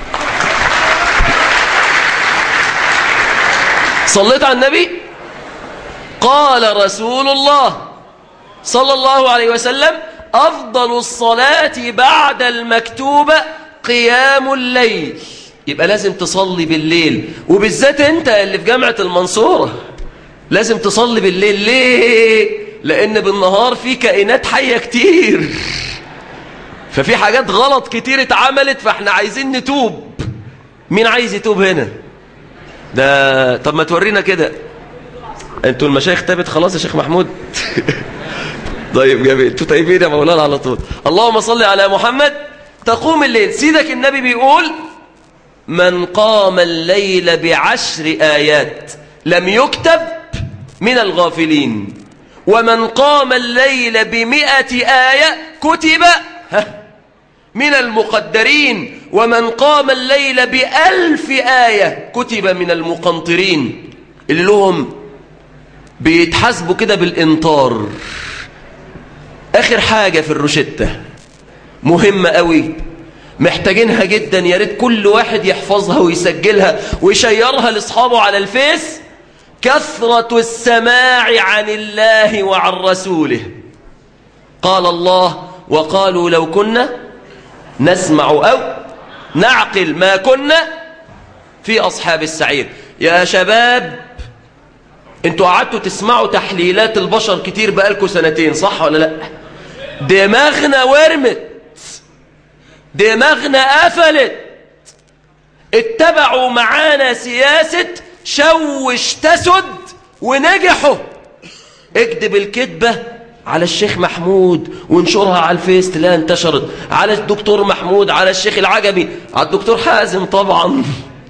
صليت على النبي قال رسول الله صلى الله عليه وسلم أفضل الصلاة بعد المكتوبة قيام الليل يبقى لازم تصلي بالليل وبالذات انت اللي في جامعة المنصورة لازم تصلي بالليل ليه لان بالنهار في كائنات حية كتير ففي حاجات غلط كتير اتعملت فاحنا عايزين نتوب مين عايز يتوب هنا ده طب ما تورينا كده انتوا المشايخ تابت خلاص يا شيخ محمود طيب جميل انتوا طيبين يا مولانا على طول اللهم صل على محمد تقوم الليل سيدك النبي بيقول من قام الليل بعشر آيات لم يكتب من الغافلين ومن قام الليل بمئة آية كتب من المقدرين ومن قام الليل بألف آية كتب من المقنطرين اللي لهم بيتحاسبوا كده بالإنطار آخر حاجة في الروشتة مهمة قوي محتاجينها جدا يا ريت كل واحد يحفظها ويسجلها ويشيرها لاصحابه على الفيس كثرة السماع عن الله وعن رسوله قال الله وقالوا لو كنا نسمع أو نعقل ما كنا في أصحاب السعير يا شباب انتوا قعدتوا تسمعوا تحليلات البشر كتير بقالكوا سنتين صح ولا لا دماغنا ورمت دماغنا قفلت اتبعوا معانا سياسة شوش تسد ونجحوا اكذب الكذبة على الشيخ محمود وانشرها على الفيس تلاقيها انتشرت على الدكتور محمود على الشيخ العجبي على الدكتور حازم طبعا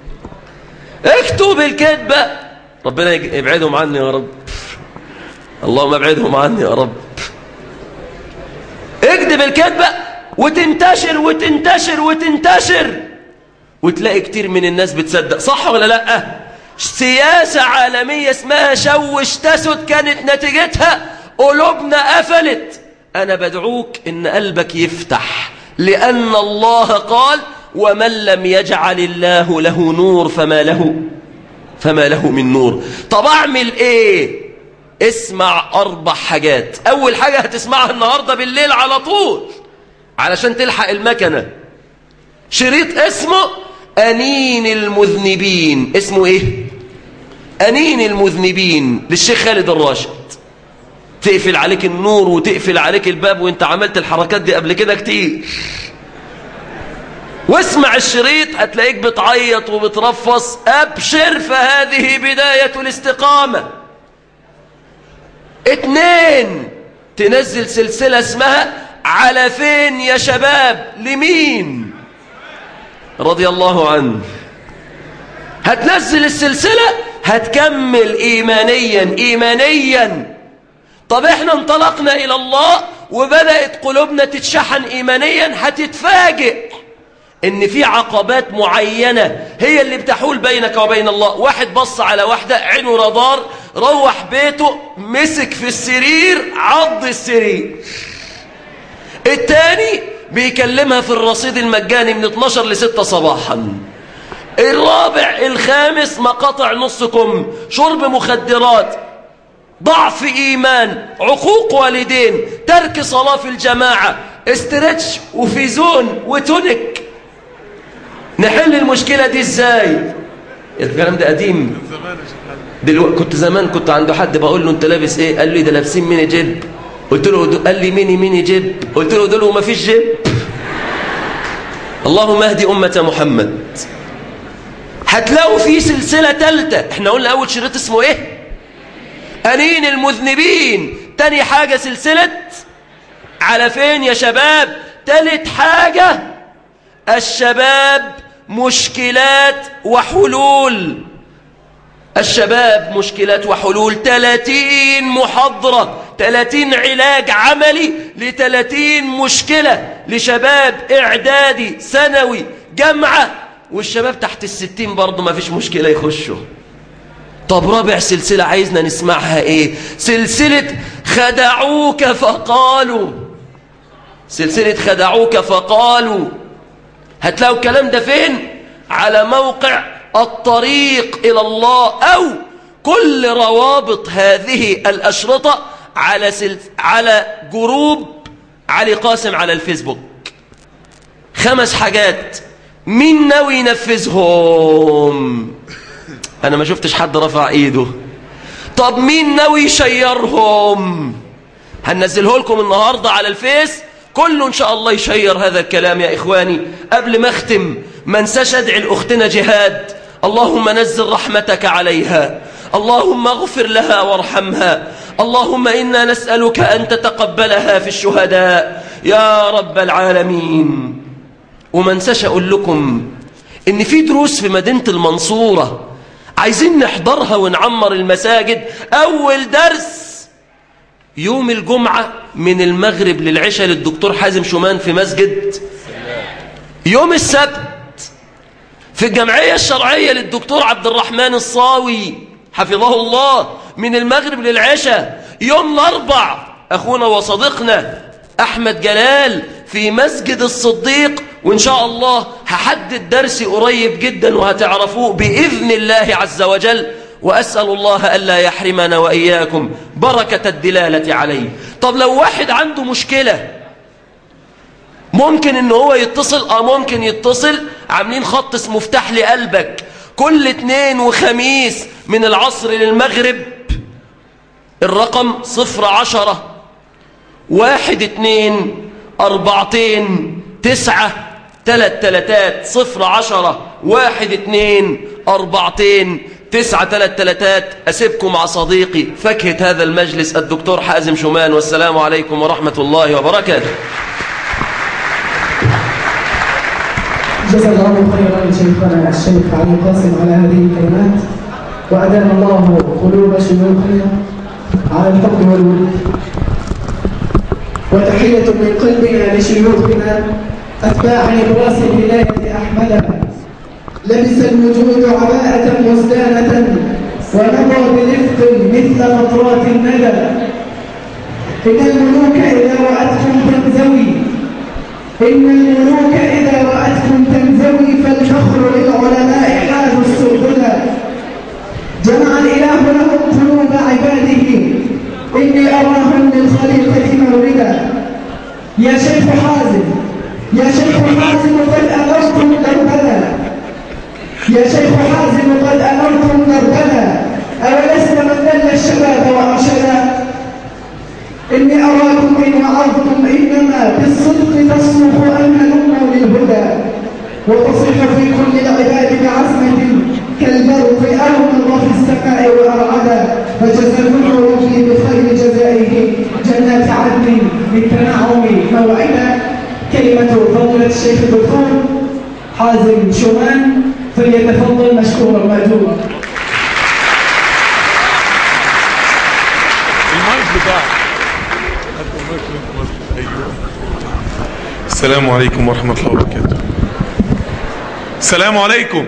اكتب الكذبة ربنا يبعدهم عني يا رب اللهم ابعدهم عني يا رب اكذب الكذبة وتنتشر وتنتشر وتنتشر وتلاقي كتير من الناس بتصدق صح ولا لا سياسة عالمية اسمها شوش تسد كانت نتيجتها قلوبنا قفلت أنا بدعوك إن قلبك يفتح لأن الله قال ومن لم يجعل الله له نور فما له فما له من نور طب أعمل إيه اسمع أربع حاجات أول حاجة هتسمعها النهاردة بالليل على طول علشان تلحق المكنة شريط اسمه أنين المذنبين اسمه إيه أنين المذنبين للشيخ خالد الراشد تقفل عليك النور وتقفل عليك الباب وانت عملت الحركات دي قبل كده كتير واسمع الشريط هتلاقيك بتعيط وبترفص أبشر فهذه بداية الاستقامة اتنين تنزل سلسلة اسمها على فين يا شباب لمين رضي الله عنه هتنزل السلسلة هتكمل إيمانيا إيمانيا طب احنا انطلقنا إلى الله وبدأت قلوبنا تتشحن إيمانيا هتتفاجئ ان في عقبات معينة هي اللي بتحول بينك وبين الله واحد بص على واحدة عينه رادار روح بيته مسك في السرير عض السرير التاني بيكلمها في الرصيد المجاني من 12 ل 6 صباحا الرابع الخامس مقاطع نص كم شرب مخدرات ضعف إيمان عقوق والدين ترك صلاة في الجماعة استرتش وفيزون وتونك نحل المشكلة دي ازاي الكلام ده قديم دلوقتي كنت زمان كنت عنده حد بقول له انت لابس ايه قال لي ده لابسين ميني جيب قلت له قال لي ميني ميني جيب قلت له دول وما فيش جيب اللهم اهدي أمة محمد هتلاقوا في سلسلة تالتة احنا قلنا أول شريط اسمه ايه أنين المذنبين تاني حاجة سلسلة على فين يا شباب تالت حاجة الشباب مشكلات وحلول الشباب مشكلات وحلول 30 محاضرة 30 علاج عملي ل 30 مشكلة لشباب إعدادي ثانوي جامعة والشباب تحت الستين برضه ما فيش مشكلة يخشوا طب رابع سلسلة عايزنا نسمعها ايه سلسلة خدعوك فقالوا سلسلة خدعوك فقالوا هتلاقوا الكلام ده فين على موقع الطريق إلى الله أو كل روابط هذه الأشرطة على, سل... على جروب علي قاسم على الفيسبوك خمس حاجات مين ناوي ينفذهم أنا ما شفتش حد رفع إيده طب مين ناوي يشيرهم هننزله لكم النهاردة على الفيس كله إن شاء الله يشير هذا الكلام يا إخواني قبل ما أختم ما انساش أدعي لأختنا جهاد اللهم نزل رحمتك عليها اللهم اغفر لها وارحمها اللهم إنا نسألك أن تتقبلها في الشهداء يا رب العالمين وما انساش أقول لكم إن في دروس في مدينة المنصورة عايزين نحضرها ونعمر المساجد أول درس يوم الجمعة من المغرب للعشاء للدكتور حازم شومان في مسجد يوم السبت في الجمعية الشرعية للدكتور عبد الرحمن الصاوي حفظه الله من المغرب للعشاء يوم الأربع أخونا وصديقنا أحمد جلال في مسجد الصديق وإن شاء الله هحدد درسي قريب جدا وهتعرفوه بإذن الله عز وجل وأسأل الله ألا يحرمنا وإياكم بركة الدلالة عليه طب لو واحد عنده مشكلة ممكن ان هو يتصل اه ممكن يتصل عاملين خط اسمه مفتاح لقلبك كل اتنين وخميس من العصر للمغرب الرقم صفر عشرة واحد اتنين اربعتين تسعة تلات تلاتات صفر عشرة واحد اتنين اربعتين تسعة تلات تلاتات أسيبكم مع صديقي فكهة هذا المجلس الدكتور حازم شومان والسلام عليكم ورحمة الله وبركاته جزا الله خيرا شيخنا الشيخ علي قاسم على هذه الكلمات وأدام الله قلوب شيوخنا على الحب والود وتحية من قلبنا لشيوخنا أتباع نبراس الولاية أحمد لبس الوجود عباءة مزدانة ونظر برفق مثل قطرات الندى إن الملوك إذا رأتكم تنزوي إن الملوك إذا رأتكم تنزوي فالفخر للعلماء حال السربلة جمع الإله لهم قلوب عباده إني أراهم للخليقة موردا يا شيخ حازم يا شيخ حازم قد أمرتم دربنا يا شيخ حازم قد أمرتم دربنا أولسنا من دل الشباب وأرشدا إني أراكم إن وعظتم إنما بالصدق تصرخ أن هلموا للهدى وتصيح في كل العباد بعزمة كالبرق أرمض في السماء وأرعدا فجزاكم ربي بخير جزائه جنات عدن للتنعم موعدا كلمة فضيلة الشيخ الدكتور حازم شومان فليتفضل مشكورا مأجورا المايك بتاعك هات المايك اللي انت ماسكه. ايوه السلام عليكم ورحمة الله وبركاته السلام عليكم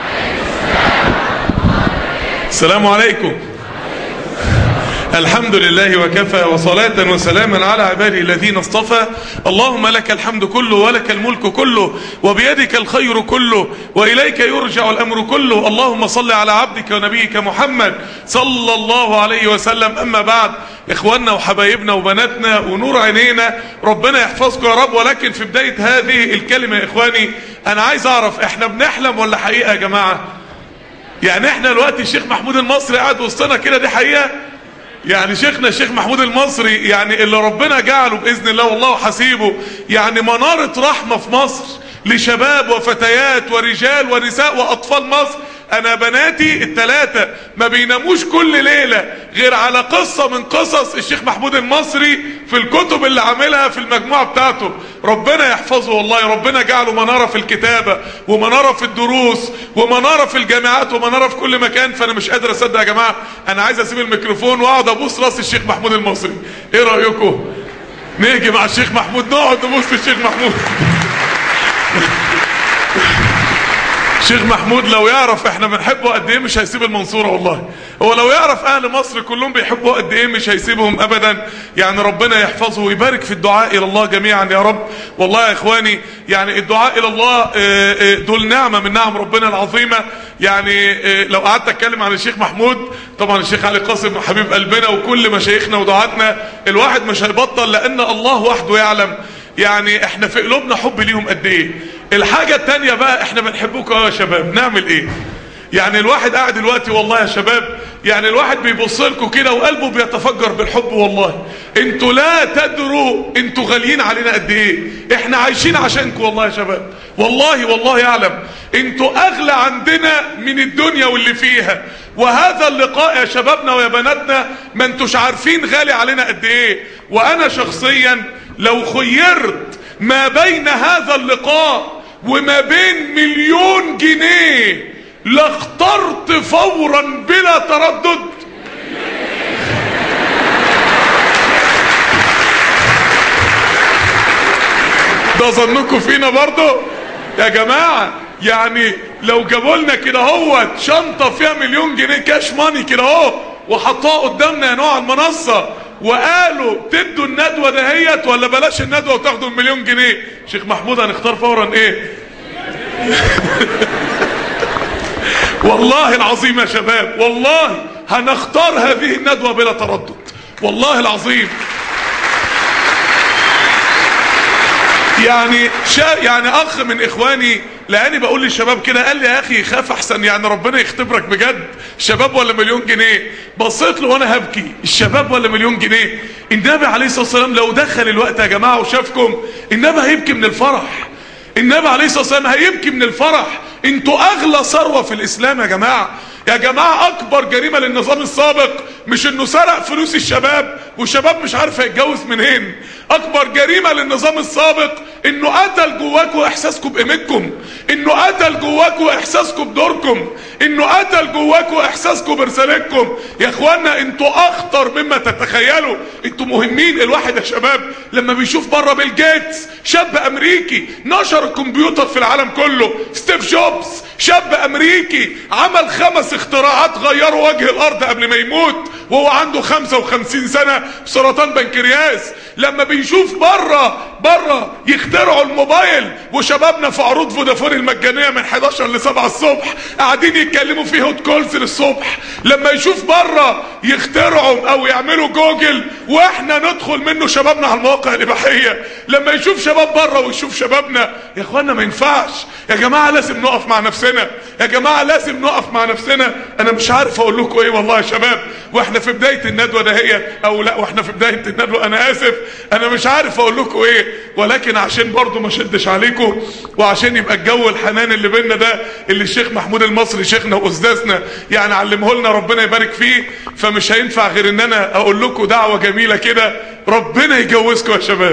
السلام عليكم الحمد لله وكفى وصلاة وسلاما على عباده الذين اصطفى اللهم لك الحمد كله ولك الملك كله وبيدك الخير كله وإليك يرجع الأمر كله اللهم صل على عبدك ونبيك محمد صلى الله عليه وسلم أما بعد إخواننا وحبايبنا وبناتنا ونور عينينا ربنا يحفظكم يا رب ولكن في بداية هذه الكلمة يا إخواني أنا عايز أعرف إحنا بنحلم ولا حقيقة يا جماعة يعني إحنا دلوقتي الشيخ محمود المصري قاعد وسطنا كده دي حقيقة يعني شيخنا الشيخ محمود المصري يعني اللي ربنا جعله بإذن الله والله حسيبه يعني منارة رحمة في مصر لشباب وفتيات ورجال ونساء وأطفال مصر أنا بناتي التلاتة ما بيناموش كل ليلة غير على قصة من قصص الشيخ محمود المصري في الكتب اللي عاملها في المجموعة بتاعته ربنا يحفظه والله ربنا جعله منارة في الكتابة ومنارة في الدروس ومنارة في الجامعات ومنارة في كل مكان فأنا مش قادر أصدق يا جماعة أنا عايز أسيب الميكروفون وأقعد أبوس راس الشيخ محمود المصري إيه رأيكم؟ نيجي مع الشيخ محمود نقعد نبوس الشيخ محمود شيخ محمود لو يعرف احنا بنحبه قد ايه مش هيسيب المنصورة والله هو لو يعرف اهل مصر كلهم بيحبوه قد ايه مش هيسيبهم ابدا يعني ربنا يحفظه ويبارك في الدعاء الى الله جميعا يا رب والله يا اخواني يعني الدعاء الى الله اه، اه، دول نعمة من نعم ربنا العظيمة يعني اه، لو قعدت اتكلم عن الشيخ محمود طبعا الشيخ علي قاسم حبيب قلبنا وكل مشايخنا ودعاتنا الواحد مش هيبطل لان الله وحده يعلم يعني احنا في قلوبنا حب ليهم قد ايه الحاجة التانية بقى احنا بنحبكم اه يا شباب نعمل ايه يعني الواحد قاعد دلوقتي والله يا شباب يعني الواحد بيبص لكم كده وقلبه بيتفجر بالحب والله انتوا لا تدروا انتوا غاليين علينا قد ايه احنا عايشين عشانكم والله يا شباب والله والله يعلم انتوا اغلى عندنا من الدنيا واللي فيها وهذا اللقاء يا شبابنا ويا بناتنا ما انتوش عارفين غالي علينا قد ايه وانا شخصيا لو خيرت ما بين هذا اللقاء وما بين مليون جنيه لاخترت فورا بلا تردد ده ظنكم فينا برضه يا جماعة يعني لو جابوا لنا كده اهوت شنطة فيها مليون جنيه كاش ماني كده اهو وحطوها قدامنا يا نوع المنصة وقالوا تدوا الندوة دهيت ولا بلاش الندوة وتاخدوا المليون جنيه شيخ محمود هنختار فورا ايه والله العظيم يا شباب والله هنختار هذه الندوة بلا تردد والله العظيم يعني شا يعني اخ من اخواني لاني بقول للشباب كده قال لي يا اخي خاف احسن يعني ربنا يختبرك بجد شباب ولا مليون جنيه بصيت له وانا هبكي الشباب ولا مليون جنيه النبي عليه الصلاه والسلام لو دخل الوقت يا جماعه وشافكم النبي هيبكي من الفرح النبي عليه الصلاه والسلام هيبكي من الفرح انتوا اغلى ثروه في الاسلام يا جماعه يا جماعه اكبر جريمه للنظام السابق مش انه سرق فلوس الشباب والشباب مش عارف هيتجوز منين اكبر جريمه للنظام السابق انه قتل جواكوا احساسكم بقيمتكم انه قتل جواكوا احساسكم بدوركم انه قتل جواكوا احساسكم برسالتكم يا اخوانا انتوا اخطر مما تتخيلوا انتوا مهمين الواحد يا شباب لما بيشوف بره بيل جيتس شاب امريكي نشر الكمبيوتر في العالم كله ستيف جوبز شاب امريكي عمل خمس اختراعات غيروا وجه الارض قبل ما يموت وهو عنده 55 سنة سرطان بنكرياس لما بيشوف بره بره يخترعوا الموبايل وشبابنا في عروض فودافون المجانية من 11 ل 7 الصبح قاعدين يتكلموا في هوت كولز للصبح لما يشوف بره يخترعوا او يعملوا جوجل واحنا ندخل منه شبابنا على المواقع الاباحية لما يشوف شباب بره ويشوف شبابنا يا اخوانا ما ينفعش يا جماعة لازم نقف مع نفسنا يا جماعة لازم نقف مع نفسنا انا مش عارف اقول لكم ايه والله يا شباب واحنا في بداية الندوة دهيت او لا واحنا في بداية الندوة انا اسف انا مش عارف اقول لكم ايه ولكن عشان برضو ما شدش عليكم وعشان يبقى الجو الحنان اللي بينا ده اللي الشيخ محمود المصري شيخنا واستاذنا يعني علمه لنا ربنا يبارك فيه فمش هينفع غير ان انا اقول لكم دعوة جميلة كده ربنا يجوزكم يا شباب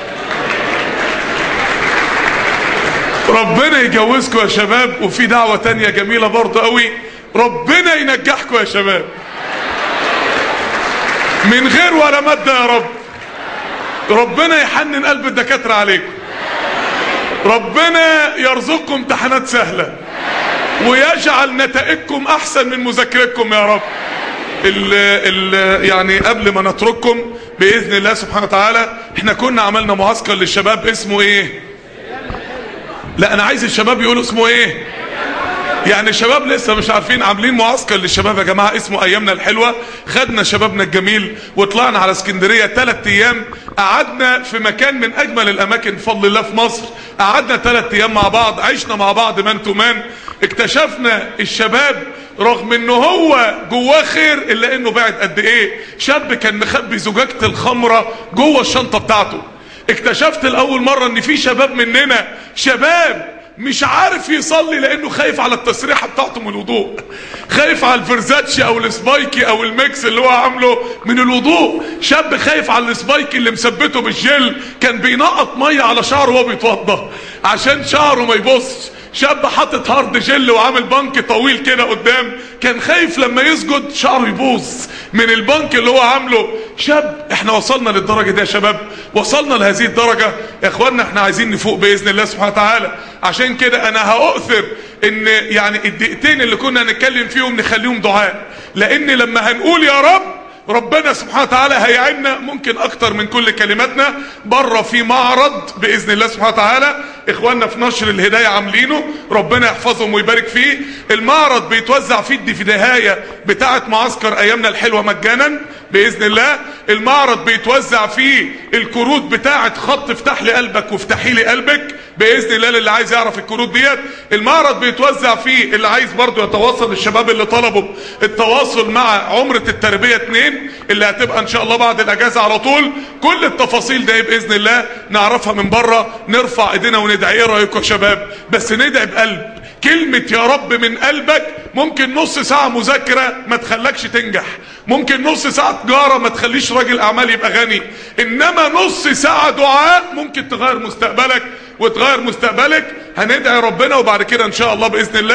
ربنا يجوزكم يا شباب وفي دعوة تانية جميلة برضه قوي ربنا ينجحكم يا شباب من غير ولا مادة يا رب ربنا يحنن قلب الدكاترة عليكم ربنا يرزقكم امتحانات سهلة ويجعل نتائجكم احسن من مذاكرتكم يا رب ال ال يعني قبل ما نترككم باذن الله سبحانه وتعالى احنا كنا عملنا معسكر للشباب اسمه ايه لا انا عايز الشباب يقولوا اسمه ايه يعني الشباب لسه مش عارفين عاملين معسكر للشباب يا جماعة اسمه ايامنا الحلوة خدنا شبابنا الجميل وطلعنا على اسكندرية ثلاث ايام قعدنا في مكان من اجمل الاماكن بفضل الله في مصر قعدنا ثلاث ايام مع بعض عشنا مع بعض مان تو مان اكتشفنا الشباب رغم انه هو جواه خير الا انه بعد قد ايه شاب كان مخبي زجاجة الخمرة جوه الشنطة بتاعته اكتشفت الاول مرة ان في شباب مننا شباب مش عارف يصلي لانه خايف على التسريحة بتاعته من الوضوء خايف على الفرزاتشي او السبايكي او الميكس اللي هو عامله من الوضوء شاب خايف على السبايكي اللي مثبته بالجل كان بينقط مية على شعره وهو بيتوضى عشان شعره ما يبصش شاب حاطط هارد جل وعامل بنك طويل كده قدام كان خايف لما يسجد شعره يبوظ من البنك اللي هو عامله شاب احنا وصلنا للدرجة دي يا شباب وصلنا لهذه الدرجة يا اخوانا احنا عايزين نفوق بإذن الله سبحانه وتعالى عشان كده انا هأؤثر ان يعني الدقيقتين اللي كنا هنتكلم فيهم نخليهم دعاء لان لما هنقول يا رب ربنا سبحانه وتعالى هيعيننا ممكن اكتر من كل كلماتنا بره في معرض باذن الله سبحانه وتعالى اخواننا في نشر الهدايه عاملينه ربنا يحفظهم ويبارك فيه المعرض بيتوزع فيه الدفدهايه بتاعه معسكر ايامنا الحلوه مجانا باذن الله المعرض بيتوزع فيه الكروت بتاعه خط افتح لي قلبك وافتحي لي قلبك باذن الله للي عايز يعرف الكروت ديت المعرض بيتوزع فيه اللي عايز برضه يتواصل الشباب اللي طلبوا التواصل مع عمره التربيه 2 اللي هتبقى ان شاء الله بعد الاجازه على طول كل التفاصيل دي باذن الله نعرفها من بره نرفع ايدينا وندعي ايه رايكم يا شباب بس ندعي بقلب كلمة يا رب من قلبك ممكن نص ساعة مذاكرة ما تخلكش تنجح ممكن نص ساعة تجارة ما تخليش راجل اعمال يبقى غني انما نص ساعة دعاء ممكن تغير مستقبلك وتغير مستقبلك هندعي ربنا وبعد كده ان شاء الله باذن الله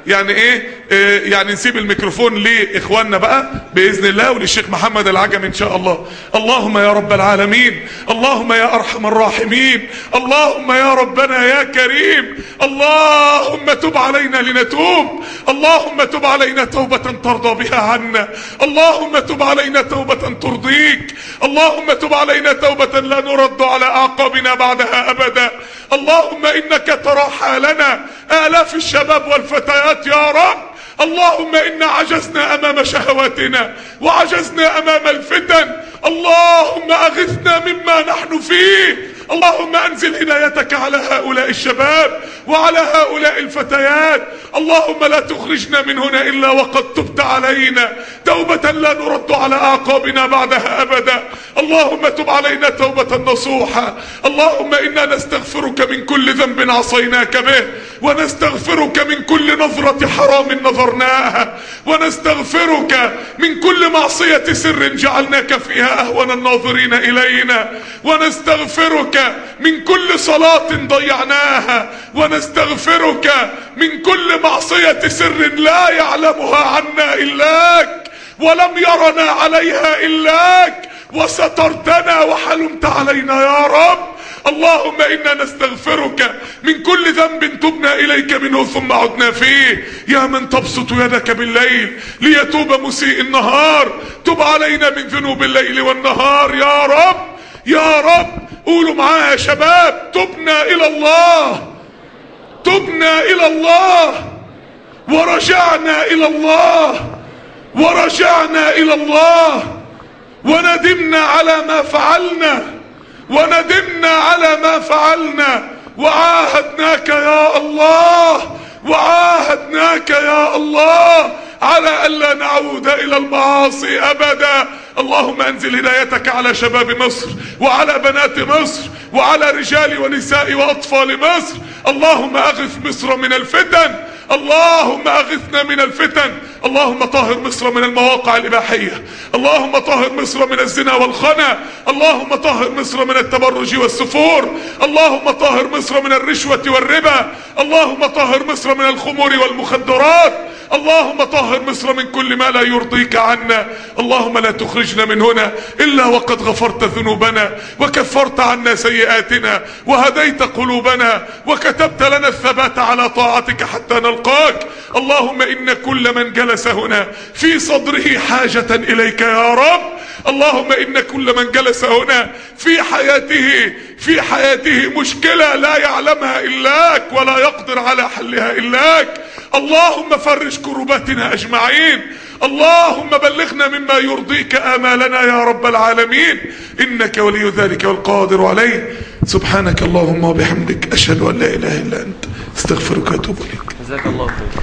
يعني ايه آه، يعني نسيب الميكروفون لاخواننا بقى باذن الله وللشيخ محمد العجمي ان شاء الله اللهم يا رب العالمين اللهم يا ارحم الراحمين اللهم يا ربنا يا كريم اللهم تب علينا لنتوب اللهم تب علينا توبة ترضى بها عنا اللهم تب علينا توبة ترضيك اللهم تب علينا توبة لا نرد على اعقابنا بعدها ابدا اللهم انك ترى حالنا الاف الشباب والفتيات يا رب اللهم انا عجزنا امام شهواتنا وعجزنا امام الفتن اللهم اغثنا مما نحن فيه اللهم انزل هدايتك على هؤلاء الشباب وعلى هؤلاء الفتيات اللهم لا تخرجنا من هنا الا وقد تبت علينا توبة لا نرد على اعقابنا بعدها ابدا اللهم تب علينا توبة نصوحة اللهم انا نستغفرك من كل ذنب عصيناك به ونستغفرك من كل نظرة حرام نظرناها ونستغفرك من كل معصية سر جعلناك فيها اهون الناظرين الينا ونستغفرك من كل صلاة ضيعناها ونستغفرك من كل معصية سر لا يعلمها عنا إلاك ولم يرنا عليها إلاك وسترتنا وحلمت علينا يا رب اللهم إنا نستغفرك من كل ذنب تبنا إليك منه ثم عدنا فيه يا من تبسط يدك بالليل ليتوب مسيء النهار تب علينا من ذنوب الليل والنهار يا رب يا رب قولوا معايا يا شباب تبنا الى الله تبنا الى الله ورجعنا الى الله ورجعنا الى الله وندمنا على ما فعلنا وندمنا على ما فعلنا وعاهدناك يا الله وعاهدناك يا الله على ألا نعود إلى المعاصي أبدا اللهم أنزل هدايتك على شباب مصر وعلى بنات مصر وعلى رجال ونساء وأطفال مصر اللهم أغث مصر من الفتن اللهم أغثنا من الفتن اللهم طهر مصر من المواقع الإباحية اللهم طهر مصر من الزنا والخنا اللهم طهر مصر من التبرج والسفور اللهم طهر مصر من الرشوة والربا اللهم طهر مصر من الخمور والمخدرات اللهم طهر مصر من كل ما لا يرضيك عنا اللهم لا تخرجنا من هنا إلا وقد غفرت ذنوبنا وكفرت عنا سيئاتنا وهديت قلوبنا وكتبت لنا الثبات على طاعتك حتى نلقاك اللهم إن كل من جلس هنا في صدره حاجة إليك يا رب اللهم إن كل من جلس هنا في حياته في حياته مشكلة لا يعلمها إلاك ولا يقدر على حلها إلاك اللهم فرج كرباتنا أجمعين اللهم بلغنا مما يرضيك آمالنا يا رب العالمين إنك ولي ذلك والقادر عليه سبحانك اللهم وبحمدك أشهد أن لا إله إلا أنت استغفرك وأتوب إليك جزاك الله خير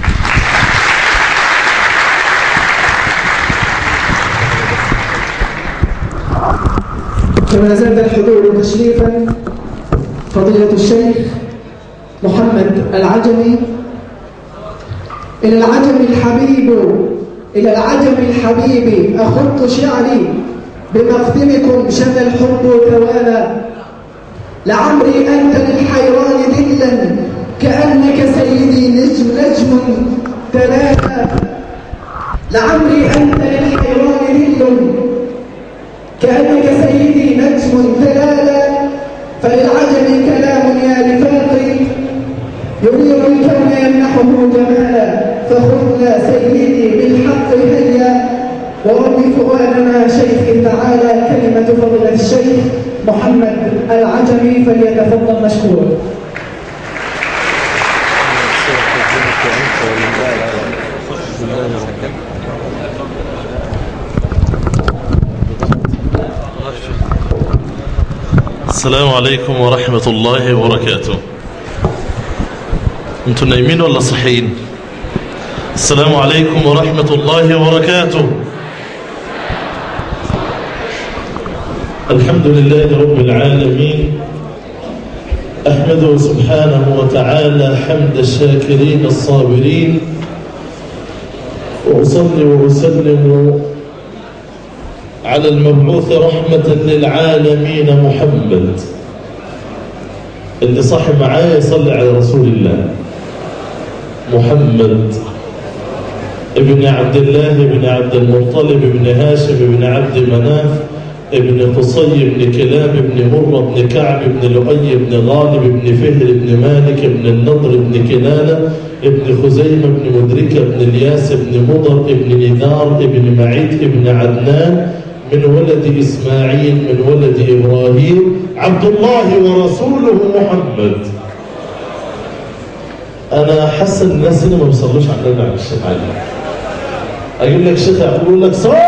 كما زاد الحضور تشريفا فضيلة الشيخ محمد العجمي إلى العجم الحبيب إلى العجم الحبيب أخط شعري بمقدمكم شذا الحب توالى لعمري أنت للحيران ذلا كأنك سيدي نجم نجم تلاها لعمري أنت للحيران ذل كأنك سيدي نجم تلالا فللعجم كلام يا رفاقي يريد الكون يمنحه جمالا فخذنا سيدي بالحق هيا ورب فؤادنا شيخي تعالى كلمة فضيلة الشيخ محمد العجمي فليتفضل مشكورا السلام عليكم ورحمة الله وبركاته انتوا نايمين ولا صحيين السلام عليكم ورحمة الله وبركاته الحمد لله رب العالمين أحمده سبحانه وتعالى حمد الشاكرين الصابرين وأصلي وأسلم على المبعوث رحمة للعالمين محمد اللي صاحب معايا يصلي على رسول الله محمد ابن عبد الله بن عبد المطلب بن هاشم بن عبد مناف ابن قصي بن كلاب بن مرة بن كعب بن لؤي بن غالب بن فهر بن مالك بن النضر بن كنانة ابن خزيمة بن مدركة بن الياس بن مضر بن نذار بن معيد بن عدنان من ولد إسماعيل من ولد إبراهيم عبد الله ورسوله محمد أنا حاسس إن الناس هنا ما بيصلوش على النبي عليه الشيخ علي أجيب لك شيخ يقول لك صلي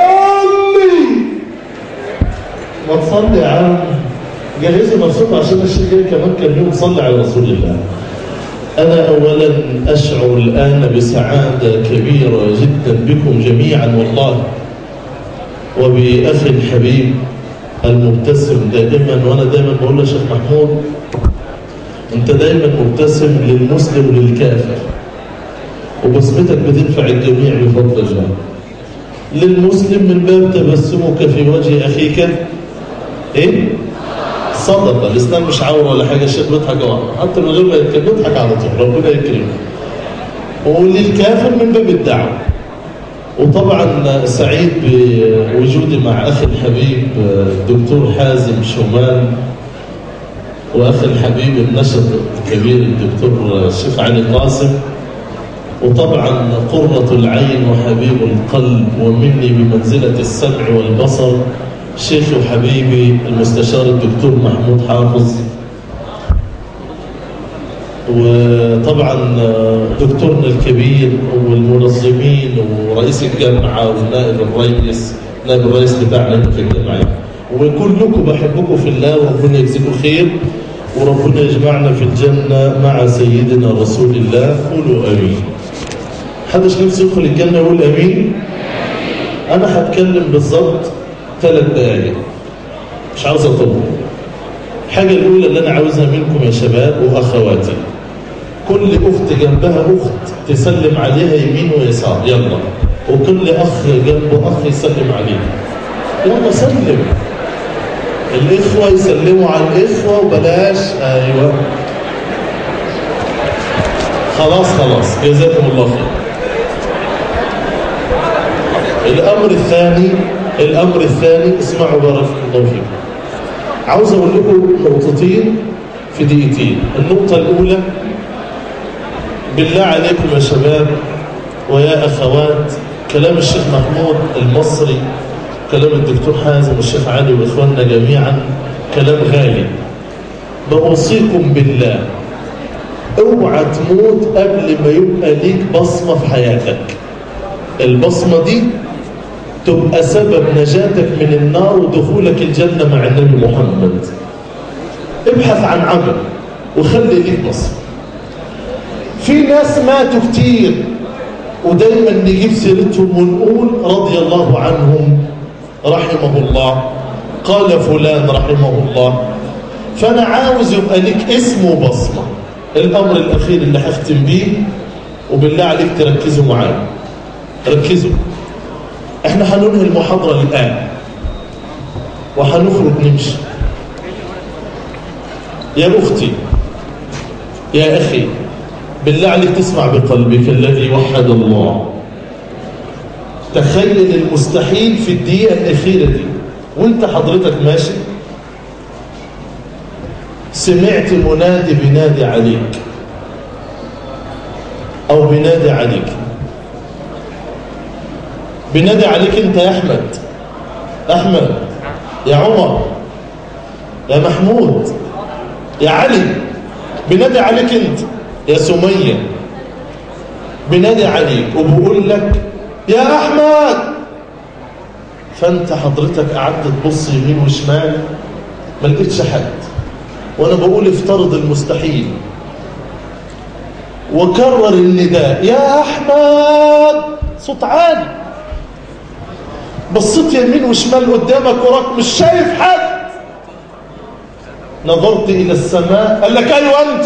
ما تصلي يا عم جهزوا نفسكم عشان الشيخ جاي كمان كام يوم تصلي على رسول الله أنا أولا أشعر الآن بسعادة كبيرة جدا بكم جميعا والله وبأخي الحبيب المبتسم دائما وأنا دائما بقول له شيخ محمود أنت دائما مبتسم للمسلم وللكافر وبسمتك بتنفع الجميع بفضل الله للمسلم من باب تبسمك في وجه أخيك إيه؟ صدقة الإسلام مش عورة ولا حاجة الشيخ بيضحك أهو. حتى من غير ما يتكلم بيضحك على طول ربنا يكرمه وللكافر من باب الدعوة وطبعا سعيد بوجودي مع أخي الحبيب الدكتور حازم شومان وأخي الحبيب النشط الكبير الدكتور الشيخ علي قاسم وطبعا قرة العين وحبيب القلب ومني بمنزلة السمع والبصر شيخ وحبيبي المستشار الدكتور محمود حافظ وطبعا دكتورنا الكبير والمنظمين ورئيس الجامعة ونائب الرئيس نائب الرئيس بتاعنا في الجامعة وكلكم بحبكم في الله وربنا يجزيكم خير وربنا يجمعنا في الجنة مع سيدنا رسول الله قولوا أمين حدش نفسه يدخل الجنة يقول أمين أنا هتكلم بالظبط ثلاث دقايق مش عاوز أطول الحاجة الأولى اللي أنا عاوزها منكم يا شباب وأخواتي كل أخت جنبها أخت تسلم عليها يمين ويسار يلا وكل أخ جنبه أخ يسلم عليه يلا سلم الإخوة يسلموا على الإخوة وبلاش أيوة خلاص خلاص جزاكم الله خير الأمر الثاني الأمر الثاني اسمعوا بارك الله فيكم عاوز أقول لكم نقطتين في دقيقتين النقطة الأولى بالله عليكم يا شباب ويا أخوات كلام الشيخ محمود المصري كلام الدكتور حازم والشيخ علي وإخواننا جميعا كلام غالي بوصيكم بالله اوعى تموت قبل ما يبقى ليك بصمة في حياتك البصمة دي تبقى سبب نجاتك من النار ودخولك الجنة مع النبي محمد ابحث عن عمل وخلي ليك نصر في ناس ماتوا كتير ودايما نجيب سيرتهم ونقول رضي الله عنهم رحمه الله قال فلان رحمه الله فأنا عاوز يبقى لك اسم وبصمة الأمر الأخير اللي هختم بيه وبالله عليك تركزوا معايا ركزوا احنا هننهي المحاضرة الآن وهنخرج نمشي يا أختي يا أخي بالله عليك تسمع بقلبك الذي وحد الله تخيل المستحيل في الدقيقة الأخيرة دي وانت حضرتك ماشي سمعت منادي بنادي عليك أو بنادي عليك بنادي عليك انت يا أحمد أحمد يا عمر يا محمود يا علي بنادي عليك انت يا سمية بنادي عليك وبقول لك يا أحمد فأنت حضرتك قعدت تبص يمين وشمال ما لقيتش حد وأنا بقول افترض المستحيل وكرر النداء يا أحمد صوت عالي بصيت يمين وشمال قدامك وراك مش شايف حد نظرت إلى السماء قال لك أيوة أنت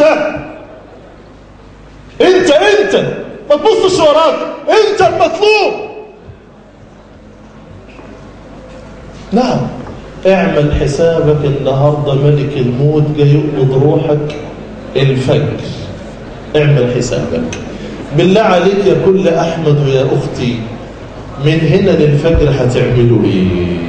انت انت ما تبصش وراك انت المطلوب نعم اعمل حسابك النهاردة ملك الموت جاي يقبض روحك الفجر اعمل حسابك بالله عليك يا كل أحمد ويا أختي من هنا للفجر هتعملوا إيه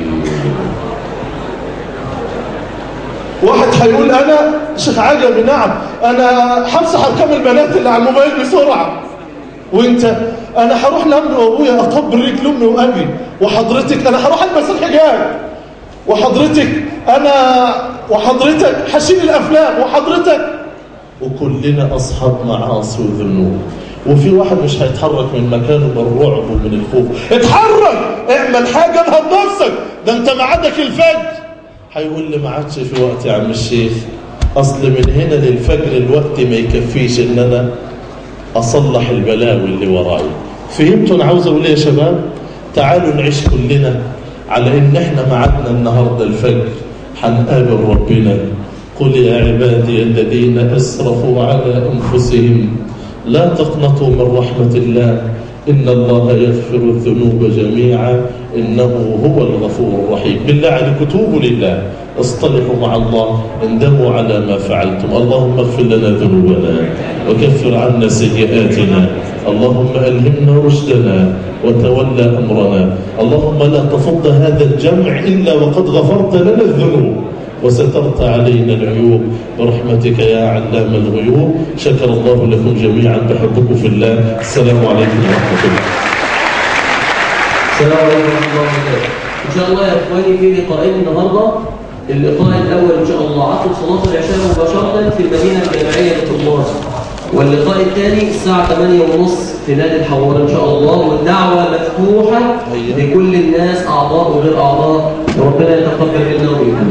واحد هيقول أنا شيخ عجبي نعم أنا همسح أرقام البنات اللي على الموبايل بسرعة وانت انا هروح لامي وابويا اطبل رجل امي وابي وحضرتك انا هروح البس الحجاب وحضرتك انا وحضرتك هشيل الافلام وحضرتك وكلنا اصحاب معاصي وذنوب وفي واحد مش هيتحرك من مكانه من الرعب ومن الخوف اتحرك اعمل حاجه انهض نفسك ده انت ميعادك الفجر هيقول لي ما عادش في وقت يا عم الشيخ اصل من هنا للفجر الوقت ما يكفيش ان انا اصلح البلاوي اللي وراي فهمتوا انا عاوز اقول ايه يا شباب تعالوا نعيش كلنا على ان احنا معادنا النهارده الفجر هنقابل ربنا قل يا عبادي الذين اسرفوا على انفسهم لا تقنطوا من رحمه الله إن الله يغفر الذنوب جميعا إنه هو الغفور الرحيم بالله عليكم توبوا لله اصطلحوا مع الله اندموا على ما فعلتم اللهم اغفر لنا ذنوبنا وكفر عنا سيئاتنا اللهم ألهمنا رشدنا وتولى أمرنا اللهم لا تفض هذا الجمع إلا وقد غفرت لنا الذنوب وسترت علينا العيوب برحمتك يا علام الغيوب شكر الله لكم جميعا بحبكم في الله السلام عليكم ورحمة الله السلام عليكم ورحمة الله وبركاته إن شاء الله يا إخواني في لقاءين النهاردة اللقاء الأول إن شاء الله عصر صلاة العشاء مباشرة في المدينة الجامعية للطلاب واللقاء الثاني الساعة 8:30 في نادي الحوار إن شاء الله والدعوة مفتوحة لكل الناس أعضاء وغير أعضاء وربنا يتقبل منا ومنكم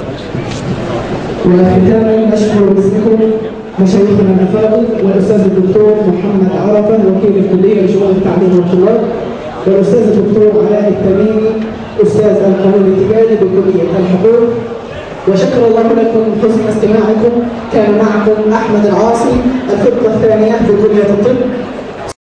وختاما نشكر باسمكم مشايخنا الافاضل والاستاذ الدكتور محمد عرفه وكيل الكليه لشؤون التعليم والطلاب والاستاذ الدكتور علاء التميمي استاذ القانون التجاري بكليه الحقوق وشكر الله لكم حسن استماعكم كان معكم احمد العاصي الفرقه الثانيه في